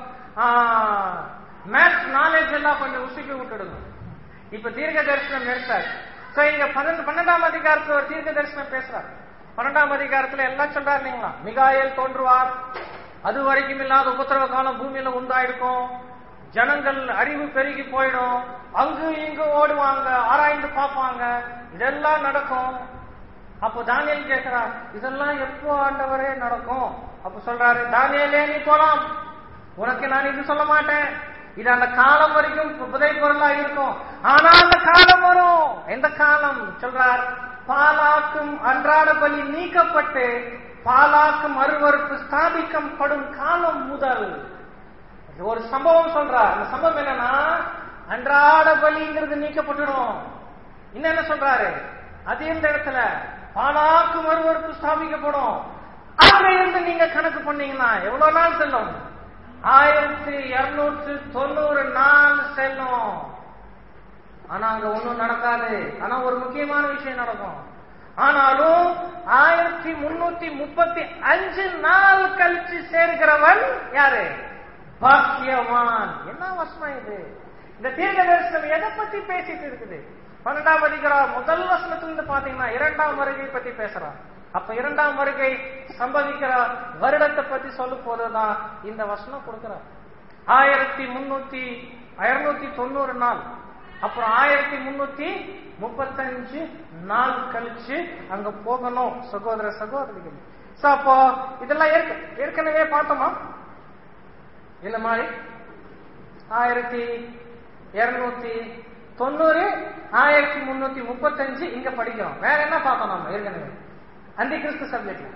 மேத்ஸ் நாலேஜ் எல்லாம் கொஞ்சம் உசுப்பி விட்டுடுங்க இப்ப தீர்க்க தரிசனம் எடுத்தார் சோ இங்க பன்னெண்டு பன்னெண்டாம் அதிகாரத்துல ஒரு தீர்க்க தரிசனம் பேசுறார் பன்னெண்டாம் அதிகாரத்துல எல்லாம் சொல்றாரு இல்லைங்களா மிகாயல் தோன்றுவார் அது வரைக்கும் இல்லாத உபத்திரவ காலம் பூமியில உண்டாயிருக்கும் ஜனங்கள் அறிவு பெருகி போயிடும் அங்கு இங்கு ஓடுவாங்க ஆராய்ந்து பார்ப்பாங்க இதெல்லாம் நடக்கும் அப்போ தானியல் கேட்கிறார் இதெல்லாம் எப்போ ஆண்டவரே நடக்கும் அப்ப சொல்றாரு தானியலே நீ போலாம் உனக்கு நான் இது சொல்ல மாட்டேன் இது அந்த காலம் வரைக்கும் புதை பொருளா இருக்கும் ஆனா அந்த காலம் வரும் எந்த காலம் சொல்றார் பாலாக்கும் அன்றாட பலி நீக்கப்பட்டு பாலாக்கும் அருவறுப்பு ஸ்தாபிக்கப்படும் காலம் முதல் ஒரு சம்பவம் சொல்றார் அந்த சம்பவம் என்னன்னா அன்றாட பலிங்கிறது நீக்கப்பட்டுடும் இன்னும் என்ன சொல்றாரு அது எந்த இடத்துல பாலாக்கு மறுவறுப்பு ஸ்தாபிக்கப்படும் அதுல இருந்து நீங்க கணக்கு பண்ணீங்கன்னா எவ்வளவு நாள் செல்லும் ஆயிரத்தி இருநூற்று தொண்ணூறு நாள் செல்லும் ஆனா அங்க ஒண்ணும் நடக்காது ஆனா ஒரு முக்கியமான விஷயம் நடக்கும் ஆனாலும் ஆயிரத்தி முன்னூத்தி முப்பத்தி அஞ்சு நாள் கழிச்சு சேர்கிறவன் யாரு பாக்கியவான் என்ன வசனம் இது இந்த தீர்க்க தரிசனம் எதை பத்தி பேசிட்டு இருக்குது பன்னெண்டாம் அதிகாரம் முதல் வசனத்திலிருந்து பாத்தீங்கன்னா இரண்டாம் வருகை பத்தி பேசுறான் அப்ப இரண்டாம் வருகை சம்பவிக்கிற வருடத்தை பத்தி சொல்லும் போதுதான் இந்த வசனம் கொடுக்கிறார் ஆயிரத்தி முன்னூத்தி இருநூத்தி தொண்ணூறு நாள் அப்புறம் ஆயிரத்தி முன்னூத்தி முப்பத்தஞ்சு நாள் கழிச்சு அங்க போகணும் சகோதர சகோதரிகள் சோ அப்போ இதெல்லாம் ஏற்க- ஏற்கனவே பார்த்தோமா இல்ல மாதிரி ஆயிரத்தி இருநூத்தி தொண்ணூறு ஆயிரத்தி முன்னூத்தி முப்பத்தஞ்சு இங்க படிக்கிறோம் வேற என்ன பார்த்தோம் நம்ம ஏற்கனவே அந்தி கிறிஸ்து சப்ஜெக்ட்ல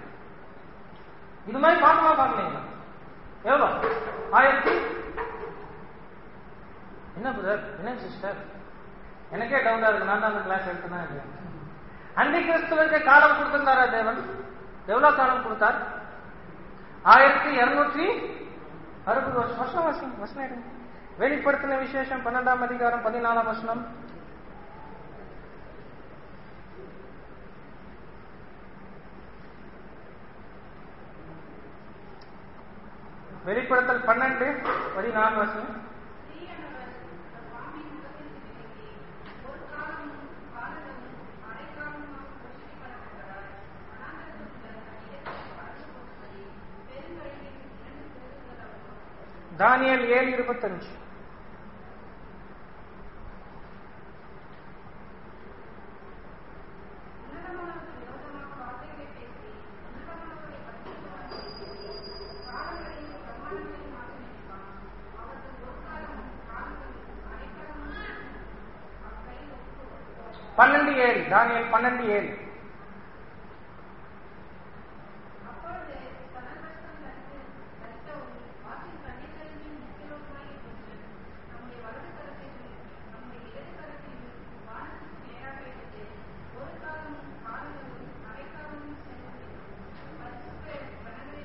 இது மாதிரி பார்த்தோமா பார்க்கலீங்களா எவ்வளவு ஆயிரத்தி என்ன பிரதர் என்ன சிஸ்டர் எனக்கே டவுட்டா இருக்கு நான் தான் அந்த கிளாஸ் எடுத்துனா இல்லையா அந்தி கிறிஸ்துவருக்கு காலம் கொடுத்திருந்தாரா தேவன் எவ்வளவு காலம் கொடுத்தார் ஆயிரத்தி இருநூற்றி அறுபது வருஷம் வருஷம் வசனம் வசனம் எடுங்க வெளிப்படுத்தின விசேஷம் பன்னெண்டாம் அதிகாரம் பதினாலாம் வசனம் வெளிப்படுத்தல் பன்னெண்டு பதினாலு வசனம் ஸ்ரீயானவர் அந்த பாம்பின் முகத்தில் விலகி ஒரு காலமும் காலமும் அரைக்காலமும் போஷிக்கப்படப்பட்டார் அனாந்தரத்துக்குள்ள அடியத்தில் பறந்து போகும்படி பெருங்கழிவின் இரண்டு பெருங்களாகும் தானியல் ஏழு இருபத்தஞ்சு உன்னதமானவருக்கு விரோதமாக வார்த்தைகளை பேசி உன்னதமானவரை பற்றி காலங்களையும் பிரமாணங்களையும் ஆக்கிரமிப்பான் அவர்கள் ஒரு காலமும் காலங்களும் அரைக்காலமும் அக்கையில் ஒப்பு பன்னெண்டு ஏழு தானியல் பன்னெண்டு ஏழு அப்பொழுது தனவசம் தரித்து தரித்தவும் ஆற்றின் தண்ணீர்களின் முக்கியமாய் என்று நம்முடைய வலது கரத்தையும் நம்முடைய இடது கரத்தையும் வானத்துக்கு நேராக எடுத்து ஒரு காலமும் காலங்களும் அரைக்காலமும் சென்று பரிசுத்த வனங்களின் வல்லமை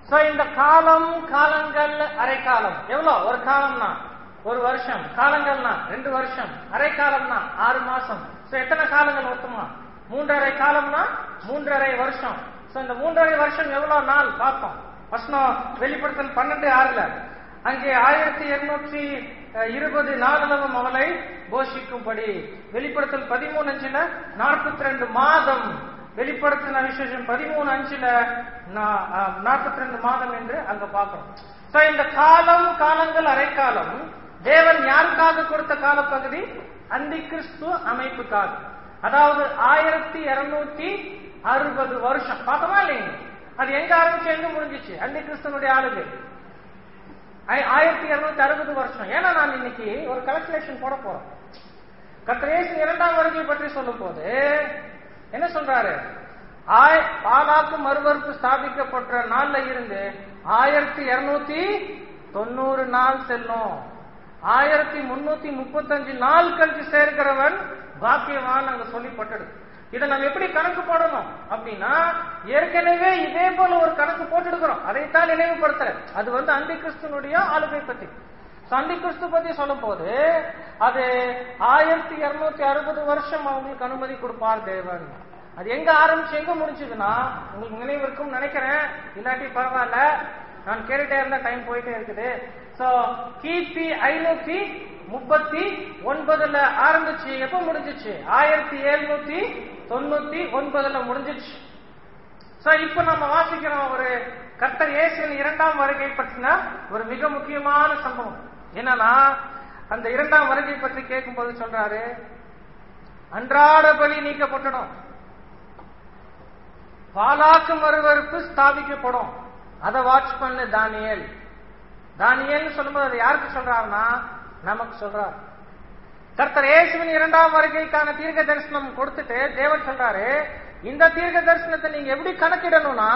சோ இந்த காலம் காலங்கள் அரை காலம் எவ்வளவு ஒரு காலம்னா ஒரு வருஷம் காலங்கள்னா ரெண்டு வருஷம் அரை காலம்னா ஆறு மாசம் சோ எத்தனை காலங்கள் மொத்தமா மூன்றரை காலம்னா மூன்றரை வருஷம் சோ இந்த மூன்றரை வருஷம் எவ்வளவு நாள் பார்த்தோம் வசனம் வெளிப்படுத்தல் பன்னெண்டு ஆறுல அங்கே ஆயிரத்தி இருநூற்றி இருபது நாளளவும் அவளை போஷிக்கும்படி வெளிப்படுத்தல் பதிமூணு அஞ்சுல நாற்பத்தி ரெண்டு மாதம் வெளிப்படுத்தின விசேஷம் பதிமூணு அஞ்சுல நாற்பத்தி ரெண்டு மாதம் என்று அங்க பார்க்கிறோம் சோ இந்த காலம் காலங்கள் அரைக்காலம் தேவன் யாருக்காக கொடுத்த காலப்பகுதி அந்தி கிறிஸ்து அமைப்புக்காக அதாவது ஆயிரத்தி இருநூத்தி அறுபது வருஷம் பார்த்தோமா இல்லைங்க அது எங்க ஆரம்பிச்சு எங்க முடிஞ்சிச்சு அந்தி கிறிஸ்தனுடைய ஆளுகை ஆய- ஆயிரத்தி இருநூத்தி அறுபது வருஷம் ஏன்னா நான் இன்னைக்கு ஒரு கல்குலேஷன் போட போறோம் கத்திரேசு இரண்டாம் வருகை பற்றி சொல்லும் போது என்ன சொல்றாரு ஆய் பாலாக்கு மறுவறுப்பு ஸ்தாபிக்கப்பட்ட நாள்ல இருந்து ஆயிரத்தி இருநூத்தி தொண்ணூறு நாள் செல்லும் ஆயிரத்தி முன்னூத்தி முப்பத்தஞ்சு நாள் கழிச்சு சேர்க்கிறவன் பாக்கியவான் அங்க சொல்லப்பட்டது இதை நம்ம எப்படி கணக்கு போடணும் அப்படின்னா ஏற்கனவே இதே போல ஒரு கணக்கு போட்டுடுக்கிறோம் அதைத்தான் நினைவுபடுத்துற அது வந்து அந்தி கிறிஸ்துனுடைய ஆளுகை பத்தி சந்தி கிறிஸ்து பத்தி சொல்லும் போது அது ஆயிரத்தி இருநூத்தி அறுபது வருஷம் அவங்களுக்கு அனுமதி கொடுப்பார் தேவன் அது எங்க ஆரம்பிச்சு எங்க முடிஞ்சதுன்னா உங்களுக்கு நினைவு இருக்கும்னு நினைக்கிறேன் இல்லாட்டி பரவாயில்ல நான் கேட்டுட்டே இருந்த டைம் போயிட்டே இருக்குது சோ கிபி ஐநூத்தி முப்பத்தி ஒன்பதுல ஆரம்பிச்சு எப்ப முடிஞ்சிச்சு ஆயிரத்தி எழுநூத்தி தொண்ணூத்தி ஒன்பதுல முடிஞ்சிச்சு சோ இப்ப நம்ம வாசிக்கிறோம் ஒரு கர்த்தர் இயேசுவின் இரண்டாம் வருகை பற்றின ஒரு மிக முக்கியமான சம்பவம் என்னன்னா அந்த இரண்டாம் வருகை பற்றி கேட்கும்போது சொல்றாரு அன்றாட பலி நீக்கப்பட்டுடும் பாலாக்கு மறுவறுப்பு ஸ்தாபிக்கப்படும் அதை வாட்ச் பண்ணு தானியேல் தானியேல்னு சொல்லும்போது அது யாருக்கு சொல்றாருன்னா நமக்கு சொல்றார் கர்த்தர் இயேசுவின் இரண்டாம் வருகைக்கான தீர்க்க தரிசனம் கொடுத்துட்டு தேவன் சொல்றாரு இந்த தீர்க்க தரிசனத்தை நீங்க எப்படி கணக்கிடணும்னா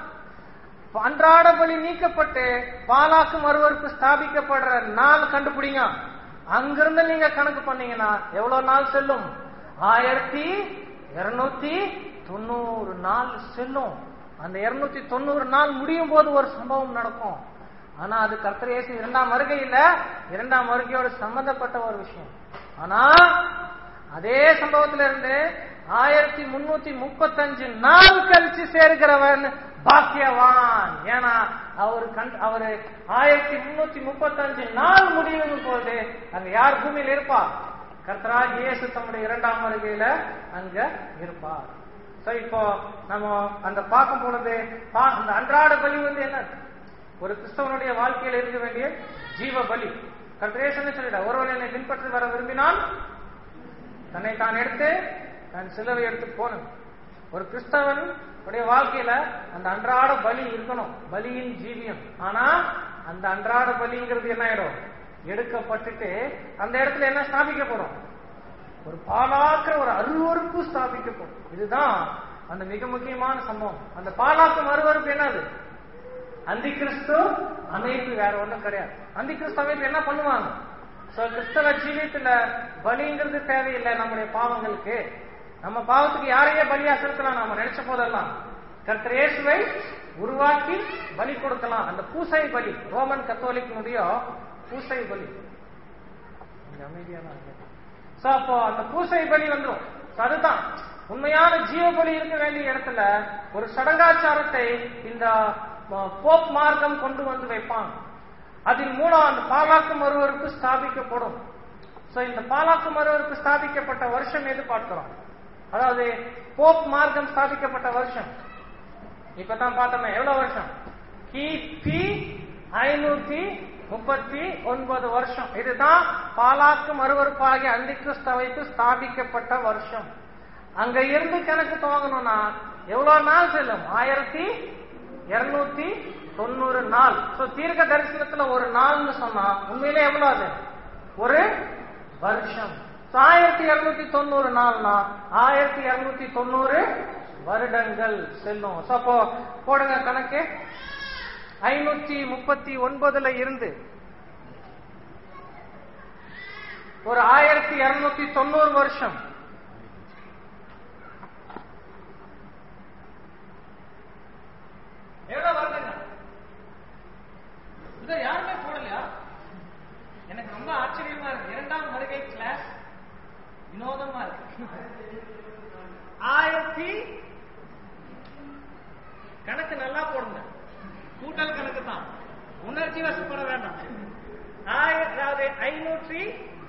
அன்றாட பலி நீக்கப்பட்டு பாலாக்கு மறுவறுப்பு ஸ்தாபிக்கப்படுற நாள் கண்டுபிடிங்க அங்கிருந்து நீங்க கணக்கு பண்ணீங்கன்னா எவ்வளவு நாள் செல்லும் ஆயிரத்தி இருநூத்தி தொண்ணூறு நாள் செல்லும் அந்த இருநூத்தி தொண்ணூறு நாள் முடியும் போது ஒரு சம்பவம் நடக்கும் ஆனா அது கர்த்தர் இயேசு இரண்டாம் வருகை இல்ல இரண்டாம் வருகையோடு சம்பந்தப்பட்ட ஒரு விஷயம் ஆனா அதே சம்பவத்துல இருந்து ஆயிரத்தி முன்னூத்தி முப்பத்தஞ்சு நாள் கழிச்சு சேர்க்கிறவன் பாக்கியவான் ஏன்னா அவர் கண் அவரு ஆயிரத்தி முன்னூத்தி முப்பத்தஞ்சு நாள் முடியும் போது அங்க யார் பூமியில் இருப்பார் கர்த்தராக இயேசு தம்முடைய இரண்டாம் வருகையில அங்க இருப்பார் சோ இப்போ நம்ம அந்த பார்க்கும் பொழுது பா- அந்த அன்றாட பலி வந்து என்ன ஒரு கிறிஸ்தவனுடைய வாழ்க்கையில் இருக்க வேண்டிய ஜீவ பலி கர்த்தரேசன் சொல்லிட ஒருவன் என்னை பின்பற்றி வர விரும்பினால் தன்னை தான் எடுத்து தன் சிலுவை எடுத்து போகணும் ஒரு கிறிஸ்தவன் உடைய வாழ்க்கையில அந்த அன்றாட பலி இருக்கணும் பலியின் ஜீவியம் ஆனா அந்த அன்றாட பலிங்கிறது என்ன ஆயிடும் எடுக்கப்பட்டுட்டு அந்த இடத்துல என்ன ஸ்தாபிக்கப்படும் ஒரு பாலாக்கிற ஒரு அருவறுப்பு ஸ்தாபிக்கப்படும் இதுதான் அந்த மிக முக்கியமான சம்பவம் அந்த பாலாக்கும் அருவறுப்பு என்னது அந்தி கிறிஸ்து அமைப்பு வேற ஒண்ணும் கிடையாது அந்தி கிறிஸ்து அமைப்பு என்ன பண்ணுவாங்க சோ கிறிஸ்தவ ஜீவியத்துல பலிங்கிறது தேவையில்லை நம்முடைய பாவங்களுக்கு நம்ம பாவத்துக்கு யாரையே பலியா செலுத்தலாம் நாம நினைச்ச போதெல்லாம் கர்த்தர் இயேசுவை உருவாக்கி பலி கொடுக்கலாம் அந்த பூசை பலி ரோமன் கத்தோலிக்கனுடைய பூசை பலி கொஞ்சம் அமைதியா தான் இருக்கு. So, அப்போ அந்த பூசை பலி வந்துரும் So, அதுதான் உண்மையான ஜீவ பலி இருக்க வேண்டிய இடத்துல ஒரு சடங்காச்சாரத்தை இந்த அஹ், போப் மார்க்கம் கொண்டு வந்து வைப்பாங்க அதன் மூலம் அந்த பாலாக்கு மறுவருக்கு ஸ்தாபிக்கப்படும் சோ இந்த பாலாக்கு மறுவருக்கு ஸ்தாபிக்கப்பட்ட வருஷம் எது பார்க்கிறோம் அதாவது போப் மார்க்கம் ஸ்தாபிக்கப்பட்ட வருஷம் இப்பதான் பார்த்தோமே எவ்வளவு வருஷம் கிபி ஐநூத்தி முப்பத்தி ஒன்பது வருஷம் இதுதான் பாலாக்கு மறுவறுப்பாகிய அந்திகிறிஸ்து வைத்து ஸ்தாபிக்கப்பட்ட வருஷம் அங்க இருந்து கணக்கு துவங்கணும்னா எவ்வளவு நாள் செல்லும் ஆயிரத்தி இருநூத்தி தொண்ணூறு நாள் சோ தீர்க்க தரிசனத்துல ஒரு நாள்னு சொன்னா உண்மையிலே எவ்வளவு அது ஒரு வருஷம் So, ஆயிரத்தி இருநூத்தி தொண்ணூறு நாள்னா ஆயிரத்தி இருநூத்தி தொண்ணூறு வருடங்கள் செல்லும் So, அப்போ போடுங்க கணக்கு ஐநூத்தி முப்பத்தி ஒன்பதுல இருந்து ஒரு ஆயிரத்தி இருநூத்தி தொண்ணூறு வருஷம் எவ்வளவு வருடங்கள் போடுங்க கூட்டல் கணக்கு தான் உணர்ச்சி வசப்பட வேண்டாம் ஆயிர- அதாவது ஐநூற்றி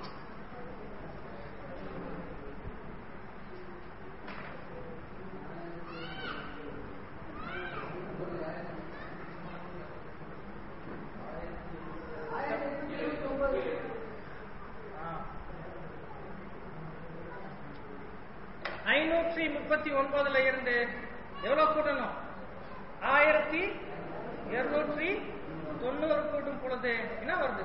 ஐநூற்றி முப்பத்தி ஒன்பதுல இருந்து எவ்வளவு கூட்டணும் ஆயிரத்தி இருநூற்றி தொண்ணூறு கூட்டும் பொழுது என்ன வருது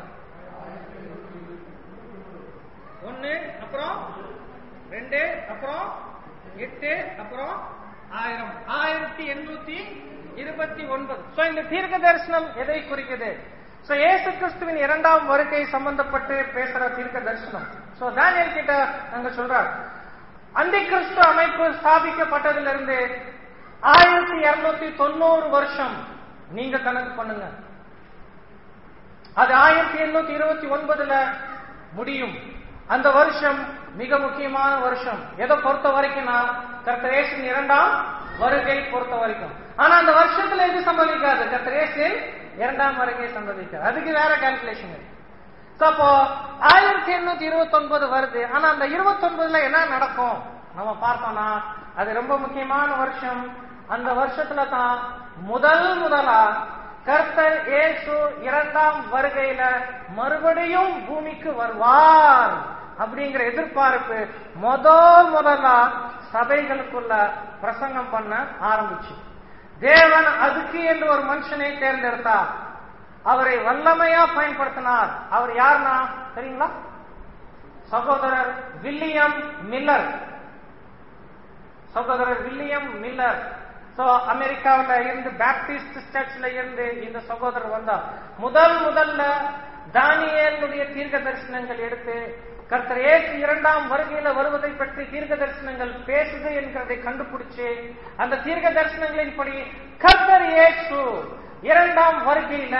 ஒன்னு அப்புறம் ரெண்டு அப்புறம் எட்டு அப்புறம் ஆயிரம் ஆயிரத்தி எண்ணூத்தி இருபத்தி ஒன்பது சோ இந்த தீர்க்க தரிசனம் எதை குறிக்குது சோ இயேசு கிறிஸ்துவின் இரண்டாம் வருகை சம்பந்தப்பட்டு பேசுற தீர்க்க தரிசனம் சோ தானியல் கிட்ட நாங்க சொல்றார் அந்தி கிறிஸ்து அமைப்பு ஸ்தாபிக்கப்பட்டதிலிருந்து ஆயிரத்தி இருநூத்தி தொண்ணூறு வருஷம் நீங்க கணக்கு பண்ணுங்க அது ஆயிரத்தி எண்ணூத்தி இருபத்தி ஒன்பதுல முடியும் அந்த வருஷம் மிக முக்கியமான வருஷம் எதை பொறுத்த வரைக்கும்னா கர்த்தரேசின் இரண்டாம் வருகை பொறுத்த வரைக்கும் ஆனா அந்த வருஷத்துல எது சம்பவிக்காது கர்த்தரேசின் இரண்டாம் வருகை சம்பவிக்காது அதுக்கு வேற கால்குலேஷன் இருக்கு So, அப்போ ஆயிரத்தி எண்ணூத்தி இருபத்தி ஒன்பது வருது ஆனா அந்த இருபத்தி ஒன்பதுல என்ன நடக்கும் நம்ம பார்த்தோம்னா அது ரொம்ப முக்கியமான வருஷம் அந்த வருஷத்துல தான் முதல் முதலா கர்த்தர் இயேசு இரண்டாம் வருகையில மறுபடியும் பூமிக்கு வருவார் அப்படிங்கிற எதிர்பார்ப்பு முதல் முதலா சபைகளுக்குள்ள பிரசங்கம் பண்ண ஆரம்பிச்சு தேவன் அதுக்கு என்று ஒரு மனுஷனை தேர்ந்தெடுத்தார் அவரை வல்லமையா பயன்படுத்தினார் அவர் யாருன்னா தெரியுங்களா சகோதரர் வில்லியம் மில்லர் சகோதரர் வில்லியம் மில்லர் சோ அமெரிக்காவுல இருந்து பேப்டிஸ்ட் சர்ச்ல இருந்து இந்த சகோதரர் வந்தார் முதல் முதல்ல தானியேலுடைய தீர்க்க தரிசனங்கள் எடுத்து கர்த்தர் ஏசு இரண்டாம் வருகையில வருவதை பற்றி தீர்க்க தரிசனங்கள் பேசுது என்கிறதை கண்டுபிடிச்சு அந்த தீர்க்க தரிசனங்களின்படி கர்த்தர் இயேசு இரண்டாம் வருகையில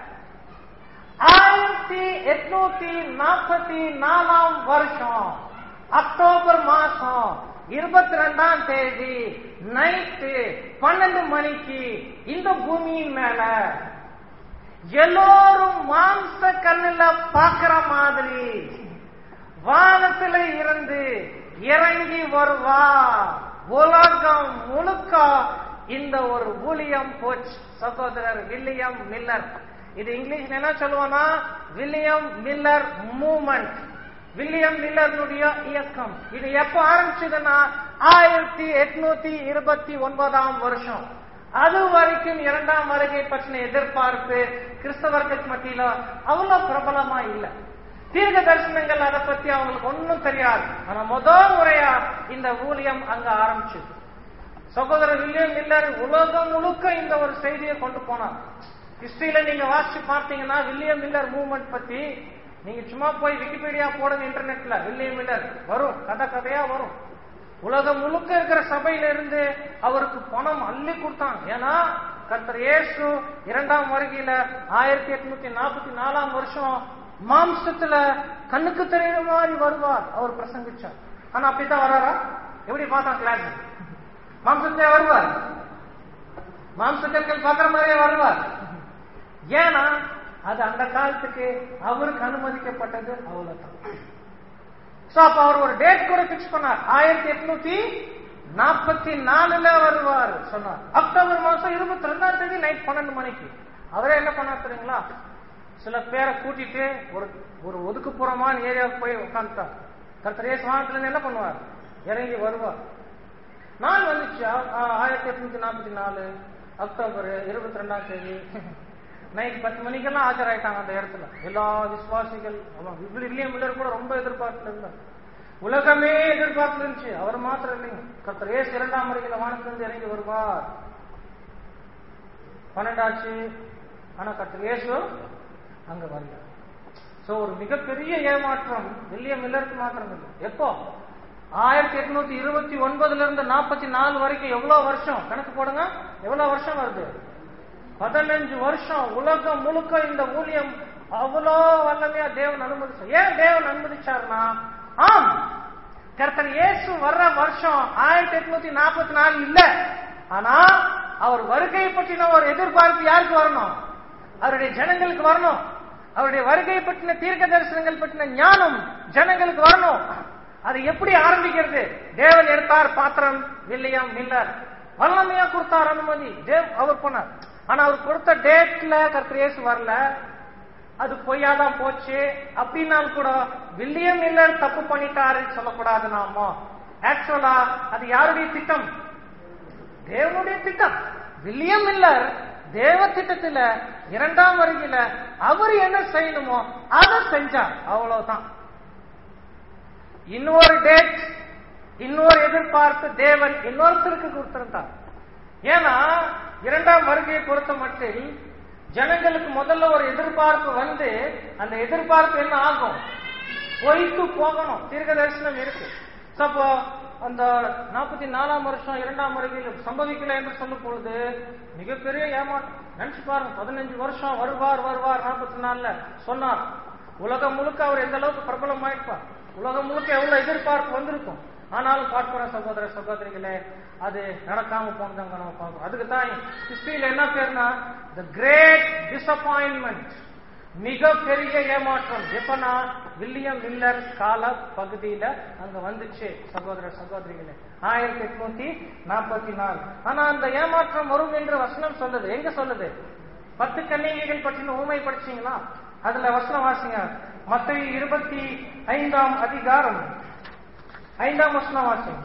ஆயிரத்தி எட்நூத்தி நாற்பத்தி நாலாம் வருஷம் அக்டோபர் மாசம் இருபத்தி ரெண்டாம் தேதி நைட்டு பன்னெண்டு மணிக்கு இந்த பூமியின் மேல எல்லோரும் மாம்ச கண்ணுல பாக்குற மாதிரி வானத்துல இருந்து இறங்கி வருவா உலகம் முழுக்க இந்த ஒரு ஊழியம் போச்சு சகோதரர் வில்லியம் மில்லர் இது இங்கிலீஷ்ல என்ன சொல்லுவோம்னா வில்லியம் மில்லர் மூமெண்ட் வில்லியம் மில்லருடைய இயக்கம் இது எப்ப ஆரம்பிச்சதுன்னா ஆயிரத்தி எட்நூத்தி இருபத்தி ஒன்பதாம் வருஷம் அது வரைக்கும் இரண்டாம் வருகை பற்றின எதிர்பார்ப்பு கிறிஸ்தவர்களுக்கு மத்தியில அவ்வளவு பிரபலமா இல்ல தீர்க்க தரிசனங்கள் அதை பத்தி அவங்களுக்கு ஒன்னும் தெரியாது ஆனா முதல் முறையா இந்த ஊழியம் அங்க ஆரம்பிச்சது சகோதரர் வில்லியம் மில்லர் உலகம் முழுக்க இந்த ஒரு செய்தியை கொண்டு போனார் ஹிஸ்டரியில நீங்க வாசிச்சு பார்த்தீங்கன்னா வில்லியம் மில்லர் மூவ்மெண்ட் பத்தி நீங்க சும்மா போய் விக்கிபீடியா போடுங்க இன்டர்நெட்ல வில்லியம் மில்லர் வரும் கதை கதையா வரும் உலகம் முழுக்க இருக்கிற சபையில இருந்து அவருக்கு பணம் அள்ளி கொடுத்தாங்க ஏன்னா கர்த்தர் இயேசு இரண்டாம் வருகையில ஆயிரத்தி எட்நூத்தி நாற்பத்தி நாலாம் வருஷம் மாம்சத்துல கண்ணுக்கு தெரியுற மாதிரி வருவார் அவர் பிரசங்கிச்சார் ஆனா அப்படித்தான் வர்றாரா எப்படி பார்த்தான் கிளாஸ் மாம்சத்திலே வருவார் மாம்சக்கற்கள் பார்க்கிற மாதிரியே வருவார் ஏன்னா அது அந்த காலத்துக்கு அவருக்கு அனுமதிக்கப்பட்டது அவ்வளவுதான் சோ அப்ப அவர் ஒரு டேட் கூட பிக்ஸ் பண்ணார் ஆயிரத்தி எட்நூத்தி நாற்பத்தி நாலுல வருவார் சொன்னார் அக்டோபர் மாசம் இருபத்தி ரெண்டாம் தேதி நைட் பன்னெண்டு மணிக்கு அவரே என்ன பண்ணார் தெரியுங்களா சில பேரை கூட்டிட்டு ஒரு ஒரு ஒதுக்குப்புறமான ஏரியாவுக்கு போய் உட்காந்துட்டார் கர்த்தரே சுவாமத்துல இருந்து என்ன பண்ணுவார் இறங்கி வருவார் நாள் வந்துச்சு ஆ- ஆ- ஆயிரத்தி எட்நூத்தி நாற்பத்தி நாலு அக்டோபர் இருபத்தி ரெண்டாம் தேதி நைட் பத்து மணிக்கெல்லாம் ஆஜராயிட்டாங்க அந்த இடத்துல எல்லா விசுவாசிகள் அவன் வில்லியம் மில்லர் கூட ரொம்ப எதிர்பார்த்துல இருந்தார் உலகமே எதிர்பார்த்து இருந்துச்சு அவர் மாத்திரம் இல்லைங்க கர்த்தர் ஏசு இரண்டாம் முறையில் வானத்திலிருந்து இறங்கி வருவார் பன்னெண்டாச்சு ஆனா கர்த்தர் இயேசு அங்க வரல சோ ஒரு மிகப்பெரிய ஏமாற்றம் வில்லியம் மில்லருக்கு மாத்திரம் இல்லை எப்போ ஆயிரத்தி எட்நூத்தி இருபத்தி ஒன்பதுல இருந்து நாற்பத்தி நாலு வரைக்கும் எவ்வளவு வருஷம் கணக்கு போடுங்க எவ்வளவு வருஷம் வருது பதினஞ்சு வருஷம் உலகம் முழுக்க இந்த ஊழியம் அவ்வளோ வல்லமையா தேவன் அனுமதிச்சார் ஏன் தேவன் அனுமதிச்சார்னா ஆம் கர்த்தர் இயேசு வர்ற வருஷம் ஆயிரத்தி எட்நூத்தி நாற்பத்தி நாலு இல்ல ஆனா அவர் வருகையை பற்றின ஒரு எதிர்பார்ப்பு யாருக்கு வரணும் அவருடைய ஜனங்களுக்கு வரணும் அவருடைய வருகையை பற்றின தீர்க்க தரிசனங்கள் பற்றின ஞானம் ஜனங்களுக்கு வரணும் அது எப்படி ஆரம்பிக்கிறது தேவன் எடுத்தார் பாத்திரம் வில்லியம் மில்லர் வல்லமையா கொடுத்தார் அனுமதி தேவ் அவர் போனார் ஆனா அவர் கொடுத்த டேட்ல கர்த்தர் இயேசு வரல அது பொய்யாதான் போச்சு அப்படின்னாலும் கூட வில்லியம் மில்லர் தப்பு பண்ணிட்டாரு சொல்லக்கூடாது நாம ஆக்சுவலா அது யாருடைய திட்டம் தேவனுடைய திட்டம் வில்லியம் மில்லர் தேவ திட்டத்துல இரண்டாம் வருகையில அவர் என்ன செய்யணுமோ அதை செஞ்சார் அவ்வளவுதான் இன்னொரு டேட் இன்னொரு எதிர்பார்ப்பு தேவன் இன்னொருத்தருக்கு கொடுத்திருந்தார் ஏன்னா இரண்டாம் வருகையை பொறுத்த மட்டில் ஜனங்களுக்கு முதல்ல ஒரு எதிர்பார்ப்பு வந்து அந்த எதிர்பார்ப்பு என்ன ஆகும் பொய்த்து போகணும் தீர்க்க தரிசனம் இருக்கு So, அப்போ அந்த நாற்பத்தி நாலாம் வருஷம் இரண்டாம் வருகையில் சம்பவிக்கல என்று சொல்லும் பொழுது மிகப்பெரிய ஏமாற்றம் நினைச்சு பாருங்க பதினஞ்சு வருஷம் வருவார் வருவார் நாற்பத்தி நாலுல சொன்னார் உலகம் முழுக்க அவர் எந்த அளவுக்கு பிரபலம் ஆயிருப்பார் உலகம் முழுக்க எவ்வளவு எதிர்பார்ப்பு வந்திருக்கும் ஆனாலும் பார்க்கிற சகோதர சகோதரிகளே அது நடக்காம போனதாங்க நம்ம பார்க்கிறோம் அதுக்கு தான் ஹிஸ்டரியில என்ன பேர்னா த கிரேட் டிசப்பாயின்மெண்ட் மிக பெரிய ஏமாற்றம் எப்பனா வில்லியம் மில்லர் கால பகுதியில அங்க வந்துச்சு சகோதர சகோதரிகளே ஆயிரத்தி எட்நூத்தி நாற்பத்தி நாலு ஆனா அந்த ஏமாற்றம் வரும் என்று வசனம் சொல்லுது எங்க சொல்லுது பத்து கன்னிகைகள் பற்றின ஊமை படிச்சீங்களா அதுல வசனம் வாசிங்க மத்திய இருபத்தி ஐந்தாம் அதிகாரம் ஐந்தாம் வசனம் வாசிங்க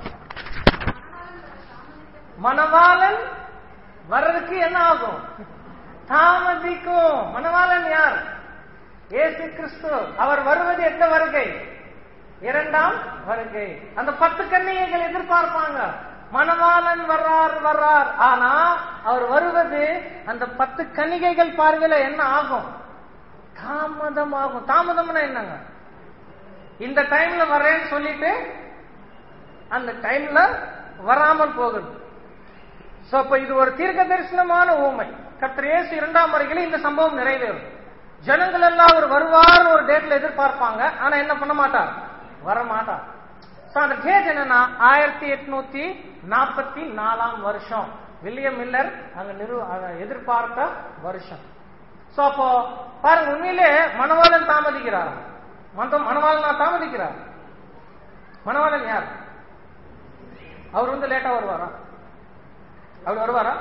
மணவாளன் வர்றதுக்கு என்ன ஆகும் தாமதிக்கும் மணவாளன் யார் ஏசு கிறிஸ்து அவர் வருவது எந்த வருகை இரண்டாம் வருகை அந்த பத்து கன்னிகைகள் எதிர்பார்ப்பாங்க மணவாளன் வர்றார் வர்றார் ஆனா அவர் வருவது அந்த பத்து கன்னிகைகள் பார்வையில என்ன ஆகும் தாமதம் ஆகும் தாமதம்னா என்னங்க இந்த டைம்ல வர்றேன்னு சொல்லிட்டு அந்த டைம்ல வராமல் போகுது சோ அப்ப இது ஒரு தீர்க்க தரிசனமான ஊமை கர்த்தர் இயேசு இரண்டாம் வருகையில் இந்த சம்பவம் நிறைவேறும் ஜனங்கள் எல்லாம் அவர் வருவார் ஒரு டேட்ல எதிர்பார்ப்பாங்க ஆனா என்ன பண்ண மாட்டார் வர மாட்டார் சோ அந்த டேட் என்னன்னா ஆயிரத்தி எட்நூத்தி நாற்பத்தி நாலாம் வருஷம் வில்லியம் மில்லர் அங்க நிறு அங்க எதிர்பார்த்த வருஷம் சோ அப்போ பாருங்க உண்மையிலே மணவாளன் தாமதிக்கிறார் மந்தம் மணவாளன் தாமதிக்கிறார் மணவாளன் யார் அவர் வந்து லேட்டா வருவாரா அவர் வருவாரா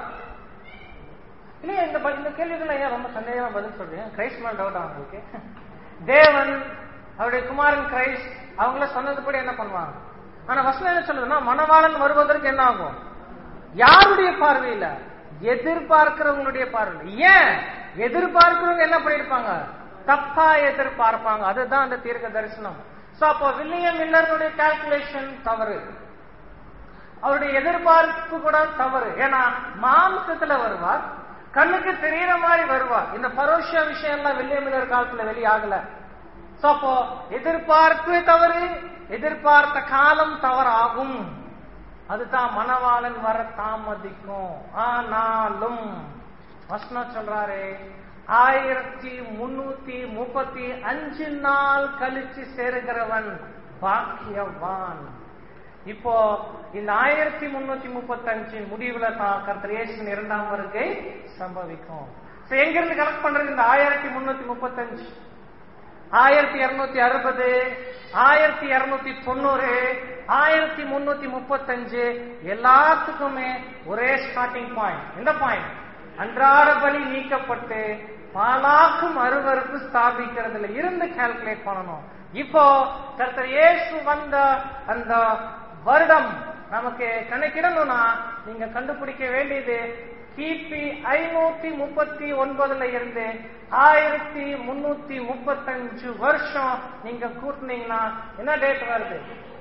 இல்லையா இந்த ப- இந்த கேள்விகள் ஏன் ரொம்ப சந்தேகமா பதில் சொல்றீங்க கிரைஸ்ட் மேல டவுட் அவங்களுக்கு தேவன் அவருடைய குமாரன் கிரைஸ்ட் அவங்கள சொன்னதுபடி என்ன பண்ணுவாங்க ஆனா வசனம் என்ன சொல்லுதுன்னா மணவாளன் வருவதற்கு என்ன ஆகும் யாருடைய பார்வையில எதிர்பார்க்கிறவங்களுடைய பார்வையில ஏன் எதிர்பார்க்கிறவங்க என்ன பண்ணிருப்பாங்க தப்பா எதிர்பார்ப்பாங்க அதுதான் அந்த தீர்க்க தரிசனம் சோ அப்போ வில்லியம் மில்லருடைய கால்குலேஷன் தவறு அவருடைய எதிர்பார்ப்பு கூட தவறு ஏன்னா மாம்சத்துல வருவார் கண்ணுக்கு தெரியற மாதிரி வருவார் இந்த பரோஷ விஷயம் எல்லாம் வில்லியமில்லர் காலத்துல வெளியாகல சோ அப்போ எதிர்பார்ப்பு தவறு எதிர்பார்த்த காலம் தவறாகும் அதுதான் மணவாளன் வர தாமதிக்கும் ஆனாலும் வசனம் சொல்றாரு ஆயிரத்தி முன்னூத்தி முப்பத்தி அஞ்சு நாள் கழிச்சு சேருகிறவன் பாக்கியவான் இப்போ இந்த ஆயிரத்தி முன்னூத்தி முப்பத்தஞ்சு முடிவுல தான் கர்த்தர் இயேசுவின் இரண்டாம் வருகை சம்பவிக்கும் So, எங்க இருந்து கலெக்ட் பண்றது இந்த ஆயிரத்தி முன்னூத்தி முப்பத்தஞ்சு ஆயிரத்தி இருநூத்தி அறுபது ஆயிரத்தி இருநூத்தி தொண்ணூறு ஆயிரத்தி முன்னூத்தி முப்பத்தஞ்சு எல்லாத்துக்குமே ஒரே ஸ்டார்டிங் பாயிண்ட் எந்த பாயிண்ட் அன்றாட பலி நீக்கப்பட்டு பாலாக்கும் அருவருப்பு ஸ்தாபிக்கிறதுல இருந்து கால்குலேட் பண்ணணும் இப்போ கர்த்தர் இயேசு வந்த அந்த வருடம் நமக்கு கணக்கிடணும்னா நீங்க கண்டுபிடிக்க வேண்டியது கிபி ஐநூத்தி முப்பத்தி ஒன்பதுல இருந்து ஆயிரத்தி முன்னூத்தி முப்பத்தஞ்சு வருஷம் நீங்க கூட்டினீங்கன்னா என்ன டேட் வருது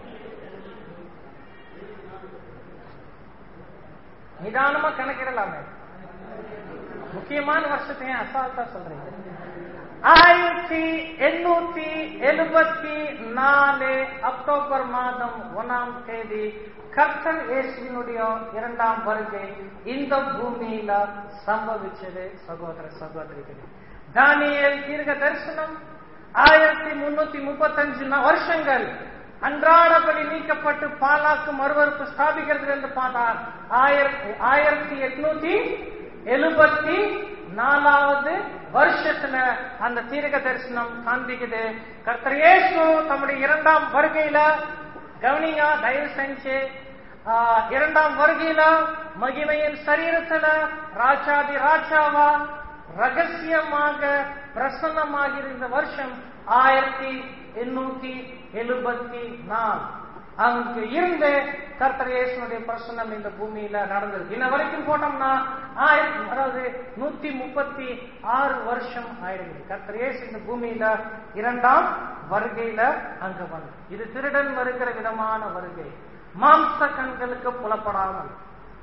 நிதானமா கணக்கிடலாமே முக்கியமான வருஷத்தையும் அசால்ட்டா சொல்றீங்க ஆயிரத்தி எண்ணூத்தி எழுபத்தி நாலு அக்டோபர் மாதம் ஒன்னாம் தேதி கர்த்தர் இயேசுவினுடைய இரண்டாம் வருகை இந்த பூமியில சம்பவிச்சது சகோதர சகோதரிகளே தானியேல் தீர்க்க தரிசனம் ஆயிரத்தி முன்னூத்தி முப்பத்தஞ்சு வருஷங்கள் அன்றாடபடி நீக்கப்பட்டு பாலாக்கு மறுவறுப்பு ஸ்தாபிக்கிறது என்று பார்த்தார் ஆயிரத்தி ஆயிரத்தி எட்நூத்தி எழுபத்தி நாலாவது வருஷத்துல அந்த தீர்க்க தரிசனம் காண்பிக்குது கர்த்தர் இயேசு தம்முடைய இரண்டாம் வருகையில கவனிங்க தயவு செஞ்சு ஆ, இரண்டாம் வருகையில மகிமையின் சரீரத்துல ராஜாதி ராஜாவா ரகசியமாக பிரசன்னமாகியிருந்த வருஷம் ஆயிரத்தி எண்ணூத்தி எழுபத்தி நாலு அங்கு இருந்து கர்த்தர் இயேசுனுடைய பிரசன்னம் இந்த பூமியில நடந்தது இன்ன வரைக்கும் போட்டோம்னா ஆயிரத்தி அதாவது நூத்தி முப்பத்தி ஆறு வருஷம் ஆயிடுது கர்த்தர் இயேசு இந்த பூமியில இரண்டாம் வருகையில அங்க வந்து இது திருடன் வருகிற விதமான வருகை மாம்ச கண்களுக்கு புலப்படாமல்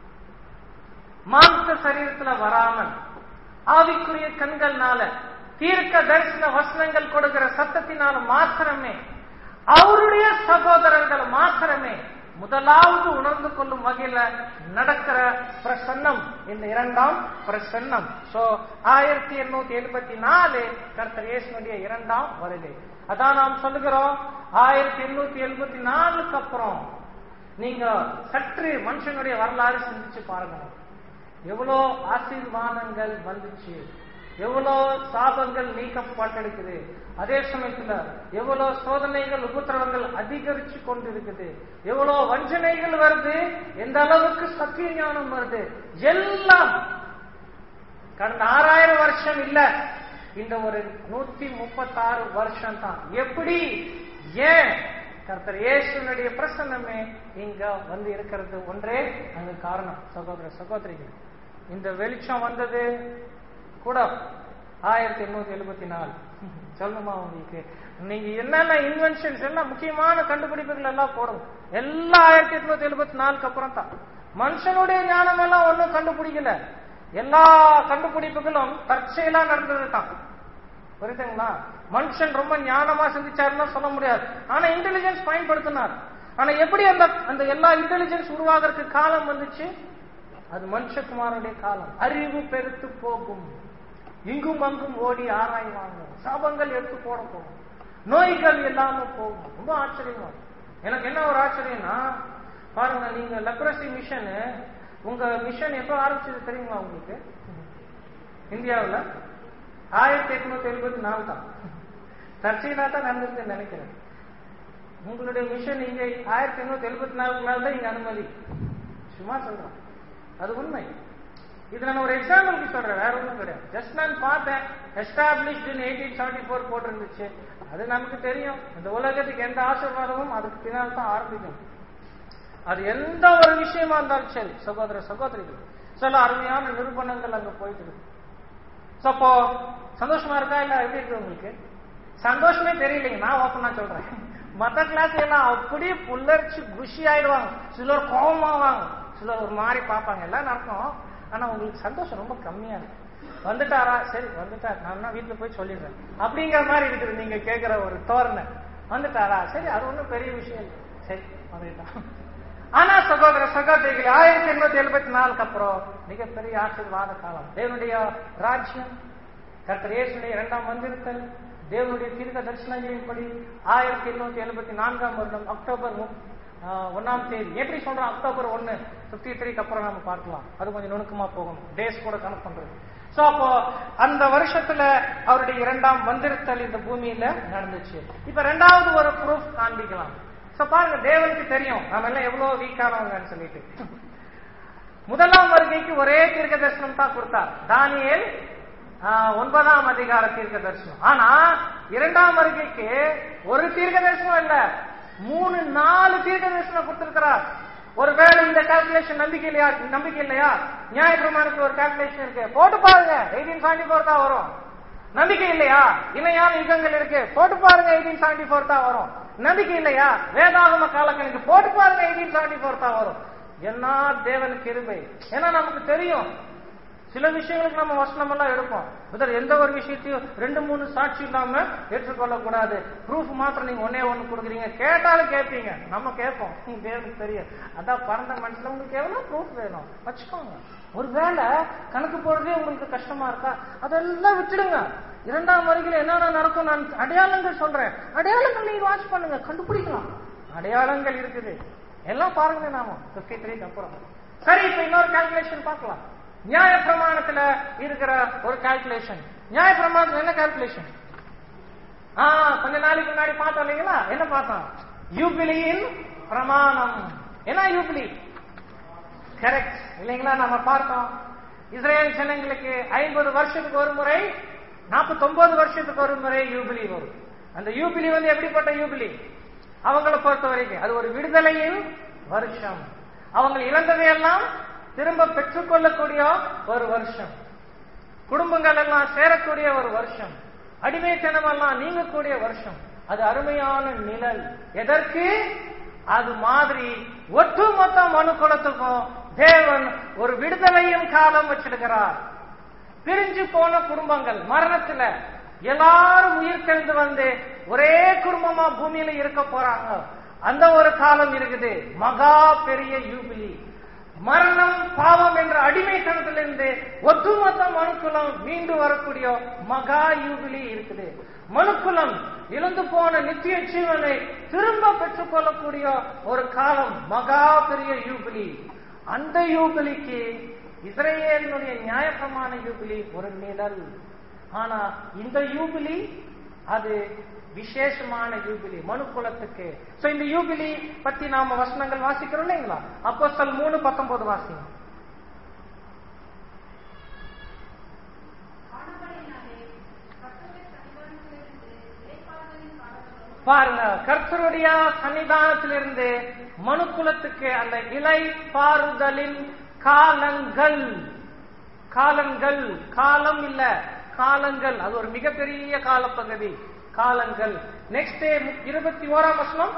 மாம்ச சரீரத்துல வராமல் ஆவிக்குரிய கண்கள்னால தீர்க்க தரிசன வசனங்கள் கொடுக்கிற சத்தத்தினால மாத்திரமே அவருடைய சகோதரர்கள் மாத்திரமே முதலாவது உணர்ந்து கொள்ளும் வகையில நடக்கிற பிரசன்னம் இந்த இரண்டாம் பிரசன்னம் சோ ஆயிரத்தி எண்ணூத்தி எழுபத்தி நாலு கர்த்தர் இயேசுனுடைய இரண்டாம் வருகை அதான் நாம் சொல்லுகிறோம் ஆயிரத்தி எண்ணூத்தி எழுபத்தி நாலுக்கு அப்புறம் நீங்க சற்று மனுஷனுடைய வரலாறு சிந்திச்சு பாருங்க எவ்வளோ ஆசீர்வாதங்கள் வந்துச்சு எவ்வளோ சாபங்கள் நீக்கப்பட்டிருக்குது அதே சமயத்துல எவ்வளோ சோதனைகள் உபத்திரவங்கள் அதிகரிச்சு கொண்டிருக்குது எவ்வளோ வஞ்சனைகள் வருது எந்த அளவுக்கு சத்திய ஞானம் வருது எல்லாம் கடந்த ஆறாயிரம் வருஷம் இல்ல இந்த ஒரு நூத்தி முப்பத்தாறு வருஷம் தான் எப்படி ஏன் கர்த்தர் இயேசுனுடைய பிரசன்னமே இங்க வந்து இருக்கிறது ஒன்றே அங்க காரணம் சகோதர சகோதரிகள் இந்த வெளிச்சம் வந்தது கூட ஆயிரத்தி எண்ணூத்தி எழுபத்தி நாலு சொல்லுமா உங்களுக்கு நீங்க என்னென்ன இன்வென்ஷன்ஸ் எல்லாம் முக்கியமான கண்டுபிடிப்புகள் எல்லாம் போடும் எல்லாம் ஆயிரத்தி எட்நூத்தி எழுபத்தி நாலுக்கு அப்புறம் தான் மனுஷனுடைய ஞானம் எல்லாம் ஒன்னும் கண்டுபிடிக்கல எல்லா கண்டுபிடிப்புகளும் தற்செயலா நடந்தது தான் புரியுதுங்களா மனுஷன் ரொம்ப ஞானமா சிந்திச்சாருன்னா சொல்ல முடியாது ஆனா இன்டெலிஜென்ஸ் பயன்படுத்தினார் ஆனா எப்படி அந்த அந்த எல்லா இன்டெலிஜென்ஸ் உருவாகிறதுக்கு காலம் வந்துச்சு அது மனுஷகுமாரனுடைய காலம் அறிவு பெருத்து போகும் இங்கும் அங்கும் ஓடி ஆராய்வாங்க சாபங்கள் எடுத்து போட போகும் நோய்கள் இல்லாம போகும் ரொம்ப ஆச்சரியமா இருக்கு. எனக்கு என்ன ஒரு ஆச்சரியம்னா பாருங்க நீங்க லெப்ரசி மிஷன் உங்க மிஷன் எப்போ ஆரம்பிச்சது தெரியுமா உங்களுக்கு இந்தியாவுல ஆயிரத்தி எட்நூத்தி எழுபத்தி நாலு தான் தற்செயலா தான் நடந்திருக்குன்னு நினைக்கிறேன் உங்களுடைய மிஷன் இங்க ஆயிரத்தி எண்ணூத்தி எழுபத்தி நாலுக்கு மேல தான் இங்க அனுமதி சும்மா சொல்றேன் அது உண்மை இது நான் ஒரு எக்ஸாம்பிளுக்கு சொல்றேன் வேற ஒன்றும் கிடையாது ஜஸ்ட் நான் பார்த்தேன் established in eighteen seventy four போட்டிருந்துச்சு அது நமக்கு தெரியும் இந்த உலகத்துக்கு எந்த ஆசீர்வாதமும் அதுக்கு பின்னால் தான் ஆரம்பிக்கும் அது எந்த ஒரு விஷயமா இருந்தாலும் சரி சகோதர சகோதரிகள் சில அருமையான நிரூபணங்கள் அங்க போயிட்டு இருக்கு So, அப்போ சந்தோஷமா இருக்கா இல்ல எப்படி இருக்கு உங்களுக்கு சந்தோஷமே தெரியலைங்க நான் ஓப்பனா சொல்றேன் மத்த கிளாஸ் எல்லாம் அப்படியே புல்லரிச்சு குஷி ஆயிடுவாங்க சிலர் கோபமாவாங்க சிலர் ஒரு மாதிரி பார்ப்பாங்க எல்லாம் நடக்கும் ஆனா உங்களுக்கு சந்தோஷம் ரொம்ப கம்மியா இருக்கு வந்துட்டாரா சரி வந்துட்டார் நான் வீட்டுல போய் சொல்லிடுறேன் அப்படிங்கிற மாதிரி இருக்குது நீங்க கேட்கிற ஒரு தோரணை வந்துட்டாரா சரி அது ஒண்ணும் பெரிய விஷயம் இல்லை சரி வந்துட்டான் ஆனா சகோதர சகோதரிகள் ஆயிரத்தி எண்ணூத்தி எழுபத்தி நாலுக்கு அப்புறம் மிகப்பெரிய ஆசீர்வாத காலம் தேவனுடைய ராஜ்யம் கர்த்தர் இயேசுடைய இரண்டாம் வந்திருத்தல் தேவனுடைய தீர்க்க தரிசனங்களின்படி ஆயிரத்தி எண்ணூத்தி எழுபத்தி நான்காம் வருடம் அக்டோபர் முப்- ஆஹ் ஒண்ணாம் தேதி எப்படி சொல்றோம் அக்டோபர் ஒன்னு பிப்டி த்ரீக்கு அப்புறம் நம்ம பார்க்கலாம் அது கொஞ்சம் நுணுக்கமா போகும் டேஸ் கூட கணக்கு பண்றது சோ அப்போ அந்த வருஷத்துல அவருடைய இரண்டாம் வந்திருத்தல் இந்த பூமியில நடந்துச்சு இப்ப ரெண்டாவது ஒரு ப்ரூஃப் காண்பிக்கலாம் சோ பாருங்க தேவனுக்கு தெரியும் நம்ம எல்லாம் எவ்வளவு வீக்கானவங்கன்னு சொல்லிட்டு முதலாம் வருகைக்கு ஒரே தீர்க்க தரிசனம் தான் கொடுத்தார் தானியேல் ஆஹ், ஒன்பதாம் அதிகார தீர்க்க தரிசனம் ஆனா இரண்டாம் வருகைக்கு ஒரு தீர்க்க தரிசனம் இல்ல மூணு நாலு தீர்க்க தரிசனம் கொடுத்திருக்கிறார் ஒருவேளை இந்த கால்குலேஷன் நம்பிக்கை இல்லையா நம்பிக்கை இல்லையா நியாயப்பிரமாணத்துக்கு ஒரு கால்குலேஷன் இருக்கு போட்டு பாருங்க எயிட்டீன் செவன்டி ஃபோர் தான் வரும் நம்பிக்கை இல்லையா இணையான யுகங்கள் இருக்கு போட்டு பாருங்க எயிட்டீன் செவன்டி ஃபோர் தான் வரும் நம்பிக்கை இல்லையா வேதாகம காலக்கணக்கு போட்டு பாருங்க எயிட்டீன் செவன்டி ஃபோர் தான் வரும் என்ன தேவன் கிருபை ஏன்னா நமக்கு தெரியும் சில விஷயங்களுக்கு நம்ம வசனம் எல்லாம் எடுப்போம் முதல் எந்த ஒரு விஷயத்தையும் ரெண்டு மூணு சாட்சி இல்லாம ஏற்றுக்கொள்ள கூடாது ப்ரூஃப் மாத்திரம் நீங்க ஒன்னே ஒண்ணு கொடுக்குறீங்க கேட்டாலும் கேட்பீங்க நம்ம கேட்போம் ஹம், தேவனுக்கு தெரியும் அதான் பறந்த மனசுல உங்களுக்கு எவ்வளவு ப்ரூஃப் வேணும் வச்சுக்கோங்க ஒருவேளை கணக்கு போடுறதே உங்களுக்கு கஷ்டமா இருக்கா அதெல்லாம் விட்டுடுங்க இரண்டாம் வருகையில் என்னென்ன நடக்கும் நான் அடையாளங்கள் சொல்றேன் அடையாளங்கள் நீங்க வாட்ச் பண்ணுங்க கண்டுபிடிக்கலாம் அடையாளங்கள் இருக்குது எல்லாம் பாருங்க நாம பிப்டி த்ரீக்கு அப்புறம் சரி இப்ப இன்னொரு கால்குலேஷன் பார்க்கலாம் நியாய பிரமாணத்துல இருக்கிற ஒரு கால்குலேஷன் நியாய பிரமாணத்துல என்ன கால்குலேஷன் ஆ கொஞ்ச நாளைக்கு முன்னாடி பார்த்தோம் இல்லைங்களா என்ன பார்த்தோம் யூபிலியின் பிரமாணம் என்ன யூபிலி கரெக்ட் இல்லைங்களா நம்ம பார்த்தோம் இஸ்ரேல் ஜனங்களுக்கு ஐம்பது வருஷத்துக்கு ஒரு முறை நாற்பத்தொன்பது வருஷத்துக்கு ஒரு முறை யூபிலி வரும் அந்த யூபிலி வந்து எப்படிப்பட்ட யூபிலி அவங்கள பொறுத்த வரைக்கும் அது ஒரு விடுதலையின் வருஷம் அவங்க இழந்ததையெல்லாம் திரும்ப பெற்றுக்கொள்ளக்கூடிய ஒரு வருஷம் குடும்பங்கள் எல்லாம் சேரக்கூடிய ஒரு வருஷம் அடிமைத்தனம் எல்லாம் நீங்கக்கூடிய வருஷம் அது அருமையான நிழல் எதற்கு அது மாதிரி ஒட்டுமொத்த மனு குலத்துக்கும் தேவன் ஒரு விடுதலையும் காலம் வச்சிருக்கிறார் பிரிஞ்சு போன குடும்பங்கள் மரணத்துல எல்லாரும் உயிர் தெழுந்து வந்து ஒரே குடும்பமா பூமியில இருக்க போறாங்க அந்த ஒரு காலம் இருக்குது மகா பெரிய யூபிலி மரணம் பாவம் என்ற அடிமைத்தனத்திலிருந்து ஒட்டுமொத்த மனுக்குலம் மீண்டு வரக்கூடிய மகா யூபிலி இருக்குது மனுக்குலம் இழந்து போன நித்திய ஜீவனை திரும்ப பெற்றுக்கொள்ளக்கூடிய ஒரு காலம் மகா பெரிய யூபிலி அந்த யூபிலிக்கு இஸ்ரேலினுடைய நியாயப்பிரமாண யூபிலி ஒரு நிழல் ஆனா இந்த யூபிலி அது விசேஷமான யூபிலி மனு குலத்துக்கு சோ இந்த யூபிலி பத்தி நாம வசனங்கள் வாசிக்கிறோம் இல்லைங்களா அப்போ மூணு பத்தொன்பது வாசிங்க ஆனபடியினாலே கர்த்தருடைய சன்னிதானத்திலிருந்து இளைப்பாறுதலின் காலங்களும் பாருங்க கர்த்தருடைய சன்னிதானத்திலிருந்து மனு குலத்துக்கு அந்த இலை பாறுதலின் காலங்கள் காலங்கள் காலம் இல்ல காலங்கள் அது ஒரு மிகப்பெரிய காலப்பகுதி காலங்கள் நெக்ஸ்ட் இருபத்தி ஓராம் வசனம்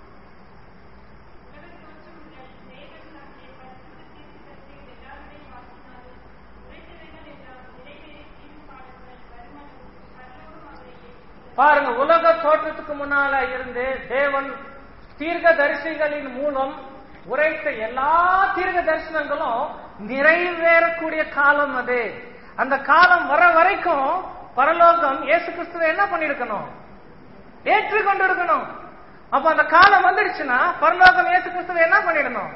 பாருங்க உலக தோற்றத்துக்கு முன்னால இருந்து தேவன் தீர்க்க தரிசிகளின் மூலம் உரைத்த எல்லா தீர்க்க தரிசனங்களும் நிறைவேறக்கூடிய காலம் அது அந்த காலம் வர வரைக்கும் பரலோகம் இயேசு கிறிஸ்துவை என்ன பண்ணிருக்கணும் ஏற்று கொண்டு இருக்கணும் அப்ப அந்த காலம் வந்துடுச்சுன்னா பரலோகம் இயேசு கிறிஸ்துவை என்ன பண்ணிடணும்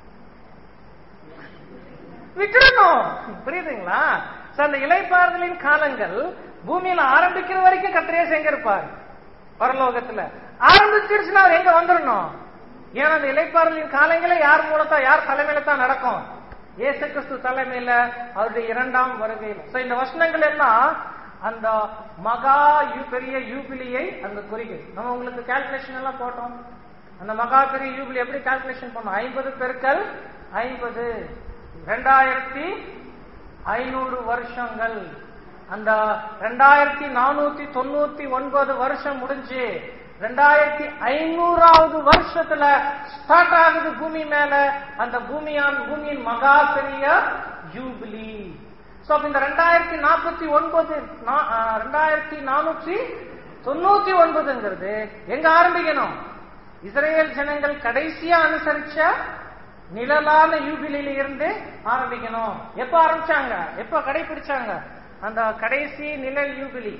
விட்டுடணும் புரியுதுங்களா So, அந்த இலைப்பாறுதலின் காலங்கள் பூமியில ஆரம்பிக்கிற வரைக்கும் கத்திரியே எங்க இருப்பார் பரலோகத்துல ஆரம்பிச்சிருச்சுன்னா அவர் எங்க வந்துடணும் ஏன்னா அந்த இலைப்பாறுதலின் காலங்களே யார் மூலத்தா யார் தலைமையில தான் நடக்கும் இயேசு கிறிஸ்து தலைமையில அவருடைய இரண்டாம் வருகையில் So, இந்த வசனங்கள் எல்லாம் அந்த மகா யூ பெரிய யூபிலியை அந்த குறிக்குது நம்ம உங்களுக்கு கால்குலேஷன் எல்லாம் போட்டோம் அந்த மகா பெரிய யூபிலி எப்படி கால்குலேஷன் பண்ணோம் ஐம்பது பெருக்கல் ஐம்பது ரெண்டாயிரத்தி ஐநூறு வருஷங்கள் அந்த ரெண்டாயிரத்தி நானூத்தி தொண்ணூத்தி ஒன்பது வருஷம் முடிஞ்சு ரெண்டாயிரத்தி ஐநூறாவது வருஷத்துல ஸ்டார்ட் ஆகுது பூமி மேல அந்த பூமியான் பூமியின் மகா பெரிய ஜூபிலி சோ அப்ப இந்த ரெண்டாயிரத்தி நாற்பத்தி ஒன்பது நா- ஆ, ரெண்டாயிரத்தி நானூற்றி தொண்ணூத்தி ஒன்பதுங்கிறது எங்க ஆரம்பிக்கணும் இஸ்ரேல் ஜனங்கள் கடைசியா அனுசரிச்ச நிழலான யூபிலியில இருந்து ஆரம்பிக்கணும் எப்ப ஆரம்பிச்சாங்க எப்ப கடைபிடிச்சாங்க அந்த கடைசி நிழல் யூபிலி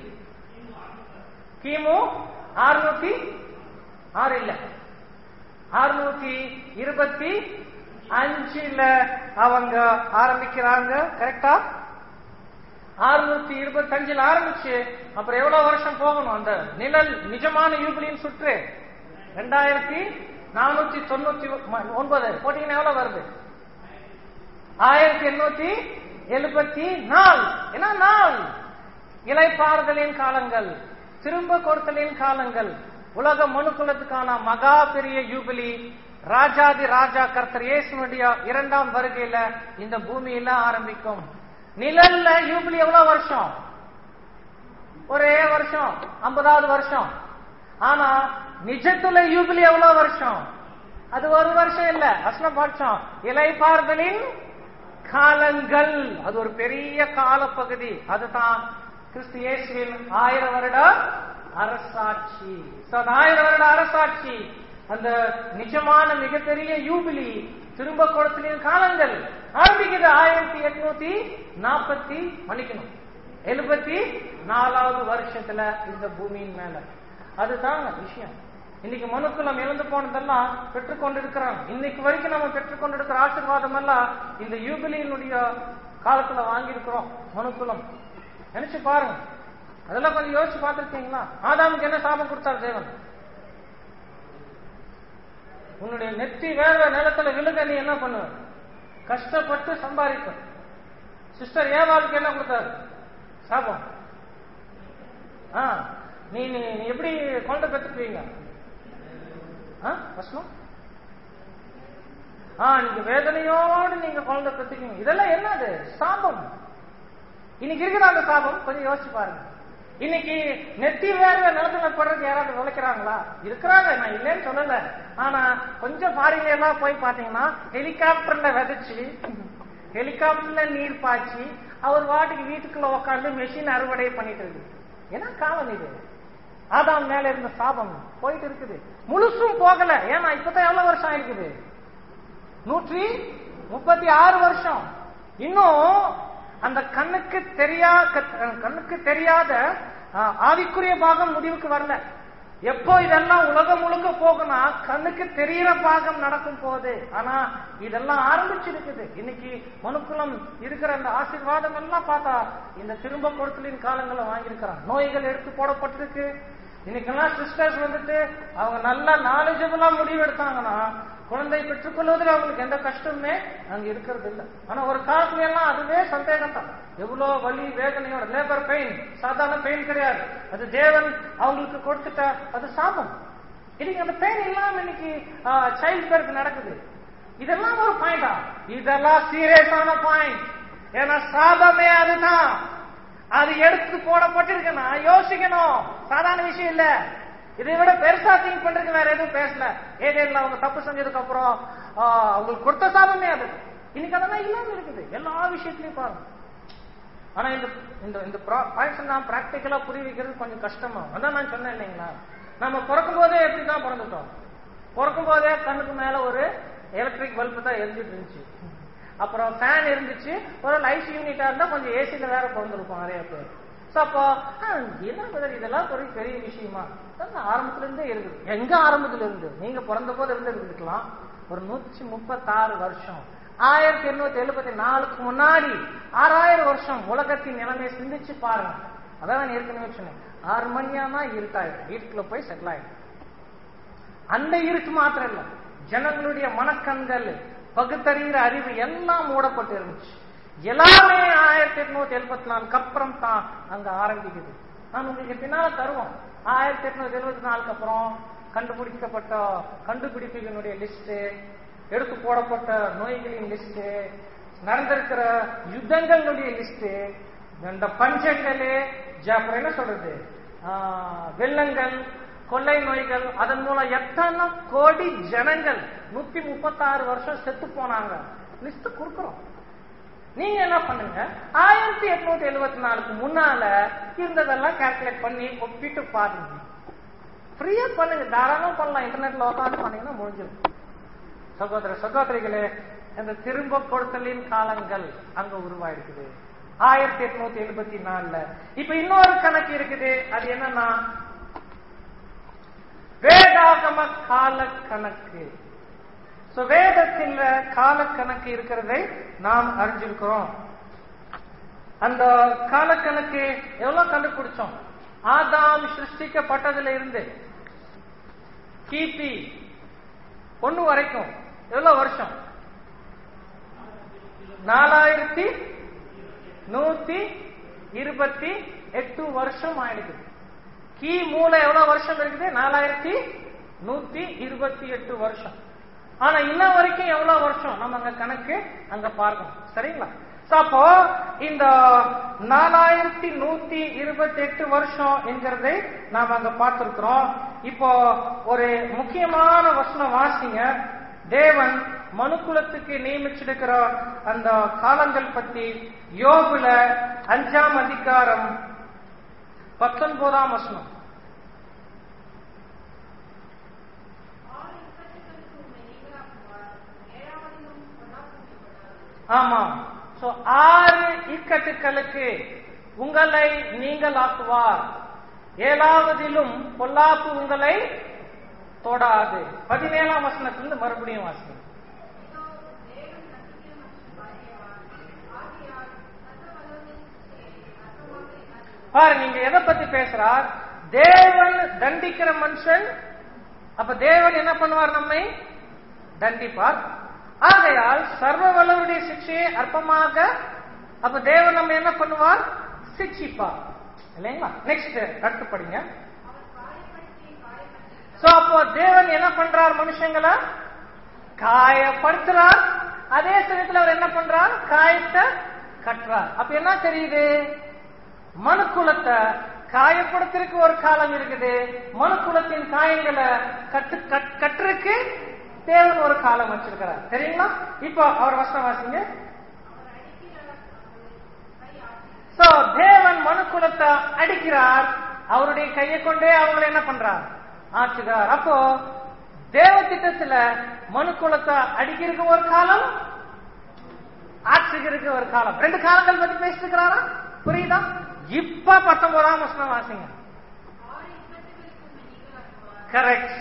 கிமு அறுநூத்தி ஆறு இல்ல அறுநூத்தி இருபத்தி அஞ்சுல அவங்க ஆரம்பிக்கிறாங்க கரெக்டா அறுநூத்தி இருபத்தி அஞ்சுல ஆரம்பிச்சு அப்புறம் எவ்வளவு வருஷம் போகணும் அந்த நிழல் நிஜமான யூபிலியின் சுற்று ரெண்டாயிரத்தி நானூத்தி தொண்ணூத்தி ஒ- ஒன்பது போட்டீங்கன்னா எவ்வளவு வருது ஆயிரத்தி எண்ணூத்தி எழுபத்தி நாலு என்ன நாள் இலைப்பாறுதலின் காலங்கள் திரும்ப கொடுத்தலின் காலங்கள் உலக மனுக்குலத்துக்கான மகா பெரிய யூபிலி ராஜாதி ராஜா கர்த்தர் இயேசுனுடைய இரண்டாம் வருகையில இந்த பூமியில ஆரம்பிக்கும் நிழல்ல யூபிலி எவ்வளவு வருஷம் ஒரே வருஷம் ஐம்பதாவது வருஷம் ஆனா நிஜத்துல யூபிலி எவ்வளவு வருஷம் அது ஒரு வருஷம் இல்ல வசனம் படிச்சோம் இலைப்பாறுதலின் காலங்கள் அது ஒரு பெரிய காலப்பகுதி அதுதான் கிறிஸ்து இயேசுவின் ஆயிரம் வருட அரசாட்சி So, அந்த ஆயிரம் வருட அரசாட்சி அந்த நிஜமான மிகப்பெரிய யூபிலி திரும்ப கொடுத்தலின் காலங்கள் ஆரம்பிக்குது ஆயிரத்தி எட்நூத்தி நாற்பத்தி மன்னிக்கணும் எழுபத்தி நாலாவது வருஷத்துல இந்த பூமியின் மேல அதுதான் விஷயம் இன்னைக்கு மனுக்குலம் இழந்து போனதெல்லாம் பெற்றுக்கொண்டிருக்கிறாங்க இன்னைக்கு வரைக்கும் நம்ம பெற்றுக்கொண்டிருக்கிற ஆசீர்வாதம் எல்லாம் இந்த யூபிலியினுடைய காலத்துல வாங்கியிருக்கிறோம் மனுக்குலம் நினைச்சு பாருங்க அதெல்லாம் கொஞ்சம் யோசிச்சு பார்த்திருக்கீங்களா ஆதாமுக்கு என்ன சாபம் கொடுத்தார் தேவன் உன்னுடைய நெற்றி வேற நிலத்துல விழுக நீ என்ன பண்ணுவ கஷ்டப்பட்டு சம்பாதிப்ப சிஸ்டர் ஏவாளுக்கு என்ன கொடுத்தாரு சாபம் ஆ நீ நீ நீ எப்படி குழந்தை பெற்றுக்குவீங்க ஆ வசனம் ஆ நீங்க வேதனையோடு நீங்க குழந்தை பெற்றுக்குவீங்க இதெல்லாம் என்னது சாபம் இன்னைக்கு இருக்கிற அந்த சாபம் கொஞ்சம் யோசிச்சு பாருங்க இன்னைக்கு நெத்தி வேற நிலத்துல படுறது யாராவது உழைக்கிறாங்களா இருக்கிறாங்க நான் இல்லைன்னு சொல்லல ஆனா கொஞ்சம் ஃபாரின்ல எல்லாம் போய் பாத்தீங்கன்னா ஹெலிகாப்டர்ல விதைச்சு ஹெலிகாப்டர்ல நீர் பாய்ச்சி அவர் வாட்டுக்கு வீட்டுக்குள்ள உட்காந்து மெஷின் அறுவடை பண்ணிட்டு இருக்கு என்ன காலம் இது ஆதாம் மேல இருந்த சாபம் போயிட்டு இருக்குது முழுசும் போகல ஏன்னா இப்பதான் எவ்வளவு வருஷம் ஆயிருக்குது நூற்றி முப்பத்தி ஆறு வருஷம் இன்னும் அந்த கண்ணுக்கு தெரியா கண்ணுக்கு தெரியாத ஆஹ், ஆவிக்குரிய பாகம் முடிவுக்கு வரல எப்போ இதெல்லாம் உலகம் முழுக்க போகும்னா கண்ணுக்கு தெரியிற பாகம் நடக்கும் போது ஆனா இதெல்லாம் ஆரம்பிச்சிருக்குது இன்னைக்கு மனுக்குலம் இருக்கிற அந்த ஆசீர்வாதம் எல்லாம் பார்த்தா இந்த திரும்ப கொடுத்தலின் காலங்களை வாங்கியிருக்கிறான் நோய்கள் எடுத்து போடப்பட்டிருக்கு இன்னைக்கெல்லாம் சிஸ்டர்ஸ் வந்துட்டு அவங்க நல்ல நாலேஜபிளா முடிவு எடுத்தாங்கன்னா குழந்தை பெற்றுக்கொள்வதில் அவங்களுக்கு எந்த கஷ்டமுமே அங்க இருக்கிறது இல்லை ஆனா ஒரு காலத்துல எல்லாம் அதுவே சந்தேகம் தான் எவ்வளவு வலி வேதனையோட லேபர் பெயின் சாதாரண பெயின் கிடையாது அது தேவன் அவங்களுக்கு கொடுத்துட்ட அது சாபம் இன்னைக்கு அந்த பெயின் இல்லாம இன்னைக்கு சைல்ட் பர்த் நடக்குது இதெல்லாம் ஒரு பாயிண்டா இதெல்லாம் சீரியஸான பாயிண்ட் ஏன்னா சாபமே அதுதான் அது எடுத்து போடப்பட்டிருக்குன்னா யோசிக்கணும் சாதாரண விஷயம் இல்ல இதை விட பெருசா திங்க் பண்றதுக்கு வேற எதுவும் பேசல ஏதேல அவங்க தப்பு செஞ்சதுக்கு அப்புறம் ஆ, அவங்களுக்கு கொடுத்த சாபமே அது இன்னைக்கு அதெல்லாம் இல்லாம இருக்குது எல்லா விஷயத்திலயும் பாருங்க ஆனா இந்த இந்த இந்த பாயிண்ட்ஸ் நான் பிராக்டிக்கலா புரிய வைக்கிறது கொஞ்சம் கஷ்டமா அதான் நான் சொன்னேன் இல்லைங்களா நம்ம பிறக்கும் போதே எப்படி தான் பிறந்துட்டோம் பிறக்கும் போதே கண்ணுக்கு மேல ஒரு எலக்ட்ரிக் பல்பு தான் எரிஞ்சிட்டு இருந்துச்சு அப்புறம் ஃபேன் இருந்துச்சு ஒரு லைட் யூனிட்டா இருந்தா கொஞ்சம் ஏசில வேற பிறந்திருப்போம் நிறைய பேர் சோ அப்போ ஆ, என்ன பிரதர் இதெல்லாம் ஒரு பெரிய விஷயமா அதான் ஆரம்பத்துல இருந்தே இருக்குது எங்க ஆரம்பத்துல இருந்து நீங்க பிறந்த போது இருந்து இருந்துக்கலாம் ஒரு நூற்றி முப்பத்தாறு வருஷம் ஆயிரத்தி எண்ணூத்தி எழுபத்தி நாலுக்கு முன்னாடி ஆறாயிரம் வருஷம் உலகத்தின் நிலைமையை சிந்திச்சு பாருங்க அதான் நான் ஏற்கனவே சொன்னேன் ஆறு மணியானா இருட்டாயிடும் வீட்டுக்குள்ள போய் செட்டில் ஆயிடும் அந்த இருட்டு மாத்திரம் இல்ல ஜனங்களுடைய மனக்கண்கள் பகுத்தறிகிற அறிவு எல்லாம் மூடப்பட்டு இருந்துச்சு எல்லாமே ஆயிரத்தி எட்நூத்தி எழுபத்தி நாலுக்கு அப்புறம் தான் அங்க ஆரம்பிக்குது நான் உங்களுக்கு பின்னால தருவோம் ஆயிரத்தி எட்நூத்தி எழுபத்தி நாலுக்கு அப்புறம் கண்டுபிடிக்கப்பட்ட கண்டுபிடிப்புகளுடைய லிஸ்ட் எடுத்து போடப்பட்ட நோய்களின் லிஸ்ட் நடந்திருக்கிற யுத்தங்களுடைய லிஸ்ட் இந்த பஞ்சங்கள் ஜ- அப்புறம் என்ன சொல்றது ஆஹ், வெள்ளங்கள் கொள்ளை நோய்கள் அதன் மூலம் எத்தனை கோடி ஜனங்கள் நூத்தி முப்பத்தாறு வருஷம் செத்து போனாங்க லிஸ்ட் கொடுக்கிறோம் நீங்க என்ன பண்ணுங்க ஆயிரத்தி எட்நூத்தி எழுபத்தி நாலுக்கு முன்னால இருந்ததெல்லாம் கால்குலேட் பண்ணி ஒப்பிட்டு பாருங்க ஃப்ரீயா பண்ணுங்க தாராளம் பண்ணலாம் இன்டர்நெட்ல உட்காந்து பண்ணீங்கன்னா முடிஞ்சிடும் சகோதர சகோதரிகளே அந்த திரும்ப கொடுத்தலின் காலங்கள் அங்க உருவாயிருக்குது ஆயிரத்தி எட்நூத்தி எழுபத்தி நாலுல இப்ப இன்னொரு கணக்கு இருக்குது அது என்னன்னா வேதாகம கால கணக்கு சோ வேதத்தில் கால கணக்கு இருக்கிறதை நாம் அறிஞ்சிருக்கிறோம் அந்த காலக்கணக்கு எவ்வளவு கண்டுபிடிச்சோம் ஆதாம் சிருஷ்டிக்கப்பட்டதுல இருந்து கிபி ஒண்ணு வரைக்கும் எவ்வளவு வருஷம் நாலாயிரத்தி நூத்தி இருபத்தி எட்டு வருஷம் ஆயிடுக்குது கி மூல எவ்வளவு வருஷம் இருக்குது நாலாயிரத்தி நூத்தி இருபத்தி எட்டு வருஷம் ஆனா இன்ன வரைக்கும் எவ்வளவு வருஷம் நம்ம அங்க கணக்கு அங்க பார்க்கணும் சரிங்களா So, அப்போ இந்த நாலாயிரத்தி நூத்தி இருபத்தி எட்டு வருஷம் என்கிறதை நாம அங்க பார்த்திருக்கிறோம் இப்போ ஒரு முக்கியமான வசனம் வாசிங்க தேவன் மனுக்குலத்துக்கு நியமிச்சிருக்கிற அந்த காலங்கள் பத்தி யோகுல அஞ்சாம் அதிகாரம் பத்தொன்பதாம் வசனம் ஆறு இக்கட்டுகளுக்கு உம்மை நீங்களாக்குவார் ஏழாவதிலும் பொல்லாப்புப்படாது ஆமாம் சோ ஆறு இக்கட்டுகளுக்கு உங்களை நீங்கள் ஆக்குவார் ஏழாவதிலும் பொல்லாப்பு உங்களை தொடாது பதினேழாம் வசனத்திலிருந்து மறுபடியும் வாசிங்க இதோ தேவன் நம்பிக்கை மற்றும் பாரியவார் ஆகையால் சர்வ வல்லவரின் சிருஷ்டியை அற்பமாக எண்ணாதீர்கள். பாருங்க இங்க எதை பத்தி பேசுறார் தேவன் தண்டிக்கிற மனுஷன் அப்ப தேவன் என்ன பண்ணுவார் நம்மை தண்டிப்பார் ஆகையால் சர்வ வல்லவருடைய சிக்ஷையை அற்பமாக அப்ப தேவன் நம்ம என்ன பண்ணுவார் சிக்ஷிப்பார் இல்லைங்களா நெக்ஸ்ட் அடுத்து படிங்க அவர் காயப்படுத்தி காயப்படுத்தி சோ அப்போ தேவன் என்ன பண்றார் மனுஷங்களை காயப்படுத்துறார் அதே சமயத்துல அவர் என்ன பண்றார் காயத்தை கட்டுறார் அப்ப என்ன தெரியுது மனுக்குலத்தை காயப்படுத்துறதுக்கு ஒரு காலம் இருக்குது மனுக்குலத்தின் காயங்களை கட்டு கட்- கட்டுறதுக்கு தேவன் ஒரு காலம் வச்சிருக்கிறார் தெரியுங்களா இப்போ அவர் வசனம் வாசிங்க அவர் அடிக்கிறார் அவர் கை ஆற்றி சோ தேவன் மனுக்குலத்தை அடிக்கிறார் அவருடைய கையை கொண்டே அவங்களை என்ன பண்றார் ஆற்றுகிறார் அப்போ தேவ திட்டத்துல மனுக்குலத்தை அடிக்கிறதுக்கு ஒரு காலம் ஆற்றுகிறதுக்கு ஒரு காலம் ரெண்டு காலங்கள் பத்தி பேசிட்டு இருக்கிறாரா புரியுதா இப்ப பத்தொன்பதாம் வருஷம் வாசிங்க ஆறு இக்கட்டுகளுக்கு நீங்களாக்குவார் கரெக்ட்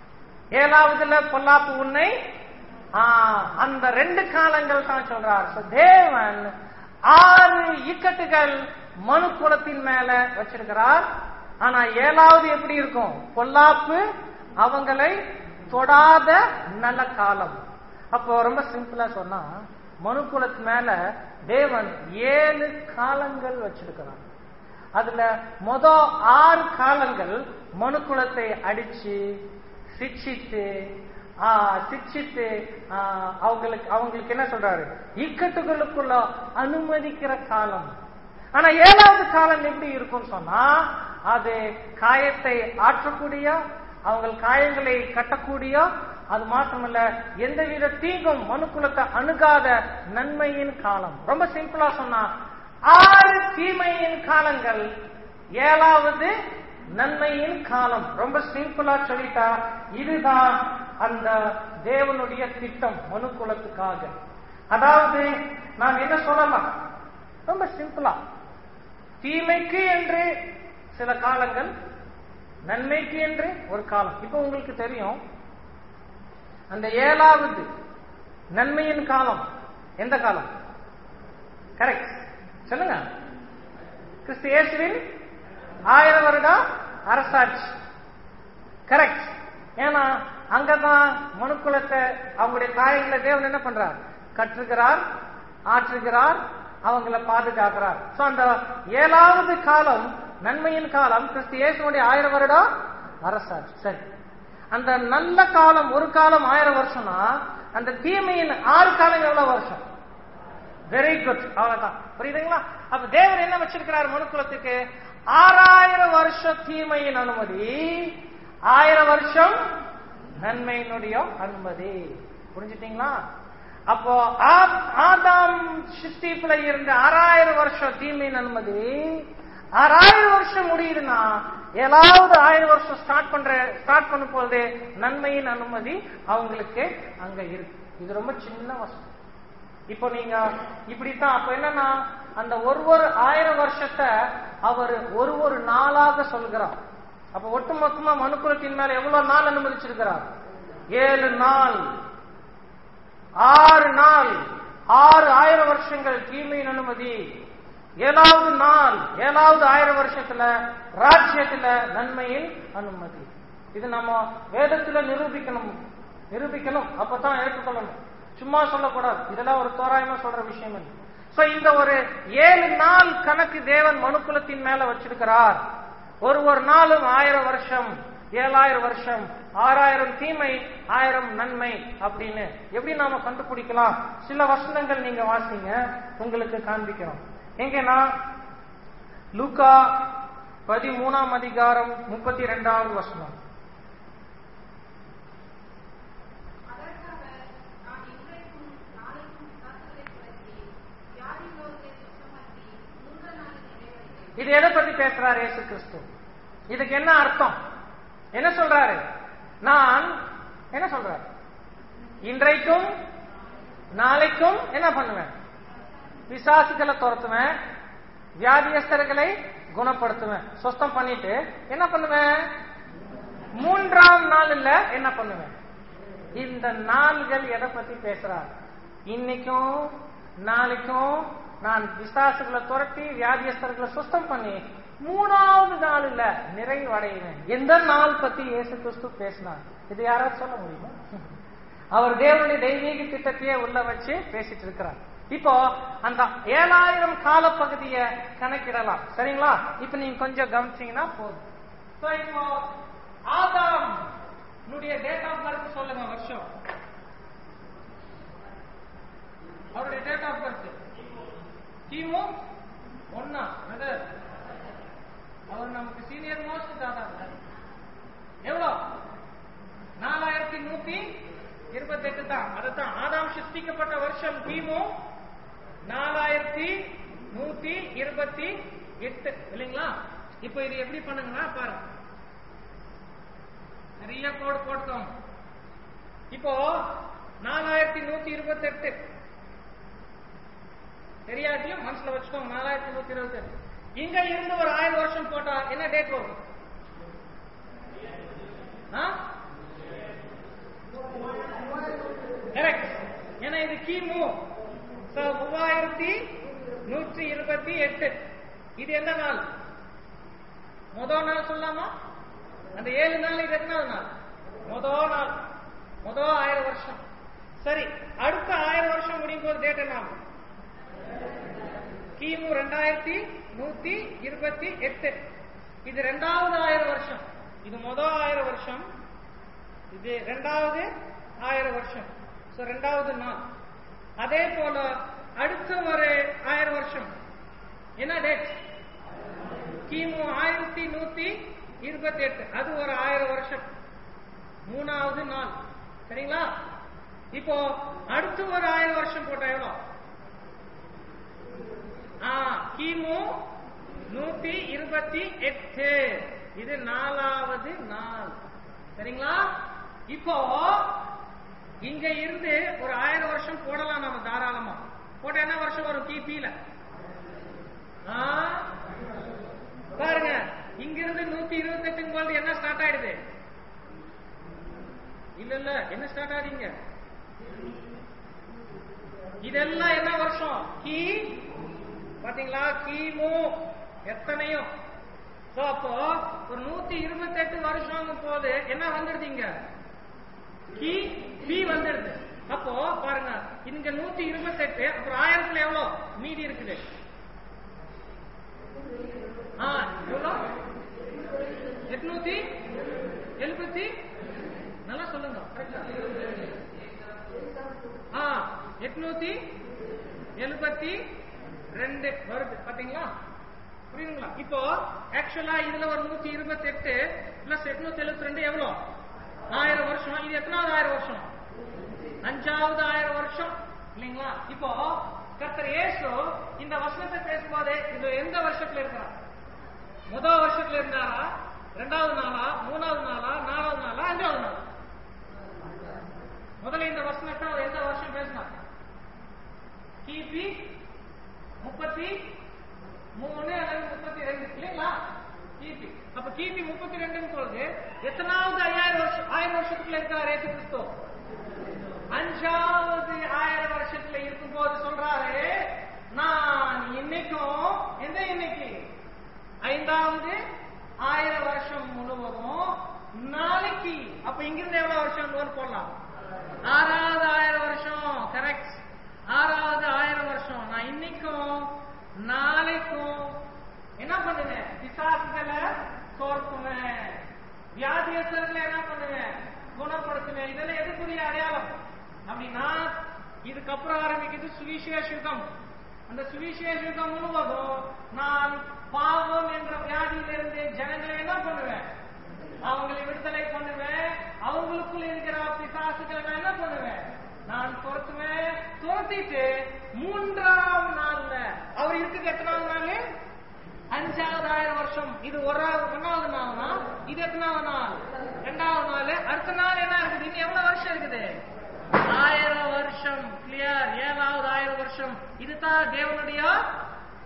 ஏழாவதுல பொல்லாப்பு உன்னை ஆ, அந்த ரெண்டு காலங்கள் தான் சொல்றார் So, தேவன் ஆறு இக்கட்டுகள் மனு குலத்தின் மேல வச்சிருக்கிறார் ஆனா ஏழாவது எப்படி இருக்கும் பொல்லாப்பு அவங்களை தொடாத நல்ல காலம் அப்போ ரொம்ப சிம்பிளா சொன்னா மனு குலத்து மேல தேவன் ஏழு காலங்கள் வச்சிருக்கிறார் அதுல மொத ஆறு காலங்கள் மனுக்குலத்தை அடிச்சு சிக்ஷித்து ஆ, சிக்ஷித்து ஆ, அவங்களுக்கு அவங்களுக்கு என்ன சொல்றாரு இக்கட்டுகளுக்குள்ள அனுமதிக்கிற காலம் ஆனா ஏழாவது காலம் எப்படி இருக்கும் சொன்னா அது காயத்தை ஆற்றக்கூடிய அவங்க காயங்களை கட்டக்கூடிய அது மாத்திரமல்ல எந்தவித தீங்கும் மனுக்குலத்தை அணுகாத நன்மையின் காலம் ரொம்ப சிம்பிளா சொன்னா ஆறு தீமையின் காலங்கள் ஏழாவது நன்மையின் காலம் ரொம்ப சிம்பிளா சொல்லிட்டா இதுதான் அந்த தேவனுடைய திட்டம் மனுக்குலத்துக்காக அதாவது நாம் என்ன சொல்லலாம் ரொம்ப சிம்பிளா தீமைக்கு என்று சில காலங்கள் நன்மைக்கு என்று ஒரு காலம் இப்போ உங்களுக்கு தெரியும் அந்த ஏழாவது நன்மையின் காலம் எந்த காலம் கரெக்ட் சொல்லுங்க கிறிஸ்து இயேசுவின் ஆயிரம் வருட அரசாட்சி கரெக்ட் ஏன்னா அங்கதான் மனுக்குலத்தை அவங்களுடைய காயங்களை தேவன் என்ன பண்றார் கற்றுகிறார் ஆற்றுகிறார் அவங்கள பாதுகாக்கிறார் சோ அந்த ஏழாவது காலம் நன்மையின் காலம் கிறிஸ்து இயேசுனுடைய ஆயிரம் வருடம் அரசாட்சி சரி அந்த நல்ல காலம் ஒரு காலம் ஆயிரம் வருஷம்னா அந்த தீமையின் ஆறு காலம் எவ்வளவு வருஷம் வெரி குட் அவ்வளவுதான் புரியுதுங்களா அப்ப தேவன் என்ன வச்சிருக்கிறார் மனுக்குலத்துக்கு ஆறாயிரம் வருஷம் தீமையின் அனுமதி ஆயிரம் வருஷம் நன்மையினுடைய அனுமதி புரிஞ்சுட்டீங்களா அப்போ ஆ- ஆதாம் சிருஷ்டிப்புல இருந்த ஆறாயிரம் வருஷம் தீமையின் அனுமதி ஆறாயிரம் வருஷம் முடியுதுன்னா ஏழாவது ஆயிரம் வருஷம் ஸ்டார்ட் பண்ற ஸ்டார்ட் பண்ணும் பொழுது நன்மையின் அனுமதி அவங்களுக்கு அங்க இருக்கு இது ரொம்ப சின்ன வசனம் இப்போ நீங்க இப்படித்தான் அப்ப என்னன்னா அந்த ஒரு ஒரு ஆயிரம் வருஷத்தை அவர் ஒரு ஒரு நாளாக சொல்கிறார் அப்ப ஒட்டுமொத்தமா மனுக்குலத்தின் மேல எவ்வளவு நாள் அனுமதிச்சிருக்கிறார் ஏழு நாள் ஆறு நாள் ஆறு ஆயிரம் வருஷங்கள் தீமையின் அனுமதி ஏழாவது நாள் ஏழாவது ஆயிரம் வருஷத்துல ராஜ்யத்துல நன்மையின் அனுமதி இது நம்ம வேதத்துல நிரூபிக்கணும் நிரூபிக்கணும் அப்பதான் ஏற்றுக்கொள்ளணும் சும்மா சொல்லக்கூடாது இதெல்லாம் ஒரு தோராயமா சொல்ற விஷயம் இல்லை சோ இந்த ஒரு ஏழு நாள் கணக்கு தேவன் மனுக்குலத்தின் மேல வச்சிருக்கிறார் ஒரு ஒரு நாளும் ஆயிரம் வருஷம் ஏழாயிரம் வருஷம் ஆறாயிரம் தீமை ஆயிரம் நன்மை அப்படின்னு எப்படி நாம கண்டுபிடிக்கலாம் சில வசனங்கள் நீங்க வாசிங்க உங்களுக்கு காண்பிக்கிறோம் எங்கன்னா லூக்கா பதிமூணாம் அதிகாரம் முப்பத்தி ரெண்டாவது வசனம் அதற்காக நான் இன்றைக்கும் நாளைக்கும் பிசாசுகளை துரத்தி வியாதிகளோர்களை சுத்தமாக்கி மூன்று நாளில் நிறைவேறுகிறேன் இது எதை பத்தி பேசுறாரு இயேசு கிறிஸ்து இதுக்கு என்ன அர்த்தம் என்ன சொல்றாரு நான் என்ன சொல்றாரு இன்றைக்கும் நாளைக்கும் என்ன பண்ணுவேன் பிசாசுகளை துரத்துவேன் வியாதியஸ்தர்களை குணப்படுத்துவேன் சுத்தம் பண்ணிட்டு என்ன பண்ணுவேன் மூன்றாம் நாள்ல என்ன பண்ணுவேன் இந்த நாள்கள் எதை பத்தி பேசுறார் இன்னைக்கும் நாளைக்கும் நான் விசாசுகளை துரத்தி வியாதியஸ்தர்களை சுத்தம் பண்ணி மூணாவது நாள்ல நிறைவடைவேன் எந்த நாள் பத்தி இயேசு கிறிஸ்து பேசினார் இது யாராவது சொல்ல முடியுமா அவர் தேவனுடைய தெய்வீக திட்டத்தையே உள்ள வச்சு பேசிட்டு இருக்கிறார் இப்போ அந்த ஏழாயிரம் காலப்பகுதியை கணக்கிடலாம் சரிங்களா இப்ப நீங்க கொஞ்சம் கவனிச்சீங்கன்னா போதும் So, இப்போ ஆதாம் உன்னுடைய டேட் ஆஃப் பர்த் சொல்லுங்க வருஷம் அவருடைய டேட் ஆஃப் பர்த் கிமு ஒன்னா அது அவர் நமக்கு சீனியர் மோஸ்ட் தாதா எவ்வளோ நாலாயிரத்தி நூத்தி இருபத்தெட்டு தான் அதுதான் ஆதாம் சிருஷ்டிக்கப்பட்ட வருஷம் கிமு நாலாயிரத்தி நூத்தி இருபத்தி எட்டு இல்லைங்களா இப்போ இது எப்படி பண்ணுங்கன்னா பாருங்க நிறைய கோடு போட்டுக்கோங்க இப்போ நாலாயிரத்தி நூத்தி இருபத்தி எட்டு தெரியாட்டியும் மனசுல வச்சுக்கோங்க நாலாயிரத்தி நூத்தி இருபத்தி எட்டு இங்க இருந்து ஒரு ஆயிரம் வருஷம் போட்டா என்ன டேட் வரும் கரெக்ட் ஏன்னா இது கிமு So, மூவாயிரத்தி நூற்றி இருபத்தி எட்டு இது என்ன நாள் முதல் நாள் சொல்லலாமா அந்த ஏழு நாள் இது எத்தனாவது நாள் முதல் நாள் முதல் ஆயிரம் வருஷம் சரி அடுத்த ஆயிரம் வருஷம் முடியும் போது டேட் என்ன ஆகும் கிமு ரெண்டாயிரத்தி நூத்தி இருபத்தி எட்டு இது ரெண்டாவது ஆயிரம் வருஷம் இது முதல் ஆயிரம் வருஷம் இது ரெண்டாவது ஆயிரம் வருஷம் சோ ரெண்டாவது நாள் அதே போல அடுத்த ஒரு ஆயிரம் வருஷம் என்ன டேட் கிமு ஆயிரத்தி நூத்தி இருபத்தி எட்டு அது ஒரு ஆயிரம் வருஷம் மூணாவது நாள் சரிங்களா இப்போ அடுத்து ஒரு ஆயிரம் வருஷம் போட்டா எவ்வளோ ஆ, கிமு நூத்தி இருபத்தி எட்டு இது நாலாவது நாள் சரிங்களா இப்போ இங்க இருந்து ஒரு ஆயிரம் வருஷம் போடலாம் நம்ம தாராளமா போட்ட என்ன வருஷம் வரும் கிபில பாருங்க இங்க இருந்து நூத்தி இருபத்தி எட்டுங்க போது என்ன ஸ்டார்ட் ஆயிடுது இல்ல இல்ல என்ன ஸ்டார்ட் ஆகுதுங்க இதெல்லாம் என்ன வருஷம் கி பாத்தீங்களா கிமு எத்தனையோ சோ அப்போ ஒரு நூத்தி இருபத்தி எட்டு வருஷம் போது என்ன வந்துடுதுங்க கி பி வந்துடுது அப்போ பாருங்க இங்க நூத்தி இருபத்தி எட்டு அப்புறம் ஆயிரத்துல எவ்வளவு மீதி இருக்குது ஆ எவ்வளோ எட்நூத்தி எழுபத்தி நல்லா சொல்லுங்க correct ஆ? ஆ எட்நூத்தி எழுபத்தி ரெண்டு வருது பாத்தீங்களா புரியுதுங்களா இப்போ ஆக்சுவலா இதுல ஒரு நூத்தி இருபத்தி எட்டு பிளஸ் எட்நூத்தி எழுபத்தி ரெண்டு எவ்வளவு ஆயிரம் வருஷம் இது எத்தனாவது ஆயிரம் வருஷம் அஞ்சாவது ஆயிரம் வருஷம் இல்லைங்களா இப்போ கர்த்தர் இயேசு இந்த வசனத்தை பேசும்போது இது எந்த வருஷத்துல இருக்கிறார் முதல் வருஷத்துல இருந்தாரா ரெண்டாவது நாளா மூணாவது நாளா நாலாவது நாளா அஞ்சாவது நாளா முதல்ல இந்த வசனத்தை அவர் எந்த வருஷம் பேசினார் கிபி முப்பத்தி மூணு அல்லது முப்பத்தி ரெண்டு இல்லைங்களா கிபி அப்ப கிபி முப்பத்தி ரெண்டுன்னு சொல்றது எத்தனாவது ஐயாயிரம் வருஷம் ஆயிரம் வருஷத்துக்குள்ள இருக்கிறார் ஏசு கிறிஸ்து அஞ்சாவது ஆயிரம் வருஷத்துல இருக்கும்போது சொல்றாரு நான் இன்னைக்கும் எந்த இன்னைக்கு ஐந்தாவது ஆயிரம் வருஷம் முழுவதும் நாளைக்கு அப்ப இங்கிருந்து எவ்வளவு வருஷம் லோன் போடலாம் ஆறாவது ஆயிரம் வருஷம் கரெக்ட் ஆறாவது ஆயிரம் வருஷம் நான் இன்னைக்கும் நாளைக்கும் என்ன பண்ணுவேன் பிசாசுகளை தோற்குவேன் வியாதியஸ்தர்களை என்ன பண்ணுவேன் குணப்படுத்துவேன் இதெல்லாம் எதுக்குரிய அடையாளம் அப்படின்னா இதுக்கப்புறம் ஆரம்பிக்கிறது சுவிசேஷ யுகம் அந்த சுவிசேஷ யுகம் முழுவதும் நான் பாவம் என்ற வியாதியிலிருந்து ஜனங்களை என்ன பண்ணுவேன் அவங்களை விடுதலை பண்ணுவேன் அவங்களுக்குள்ள இருக்கிற பிசாசுகளை நான் என்ன பண்ணுவேன் நான் துரத்துவேன் துரத்திட்டு மூன்றாம் நாள்ல அவர் இருக்குது எத்தனாவது நாள் அஞ்சாவது ஆயிரம் வருஷம் இது ஒரு ஒன்னாவது நாள்னா இது எத்தனாவது நாள் ரெண்டாவது நாள் அடுத்த நாள் என்ன இருக்குது இன்னும் எவ்வளவு வருஷம் இருக்குது ஆயிரம் வருஷம் கிளியர் ஏழாவது ஆயிரம் வருஷம் இதுதான் தேவனுடைய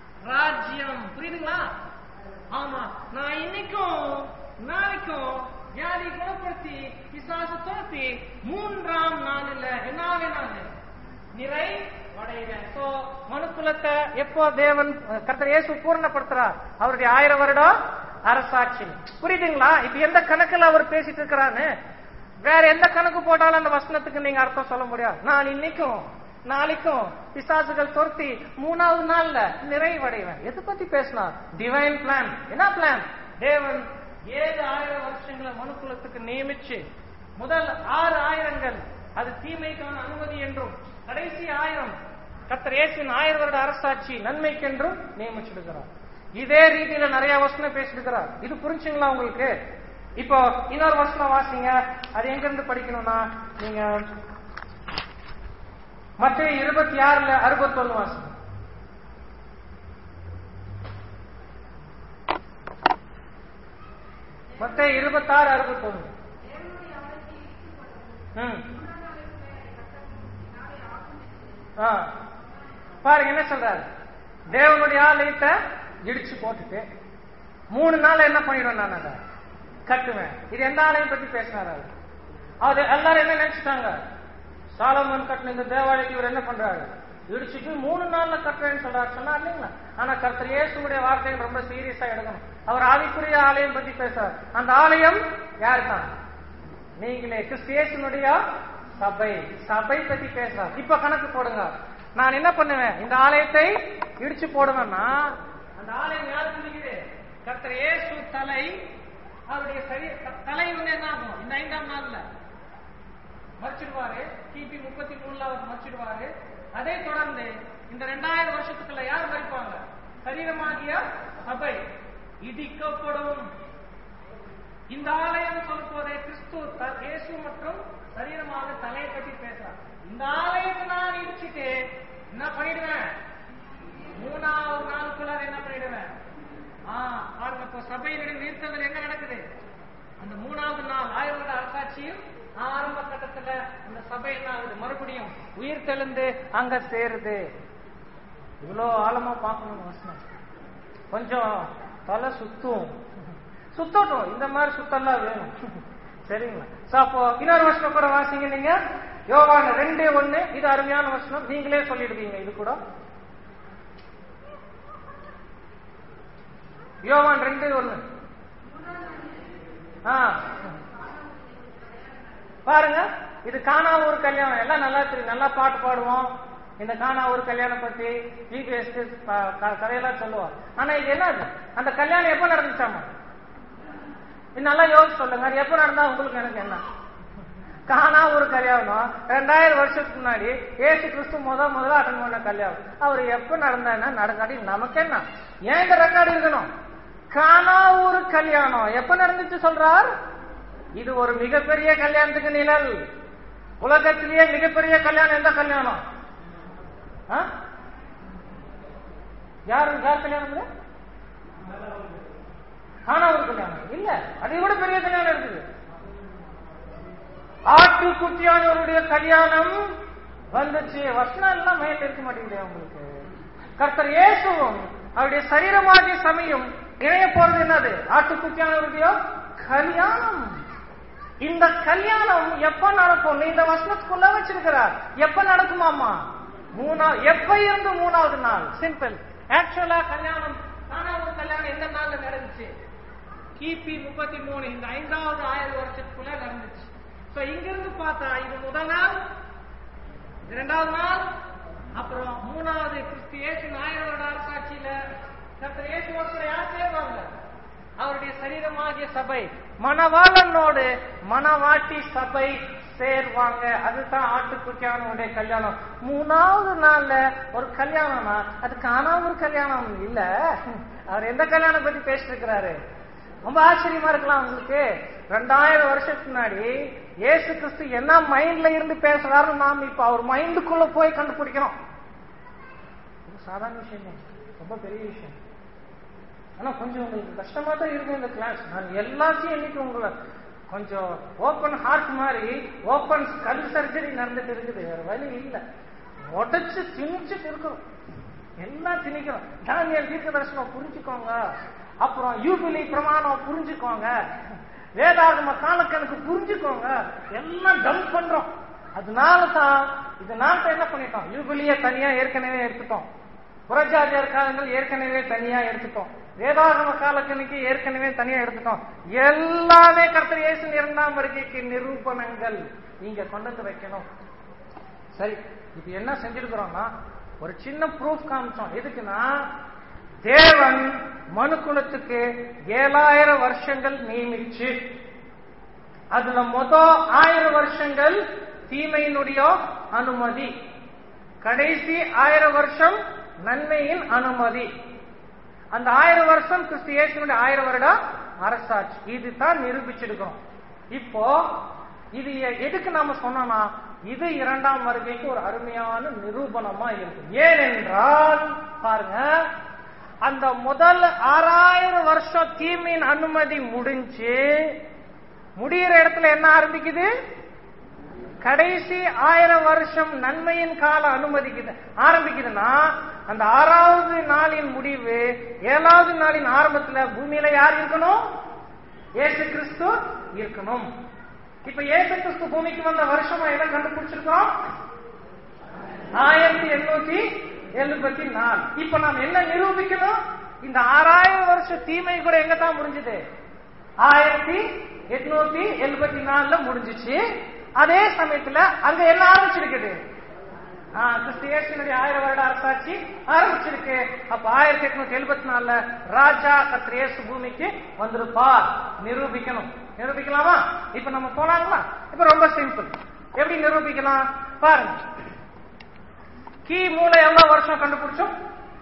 ராஜ்யம் புரியுதுங்களா ஆமா நான் இன்னைக்கும் நாளைக்கும் வியாதி குணப்படுத்தி பிசாசு துரத்தி மூன்றாம் நாளில் என்ன ஆகினாங்க நிறை அடைவேன் சோ மனுக்குலத்தை எப்போ தேவன் கர்த்தர் இயேசு பூர்ணப்படுத்துறார் அவருடைய ஆயிரம் வருடம் அரசாட்சி புரியுதுங்களா இப்ப எந்த கணக்குல அவர் பேசிட்டு இருக்கிறான்னு வேற எந்த கணக்கு போட்டாலும் அந்த வசனத்துக்கு நீங்க அர்த்தம் சொல்ல முடியாது நான் இன்னைக்கும் நாளைக்கும் பிசாசுகள் துரத்தி மூணாவது நாள்ல நிறைவடைவேன் எதை பத்தி பேசினா டிவைன் பிளான் என்ன பிளான் தேவன் ஏழு ஆயிரம் வருஷங்களை மனுக்குலத்துக்கு நியமிச்சு முதல் ஆறு ஆயிரங்கள் அது தீமைக்கான அனுமதி என்றும் கடைசி ஆயிரம் கத்தர் இயேசுவின் ஆயிரம் வருட அரசாட்சி நன்மைக்கென்றும் நியமிச்சிருக்கிறார் இதே ரீதியில நிறைய வசனம் பேசிருக்கிறார் இது புரிஞ்சுங்களா உங்களுக்கு இப்போ இன்னொரு வசனம் வாசிங்க அது எங்க இருந்து படிக்கணும்னா நீங்க மற்ற இருபத்தி ஆறுல அறுபத்தொன்னு வாசிங்க மற்ற இருபத்தாறு அறுபத்தொன்னு தேவனுடைய ஆலயத்தை இடித்துக் கொள்ளவும் ம் மூன்றாம் நாளுக்கு மேலே கர்த்தர் நாளை ஆகும் என்று ஆ. பாருங்க என்ன சொல்றாரு தேவனுடைய ஆலயத்தை இடிச்சு போட்டுட்டு மூணு நாள் என்ன பண்ணிடுவேன் நான் அதை கட்டுவேன் இது எந்த ஆலயம் பத்தி பேசினாரு அவரு? அது எல்லாரும் என்ன நினைச்சிட்டாங்க சாலமன் கட்டின இந்த தேவாலயத்தை இவர் என்ன பண்றாரு இடிச்சுட்டு மூணு நாள்ல கட்டுறேன்னு சொல்றாரு சொன்னா இல்லைங்களா ஆனா கர்த்தர் இயேசுடைய வார்த்தைகள் ரொம்ப சீரியஸா எடுக்கணும் அவர் ஆவிக்குரிய ஆலயம் பத்தி பேசுறாரு அந்த ஆலயம் யார் தான் நீங்களே கிறிஸ்தியேசனுடைய சபை சபை பத்தி பேசுறார் இப்ப கணக்கு போடுங்க நான் என்ன பண்ணுவேன் இந்த ஆலயத்தை இடிச்சு போடுவேன்னா அந்த ஆலயம் யார் குறிக்குது கர்த்தர் இயேசு தலை அவருடைய சரி த- தலை வந்து என்ன ஆகும் இந்த ஐந்தாம் நாள்ல மறைச்சிடுவாரு கிபி முப்பத்தி மூணுல அவர் மறைச்சிடுவாரு அதை தொடர்ந்து இந்த ரெண்டாயிரம் வருஷத்துக்குள்ள யார் மறிப்பாங்க சரீரமாகிய சபை இடிக்கப்படும் இந்த ஆலயம் சொல்லும் போதே கிறிஸ்து த- இயேசு மற்றும் சரீரமாக தலையை பற்றி பேசுறார் இந்த ஆலயத்தை நான் இடிச்சுட்டு என்ன பண்ணிடுவேன் மூணாவது நாளுக்குள்ள அதை என்ன பண்ணிடுவேன் ஆ பாருங்க இப்போ சபையினுடைய நிறுத்தங்கள் எங்க நடக்குது அந்த மூணாவது நாள் ஆயிரம் வருட அரசாட்சியும் ஆரம்ப கட்டத்துல அந்த சபை என்ன ஆகுது மறுபடியும் உயிர் தெளிந்து அங்க சேருது இவ்வளோ ஆழமா பார்க்கணும் வசனம் கொஞ்சம் தலை சுத்தும் சுத்தட்டும் இந்த மாதிரி சுத்தம்லாம் வேணும் சரிங்களா சோ அப்போ இன்னொரு வருஷம் கூட வாசிங்க நீங்க யோவான் ரெண்டே ஒண்ணு இது அருமையான வசனம் நீங்களே சொல்லிடுவீங்க இது கூட யோவான் ரெண்டு ஒண்ணு ஆ பாருங்க இது காணா ஒரு கல்யாணம் எல்லாம் நல்லா தெரியும் நல்லா பாட்டு பாடுவோம் இந்த காணா ஒரு கல்யாணம் பத்தி ஜிபிஎஸ் கதையெல்லாம் சொல்லுவோம் ஆனா இது என்னது அந்த கல்யாணம் எப்ப நடந்துச்சாமா இது நல்லா யோசிச்சு சொல்லுங்க அது எப்ப நடந்தா உங்களுக்கு எனக்கு என்ன காணா ஒரு கல்யாணம் ரெண்டாயிரம் வருஷத்துக்கு முன்னாடி ஏசு கிறிஸ்து முத முதல்ல அட்டன் பண்ண கல்யாணம் அவர் எப்ப நடந்தாருன்னா நடக்காட்டி நமக்கு என்ன ஏன் இந்த ரெக்கார்டு இருக்கணும் காணா ஒரு கல்யாணம் எப்ப நடந்துச்சு சொல்றார் இது ஒரு மிகப்பெரிய கல்யாணத்துக்கு நிழல் உலகத்திலேயே மிகப்பெரிய கல்யாணம் எந்த கல்யாணம் ஆ? யாரு யார் கல்யாணம் இது? காணா ஒரு கல்யாணம் இல்ல அதை விட பெரிய கல்யாணம் இருக்குது ஆட்டுக்குட்டியானவருடைய கல்யாணம் வந்துச்சு வசனம் எல்லாம் மையத்தில் இருக்க மாட்டேங்குது உங்களுக்கு கர்த்தர் இயேசுவும் அவருடைய சரீரமாகிய சமயம் இணைய போறது என்னது ஆட்டுக்குட்டியானவருடைய கல்யாணம் இந்த கல்யாணம் எப்ப நடக்கும் நீ இந்த வசனத்துக்குள்ள வச்சிருக்கிறார் எப்ப நடக்குமாமா மூணா எப்ப இருந்து மூணாவது நாள் சிம்பிள் ஆக்சுவலா கல்யாணம் நானாவது கல்யாணம் எந்த நாள்ல நடந்துச்சு கிபி முப்பத்தி மூணு இந்த ஐந்தாவது ஆயிரம் வருஷத்துக்குள்ள நடந்துச்சு சோ இங்கிருந்து பார்த்தா இது முதல் நாள் இரண்டாவது நாள் அப்புறம் மூணாவது கிறிஸ்து இயேசு ஆயிரம் வருட அரசாட்சியில கர்த்தர் இயேசு ஒருத்தர் யார் சேர்வாங்க அவருடைய சரீரமாகிய சபை மணவாளனோடு மணவாட்டி சபை சேர்வாங்க அதுதான் ஆட்டுக்குட்டியானவருடைய கல்யாணம் மூணாவது நாள்ல ஒரு கல்யாணம்னா அது காணாம ஒரு கல்யாணம் இல்ல அவர் எந்த கல்யாணம் பத்தி பேசிட்டு இருக்கிறாரு ரொம்ப ஆச்சரியமா இருக்கலாம் உங்களுக்கு ரெண்டாயிரம் வருஷத்துக்கு முன்னாடி இயேசு கிறிஸ்து என்ன மைண்ட்ல இருந்து பேசுறாருன்னு நாம் இப்ப அவர் மைண்டுக்குள்ள போய் கண்டுபிடிக்கிறோம் இது சாதாரண விஷயம் தான். ரொம்ப பெரிய விஷயம் ஆனா கொஞ்சம் உங்களுக்கு கஷ்டமா தான் இருக்கும் இந்த கிளாஸ் நான் எல்லாத்தையும் இன்னைக்கு உங்களை கொஞ்சம் ஓப்பன் ஹார்ட் மாதிரி ஓப்பன் கல் சர்ஜரி நடந்துட்டு இருக்குது வேற வழி இல்ல உடைச்சு திணிச்சுட்டு இருக்கிறோம் எல்லாம் திணிக்கிறோம் தானியல் தீர்க்க தரிசனம் புரிஞ்சுக்கோங்க அப்புறம் யூபிலி பிரமாணம் புரிஞ்சுக்கோங்க வேதாகம காலக்கணக்கு புரிஞ்சுக்கோங்க எல்லாம் டம்ப் பண்றோம் அதனால தான் இது நாட்டை என்ன பண்ணிட்டோம் யூபிலிய தனியா ஏற்கனவே எடுத்துட்டோம் புறஜாதியார் காலங்கள் ஏற்கனவே தனியா எடுத்துட்டோம் வேதாகம காலக்கணிக்கு ஏற்கனவே தனியா எடுத்துட்டோம் எல்லாமே கர்த்தர் இயேசு இரண்டாம் வருகைக்கு நிரூபணங்கள் நீங்க கொண்டு வந்து வைக்கணும் சரி இப்ப என்ன செஞ்சிருக்கிறோம்னா ஒரு சின்ன ப்ரூஃப் காமிச்சோம் எதுக்குன்னா தேவன் மனுக்குலத்துக்கு ஏழாயிரம் வருஷங்கள் நியமிச்சு அதுல மொத ஆயிரம் வருஷங்கள் தீமையினுடைய அனுமதி கடைசி ஆயிரம் வருஷம் நன்மையின் அனுமதி அந்த ஆயிரம் வருஷம் கிறிஸ்து இயேசுனுடைய ஆயிரம் வருட அரசாட்சி இதுதான் நிரூபிச்சிருக்கிறோம் இப்போ இது எ- எதுக்கு நாம சொன்னோம்னா இது இரண்டாம் வருகைக்கு ஒரு அருமையான நிரூபணமா இருக்கு ஏனென்றால் பாருங்க அந்த முதல் ஆறாயிரம் வருஷம் தீமையின் அனுமதி முடிஞ்சு முடியிற இடத்துல என்ன ஆரம்பிக்குது கடைசி ஆயிரம் வருஷம் நன்மையின் கால அனுமதிக்குது ஆரம்பிக்குதுன்னா அந்த ஆறாவது நாளின் முடிவு ஏழாவது நாளின் ஆரம்பத்துல பூமியில யார் இருக்கணும் இயேசு கிறிஸ்து இருக்கணும் இப்ப இயேசு கிறிஸ்து பூமிக்கு வந்த வருஷமா எதை கண்டுபிடிச்சிருக்கோம் ஆயிரத்தி எண்ணூத்தி எழுபத்தி நாலு இப்ப நாம் என்ன நிரூபிக்கணும் இந்த ஆறாயிரம் வருஷ தீமை கூட எங்க தான் முடிஞ்சது ஆயிரத்தி எட்நூத்தி எழுபத்தி நாலுல முடிஞ்சிச்சு அதே சமயத்துல அங்க என்ன ஆரம்பிச்சிருக்குது ஆ, கிறிஸ்து இயேசுனுடைய ஆயிரம் வருட அரசாட்சி ஆரம்பிச்சிருக்கு அப்ப ஆயிரத்தி எட்நூத்தி எழுபத்தி நாலுல ராஜா கத்திர இயேசு பூமிக்கு வந்திருப்பார் நிரூபிக்கணும் நிரூபிக்கலாமா இப்ப நம்ம போலாங்களா இப்ப ரொம்ப சிம்பிள் எப்படி நிரூபிக்கலாம் பாருங்க கீ மூளை எவ்வளவு வருஷம் கண்டுபிடிச்சோம்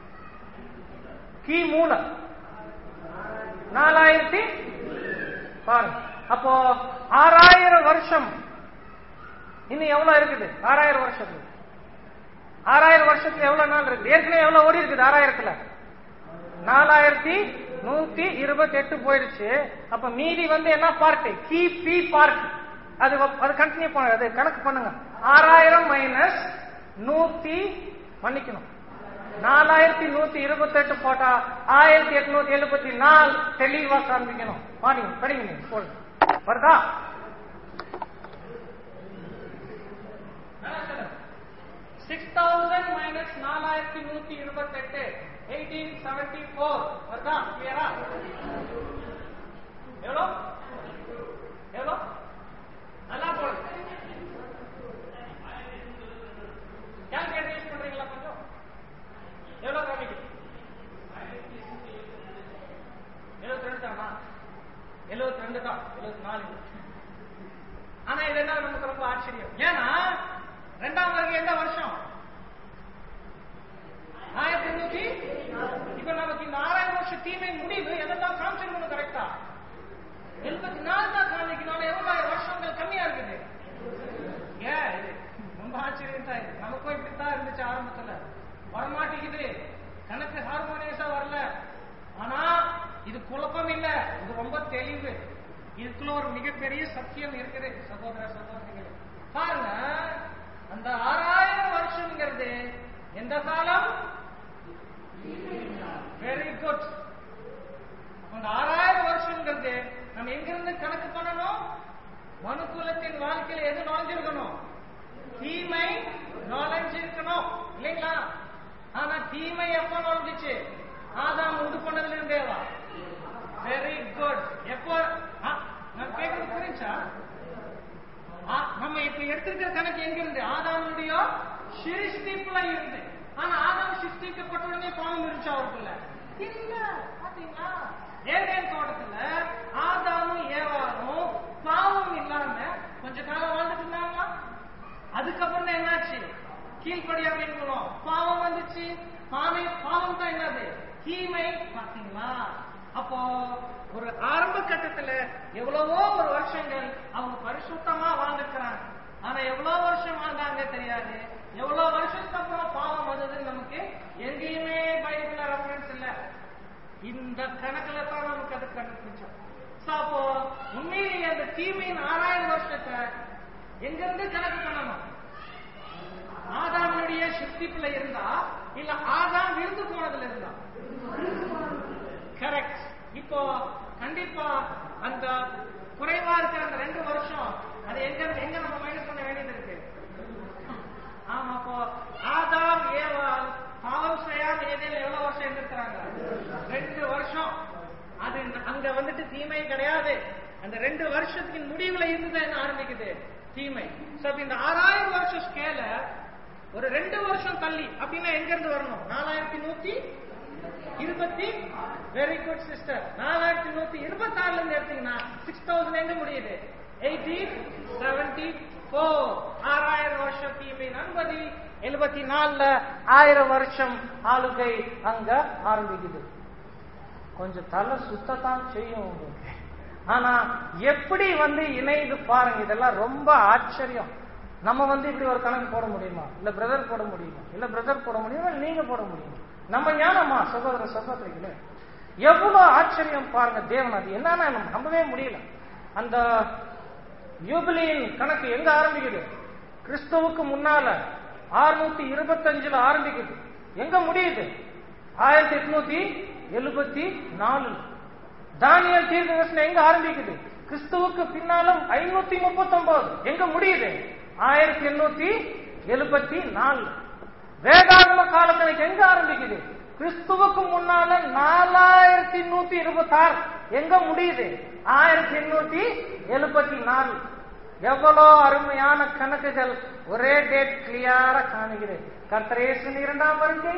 கீ மூளை நாலாயிரத்தி பாருங்க அப்போ ஆறாயிரம் வருஷம் இன்னும் எவ்வளவு இருக்குது ஆறாயிரம் வருஷத்துக்கு ஆறாயிரம் வருஷத்துல எவ்வளவு நாள் இருக்குது ஏற்கனவே எவ்வளவு ஓடி இருக்குது ஆறாயிரத்துல நாலாயிரத்தி நூத்தி இருபத்தி எட்டு போயிடுச்சு அப்ப மீதி வந்து என்ன பார்ட் கி பி பார்ட் அது வ- அது கண்டினியூ பண்ணுங்க அது கணக்கு பண்ணுங்க ஆறாயிரம் மைனஸ் நூத்தி மன்னிக்கணும் நாலாயிரத்தி நூத்தி இருபத்தி எட்டு போட்டா ஆயிரத்தி எட்நூத்தி எழுபத்தி நாலு தெளிவா காண்பிக்கணும் பாருங்க படிங்க நீங்க சொல்லுங்க வருதா சிக்ஸ் தௌசண்ட் மைனஸ் நாலாயிரத்தி நூத்தி இருபத்தி எட்டு எயிட்டீன் செவன்டி போர் வருதா கிளியரா எவ்வளோ எவ்வளோ நல்லா போடுங்க கால்குலேட்டர் யூஸ் பண்றீங்களா கொஞ்சம் எவ்வளவு காமிக்குது எழுபத்தி ரெண்டு தானா எழுபத்தி ரெண்டு தான் எழுபத்தி நாலு இல்லை. ஆனா இது என்ன நமக்கு ரொம்ப ஆச்சரியம் ஏன்னா ரெண்டாம் வருகை எந்த வருஷம் ஆயிரத்தி எண்ணூத்தி இப்ப நமக்கு இந்த ஆறாயிரம் வருஷம் தீமை முடிவு எதெல்லாம் காமிச்சிருக்கணும் கரெக்டா எழுபத்தி நாலு தான் காமிக்கணும் எவ்வளவு வருஷங்கள் கம்மியா இருக்குது ஏன் இது ரொம்ப ஆச்சரியம் தான் இது நமக்கும் இப்படித்தான் இருந்துச்சு ஆரம்பத்துல வரமாட்டேங்குது கணக்கு ஹார்மோனியஸா வரல ஆனா இது குழப்பம் இல்ல இது ரொம்ப தெளிவு இதுக்குள்ள ஒரு மிகப்பெரிய சத்தியம் இருக்குது சகோதர சகோதரிகளே பாருங்க அந்த ஆறாயிரம் வருஷம்ங்கிறது எந்த காலம் வெரி குட் அந்த ஆறாயிரம் வருஷம்ங்கிறது நம்ம எங்கிருந்து கணக்கு பண்ணணும் மனுக்குலத்தின் வாழ்க்கையில எது நுழைஞ்சிருக்கணும் தீமை நுழைஞ்சிருக்கணும் இல்லைங்களா ஆனா தீமை எப்ப நுழைஞ்சிச்சு ஆதாம் உண்டு பண்ணதுல இருந்தேவா வெரி குட் எப்போ ஆ, நான் கேட்கறது புரிஞ்சா ஆ, நம்ம இப்ப எடுத்திருக்கிற கணக்கு எங்க இருந்து ஆதாமுடைய சிருஷ்டிப்புல இருந்து ஆனா ஆதாம் சிருஷ்டிக்கப்பட்ட உடனே பாவம் இருந்துச்சு அவருக்குள்ள இல்ல பாத்தீங்களா ஏதேன் தோட்டத்துல ஆதாமும் ஏவாரும் பாவம் இல்லாம கொஞ்ச காலம் வாழ்ந்துட்டு இருந்தாங்களா அதுக்கப்புறம் தான் என்னாச்சு கீழ்ப்படியா இருக்கணும் பாவம் வந்துச்சு பாவை பாவம் தான் என்னது தீமை பாத்தீங்களா அப்போ ஒரு ஆரம்ப கட்டத்துல எவ்வளவோ ஒரு வருஷங்கள் அவங்க பரிசுத்தமா வாழ்ந்துக்கிறாங்க ஆனா எவ்வளவு வருஷம் வாழ்ந்தாங்க தெரியாது எவ்வளவு வருஷத்துக்கு அப்புறம் பாவம் வந்ததுன்னு நமக்கு எங்கேயுமே பைபிள்ல ரெஃபரன்ஸ் இல்ல இந்த கணக்குல தான் நமக்கு அது கண்டுபிடிச்சோம் So, அப்போ உண்மையிலேயே அந்த தீமையின் ஆறாயிரம் வருஷத்தை எங்கிருந்து கணக்கு பண்ணணும் ஆதாமுடைய சிருஷ்டிப்புல இருந்தா இல்ல ஆதாம் விருந்து போனதுல இருந்தா கரெக்ட் இப்போ கண்டிப்பா அந்த குறைவா இருக்கிற அந்த ரெண்டு வருஷம் அது எங்க எங்க நம்ம மைனஸ் பண்ண வேண்டியது இருக்கு ஆமா அப்போ ஆதாம் ஏவாள் பாவம் செய்யாம ஏதேல் எவ்வளவு வருஷம் இருந்திருக்கிறாங்க ரெண்டு வருஷம் அது அங்க வந்துட்டு தீமை கிடையாது அந்த ரெண்டு வருஷத்துக்கு முடிவுல இருந்து என்ன ஆரம்பிக்குது தீமை சோ அப்ப இந்த ஆறாயிரம் வருஷம் ஸ்கேல ஒரு ரெண்டு வருஷம் தள்ளி அப்படின்னா எங்க இருந்து வரணும் நாலாயிரத்தி நூத்தி இருபத்தி வெரி குட் சிஸ்டர் நாலாயிரத்தி நூத்தி இருபத்தி ஆறுல இருந்து எடுத்தீங்கன்னா சிக்ஸ் தௌசண்ட் எங்க முடியுது எயிட்டீன் செவன்டி போர் ஆறாயிரம் வருஷம் தீமை அனுமதி எழுபத்தி நாலுல ஆயிரம் வருஷம் ஆளுகை அங்க ஆரம்பிக்குது கொஞ்சம் தலை சுத்தத்தான் செய்யும் உங்களுக்கு ஆனா எப்படி வந்து இணையுது பாருங்க இதெல்லாம் ரொம்ப ஆச்சரியம் நம்ம வந்து இப்படி ஒரு கணக்கு போட முடியுமா இல்ல பிரதர் போட முடியுமா இல்ல பிரதர் போட முடியுமா இல்ல நீங்க போட முடியுமா நம்ம ஞானமா சகோதர சகோதரிகளே எவ்வளவு ஆச்சரியம் பாருங்க தேவன் அது என்னன்னா நம்ம நம்பவே முடியல அந்த யூபிலியின் கணக்கு எங்க ஆரம்பிக்குது கிறிஸ்துவுக்கு முன்னால ஆறுநூத்தி இருபத்தஞ்சுல ஆரம்பிக்குது எங்க முடியுது ஆயிரத்தி எட்நூத்தி எழுபத்தி நாலு தானியல் தீர்க்கதர்சனம் எங்க ஆரம்பிக்குது கிறிஸ்துவுக்கு பின்னாலும் ஐநூத்தி முப்பத்தி ஒன்பது எங்க முடியுது ஆயிரத்தி எண்ணூத்தி எழுபத்தி நாலு வேதாகம காலக்கணக்கு எங்க ஆரம்பிக்குது கிறிஸ்துவுக்கு முன்னால நாலாயிரத்தி நூத்தி இருபத்தி ஆறு எங்க முடியுது ஆயிரத்தி எண்ணூத்தி எழுபத்தி நாலு எவ்வளோ அருமையான கணக்குகள் ஒரே டேட் கிளியரா காணுகிறது கர்த்தரேசன் இரண்டாம் வருகை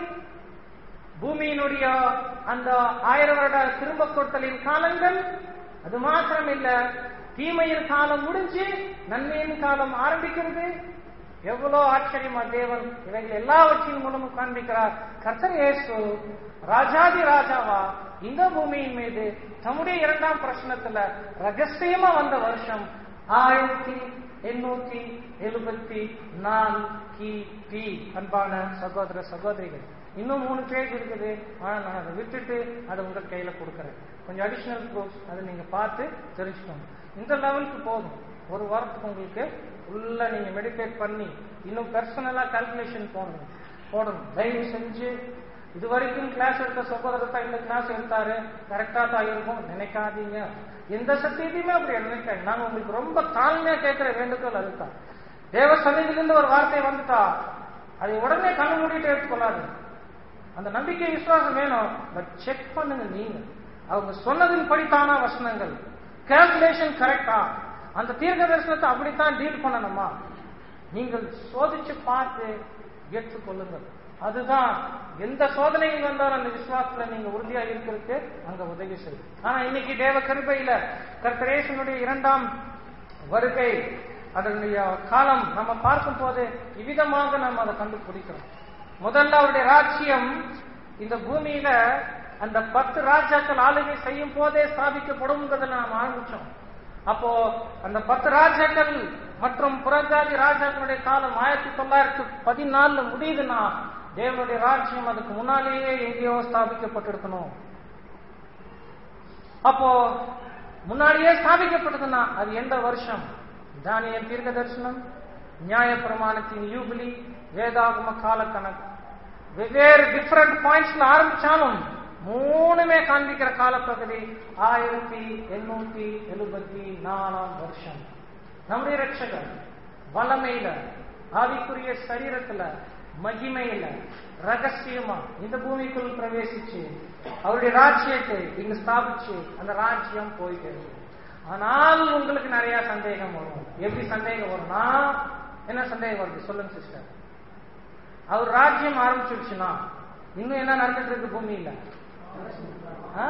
பூமியினுடைய அந்த ஆயிரம் வருட திரும்ப கொடுத்தலின் காலங்கள் அது மாத்திரம் இல்ல தீமையின் காலம் முடிஞ்சு நன்மையின் காலம் ஆரம்பிக்கிறது எவ்வளோ ஆச்சரியமா தேவன் இவைகள் எல்லாவற்றின் மூலமும் காண்பிக்கிறார் கர்த்தர் இயேசு ராஜாதி ராஜாவா இந்த பூமியின் மீது தம்முடைய இரண்டாம் பிரச்சனத்துல ரகசியமா வந்த வருஷம் ஆயிரத்தி எண்ணூத்தி எழுபத்தி நாலு கிபி அன்பான சகோதர சகோதரிகள் இன்னும் மூணு பேஜ் இருக்குது ஆனா நான் அதை விட்டுட்டு அதை உங்க கையில கொடுக்கறேன் கொஞ்சம் அடிஷனல் ப்ரூஃப்ஸ் அதை நீங்க பார்த்து தெரிஞ்சுக்கோங்க இந்த லெவலுக்கு போதும் ஒரு வாரத்துக்கு உங்களுக்கு உள்ள நீங்க மெடிடேட் பண்ணி இன்னும் பர்சனலா கால்குலேஷன் போடணும் போடணும் தயவு செஞ்சு இது வரைக்கும் கிளாஸ் எடுத்த சகோதரர் தான் இந்த கிளாஸ் எடுத்தாரு கரெக்டா தான் இருக்கும் நினைக்காதீங்க எந்த சத்தியத்தையுமே அப்படி நினைக்காது நாங்க உங்களுக்கு ரொம்ப தாழ்மையா கேட்கிற வேண்டுகோள் அதுதான் தேவ சன்னிதிலிருந்து ஒரு வார்த்தை வந்துட்டா அதை உடனே கண்ணு மூடிட்டு எடுத்துக்கொள்ளாது அந்த நம்பிக்கை விசுவாசம் வேணும் பட் செக் பண்ணுங்க நீங்க அவங்க சொன்னதின் படித்தானா வசனங்கள் கால்குலேஷன் கரெக்டா அந்த தீர்க்க தரிசனத்தை அப்படித்தான் டீல் பண்ணணுமா நீங்கள் சோதிச்சு பார்த்து ஏற்றுக்கொள்ளுங்கள் அதுதான் எந்த சோதனைகள் வந்தாலும் அந்த விசுவாசத்துல நீங்க உறுதியா இருக்கிறதுக்கு அங்க உதவி செய்யும் ஆனா இன்னைக்கு தேவ கருப்பையில கர்த்தரேசனுடைய இரண்டாம் வருகை அதனுடைய காலம் நம்ம பார்க்கும் போது இவ்விதமாக நம்ம அதை கண்டுபிடிக்கிறோம் முதல்ல அவருடைய ராஜ்யம் இந்த பூமியில அந்த பத்து ராஜாக்கள் ஆளுகை செய்யும் போதே ஸ்தாபிக்கப்படும்ங்கிறதுல நாம் ஆரம்பிச்சோம் அப்போ அந்த பத்து ராஜாக்கள் மற்றும் புறஜாதி ராஜாக்களுடைய காலம் ஆயிரத்தி தொள்ளாயிரத்தி பதினாலுல முடியுதுன்னா தேவனுடைய ராஜ்யம் அதுக்கு முன்னாலேயே எங்கேயோ ஸ்தாபிக்கப்பட்டிருக்கணும் அப்போ முன்னாடியே ஸ்தாபிக்கப்பட்டதுன்னா அது எந்த வருஷம் தானியல் தீர்க்க தரிசனம் நியாய பிரமாணத்தின் யூபிலி வேதாகம கால கணக்கு வெவ்வேறு டிஃபரெண்ட் பாயிண்ட்ஸ்ல ஆரம்பிச்சாலும் மூணுமே காண்பிக்கிற காலப்பகுதி ஆயிரத்தி எண்ணூத்தி எழுபத்தி நாலாம் வருஷம் நம்முடைய ரட்சகர் வல்லமையில ஆவிக்குரிய சரீரத்துல மகிமையில ரகசியமா இந்த பூமிக்குள் பிரவேசிச்சு அவருடைய ராஜ்யத்தை இங்கு ஸ்தாபிச்சு அந்த ராஜ்யம் போயிட்டு இருக்கு. ஆனால் உங்களுக்கு நிறைய சந்தேகம் வரும் எப்படி சந்தேகம் வரும்னா என்ன சந்தேகம் வருது சொல்லுங்க சிஸ்டர் அவர் ராஜ்யம் ஆரம்பிச்சிருச்சுன்னா இன்னும் என்ன நடந்துட்டு இருக்கு பூமியில ஆ?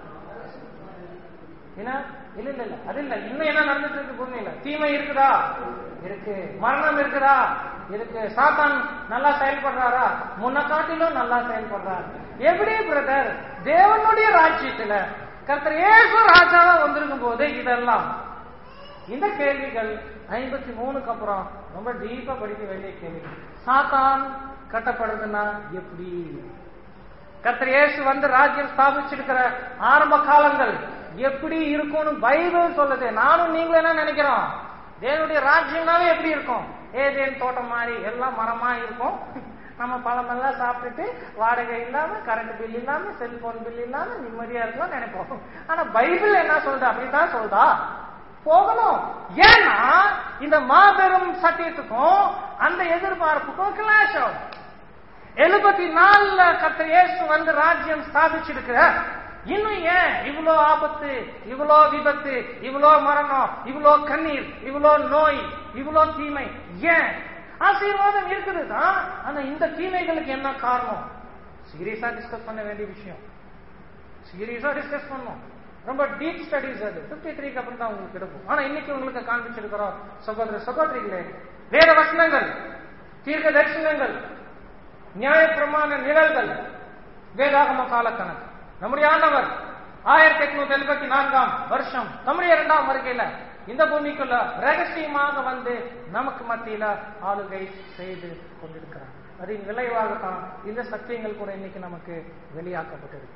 என்ன இல்ல இல்ல இல்ல அது இல்ல இன்னும் என்ன நடந்துட்டு இருக்கு பூமியில தீமை இருக்குதா இருக்கு மரணம் இருக்குதா இருக்கு சாத்தான் நல்லா செயல்படுறாரா முன்ன காட்டிலும் நல்லா செயல்படுறாரு எப்படி பிரதர் தேவனுடைய ராஜ்யத்துல கர்த்தர் ஏசு ராஜாவா வந்திருக்கும் போது இதெல்லாம் இந்த கேள்விகள் ஐம்பத்தி மூணுக்கு அப்புறம் ரொம்ப டீப்பா படிக்க வேண்டிய கேள்வி சாத்தான் கட்டப்படுதுன்னா எப்படி கர்த்தர் இயேசு வந்து ராஜ்யம் ஸ்தாபிச்சிருக்கிற ஆரம்ப காலங்கள் எப்படி இருக்கும்னு பைபிள் சொல்லுது நானும் நீங்களும் என்ன நினைக்கிறோம் தேவனுடைய ராஜ்யம்னாவே எப்படி இருக்கும் ஏதேன் தோட்டம் மாதிரி எல்லாம் மரமா இருக்கும் நம்ம பழமெல்லாம் சாப்பிட்டுட்டு வாடகை இல்லாம கரண்ட் பில் இல்லாம செல்போன் பில் இல்லாம நிம்மதியா இருக்கலாம் நினைப்போம் ஆனா பைபிள் என்ன சொல்றது அப்படிதான் சொல்றா போகணும் ஏன்னா இந்த மாபெரும் சத்தியத்துக்கும் அந்த எதிர்பார்ப்புக்கும் கிளாஷ் ஆகும் எழுபத்தி நாலுல கர்த்தர் இயேசு வந்து ராஜ்யம் ஸ்தாபிச்சிருக்கிற இன்னும் ஏன் இவ்வளோ ஆபத்து இவ்வளோ விபத்து இவ்வளோ மரணம் இவ்வளோ கண்ணீர் இவ்வளோ நோய் இவ்வளோ தீமை ஏன் ஆசீர்வாதம் இருக்குது தான் ஆனா இந்த தீமைகளுக்கு என்ன காரணம் சீரியஸா டிஸ்கஸ் பண்ண வேண்டிய விஷயம் சீரியஸா டிஸ்கஸ் பண்ணோம் ரொம்ப டீப் ஸ்டடிஸ் அது பிப்டி த்ரீக்கு அப்புறம் தான் உங்களுக்கு கிடைக்கும் ஆனா இன்னைக்கு உங்களுக்கு காண்பிச்சிருக்கிறோம் சகோதர சகோதரிகளே வேற வசனங்கள் தீர்க்க தரிசனங்கள் நியாயப்பிரமாண நிழல்கள் வேதாகம காலக்கணக்கு நம்முடைய ஆண்டவர் ஆயிரத்தி எட்நூத்தி எழுபத்தி நான்காம் வருஷம் நம்முடைய இரண்டாம் வருகையில இந்த பூமிக்குள்ள ரகசியமாக வந்து நமக்கு மத்தியில ஆளுகை செய்து கொண்டிருக்கிறார் அதன் விளைவாகத்தான் இந்த சத்தியங்கள் கூட இன்னைக்கு நமக்கு வெளியாக்கப்பட்டிருக்கு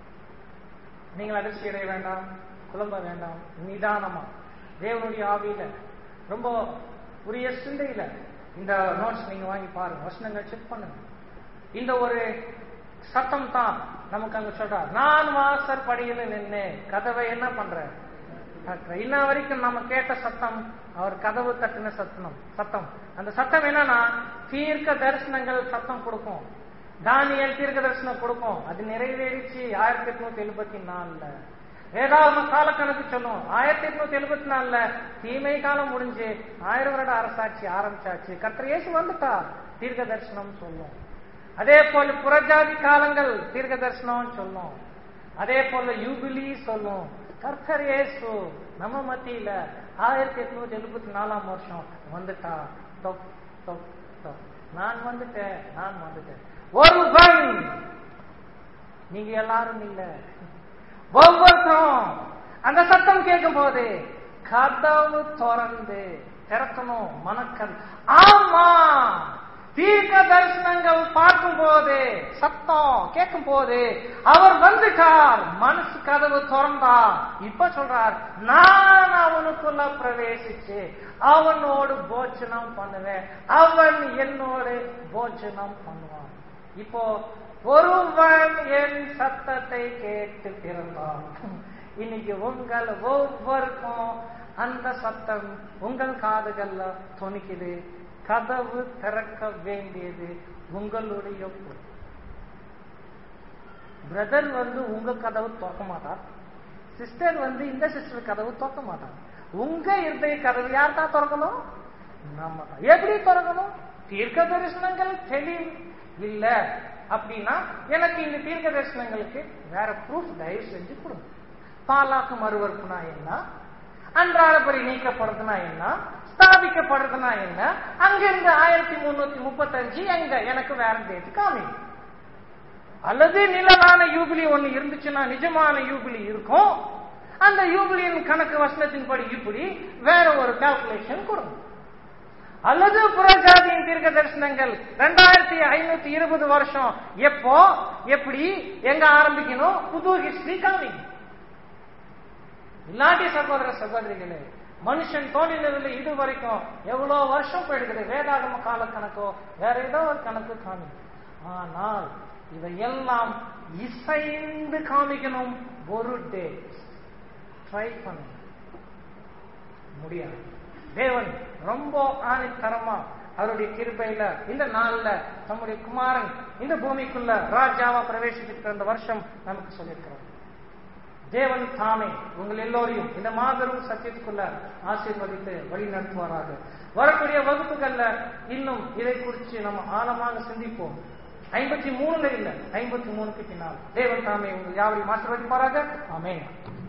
நீங்கள் அதிர்ச்சி அடைய வேண்டாம் குழம்ப வேண்டாம் நிதானமா தேவனுடைய ஆவியில ரொம்ப உரிய சிந்தையில இந்த நோட்ஸ் நீங்க வாங்கி பாருங்க வசனங்கள் செக் பண்ணுங்க இந்த ஒரு சத்தம் தான் நமக்கு அங்க சொல்றார் நான் வாசல் படியில நின்று கதவை என்ன பண்றேன் தட்டுறேன். இன்ன வரைக்கும் நம்ம கேட்ட சத்தம் அவர் கதவு தட்டின சத்தம் சத்தம் அந்த சத்தம் என்னன்னா தீர்க்க தரிசனங்கள் சத்தம் கொடுக்கும் தானியல் தீர்க்க தரிசனம் கொடுக்கும் அது நிறைவேறிச்சு ஆயிரத்தி எட்நூத்தி எழுபத்தி நாலுல வேதாகம காலக்கணக்கு சொல்லும் ஆயிரத்தி எட்நூத்தி எழுபத்தி நாலுல தீமை காலம் முடிஞ்சு ஆயிரம் வருட அரசாட்சி ஆரம்பிச்சாச்சு கர்த்தர் இயேசு வந்துட்டா தீர்க்க தரிசனம் சொல்லும் அதே போல புறஜாதி காலங்கள் தீர்க்க தரிசனம் சொல்லும் அதே போல யூபிலி சொல்லும் கர்த்தர் இயேசு நம்ம மத்தியில ஆயிரத்தி எட்நூத்தி எழுபத்தி நாலாம் வருஷம் வந்துட்டா தொப் தொப் தொப் நான் வந்துட்டேன் நான் வந்துட்டேன் ஒருவன் நீங்க எல்லாரும் இல்ல ஒவ்வொருத்தரும் அந்த சத்தம் கேட்கும் போது கதவு திறந்து திறக்கணும் மனக்கண் ஆமா தீர்க்க தரிசனங்கள் பார்க்கும் போது சத்தம் கேட்கும் போது அவர் வந்துட்டார் மனசு கதவு திறந்தா இப்ப சொல்றார் நான் அவனுக்குள்ள பிரவேசிச்சு அவனோடு போஜனம் பண்ணுவேன் அவன் என்னோடு போஜனம் பண்ணுவான் இப்போ ஒருவன் என் சத்தத்தை கேட்டு பிறந்தான் இன்னைக்கு உங்கள் ஒவ்வொருக்கும் அந்த சத்தம் உங்கள் காதுகள்ல துணிக்குது கதவு திறக்க வேண்டியது உங்களுடைய பொறுப்பு பிரதர் வந்து உங்க கதவு திறக்க மாட்டார் சிஸ்டர் வந்து இந்த சிஸ்டர் கதவு திறக்க மாட்டார் உங்க இருதய கதவு யார் தான் திறக்கணும் நம்ம தான் எப்படி திறக்கணும் தீர்க்க தரிசனங்கள் தெளிவு இல்ல அப்படின்னா எனக்கு இந்த தீர்க்க தரிசனங்களுக்கு வேற ப்ரூஃப் தயவு செஞ்சு கொடுங்க பாலாக்கு மறுவறுப்புனா என்ன அன்றாடப்படி நீக்கப்படுறதுனா என்ன ஸ்தாபிக்கப்படுறதுனா என்ன அங்கிருந்து ஆயிரத்தி முன்னூத்தி முப்பத்தஞ்சு எங்க எனக்கு வேற டேட் காமி அல்லது நிலவான யூபிலி ஒண்ணு இருந்துச்சுன்னா நிஜமான யூபிலி இருக்கும் அந்த யூபிலியின் கணக்கு வசனத்தின்படி இப்படி வேற ஒரு கால்குலேஷன் கொடுங்க அல்லது புறஜாதியின் தீர்க்க தரிசனங்கள் ரெண்டாயிரத்தி ஐநூத்தி இருபது வருஷம் எப்போ எப்படி எங்க ஆரம்பிக்கணும் புது ஹிஸ்டரி காமிங்க இல்லாட்டி சகோதர சகோதரிகளே மனுஷன் தோன்றினதுல இது வரைக்கும் எவ்வளவு வருஷம் போயிடுக்குது வேதாகம கால கணக்கோ வேற ஏதோ ஒரு கணக்கு காமி ஆனால் இதையெல்லாம் இசைந்து காமிக்கணும் ஒரு டே ட்ரை பண்ணுங்க முடியாது தேவன் ரொம்ப ஆணித்தரமா அவருடைய கிருபையில இந்த நாள்ல நம்முடைய குமாரன் இந்த பூமிக்குள்ள ராஜாவா பிரவேசிக்கிற அந்த வருஷம் நமக்கு சொல்லியிருக்கிறோம் தேவன் தாமே உங்கள் எல்லோரையும் இந்த மாபெரும் சத்தியத்துக்குள்ள ஆசீர்வதித்து வழி நடத்துவாராக வரக்கூடிய வகுப்புகள்ல இன்னும் இதை குறித்து நம்ம ஆழமாக சிந்திப்போம் ஐம்பத்தி மூணுல இல்ல ஐம்பத்தி மூணுக்கு பின்னால் தேவன் தாமே உங்கள் யாவரையும் ஆசீர்வதிப்பாராக ஆமென்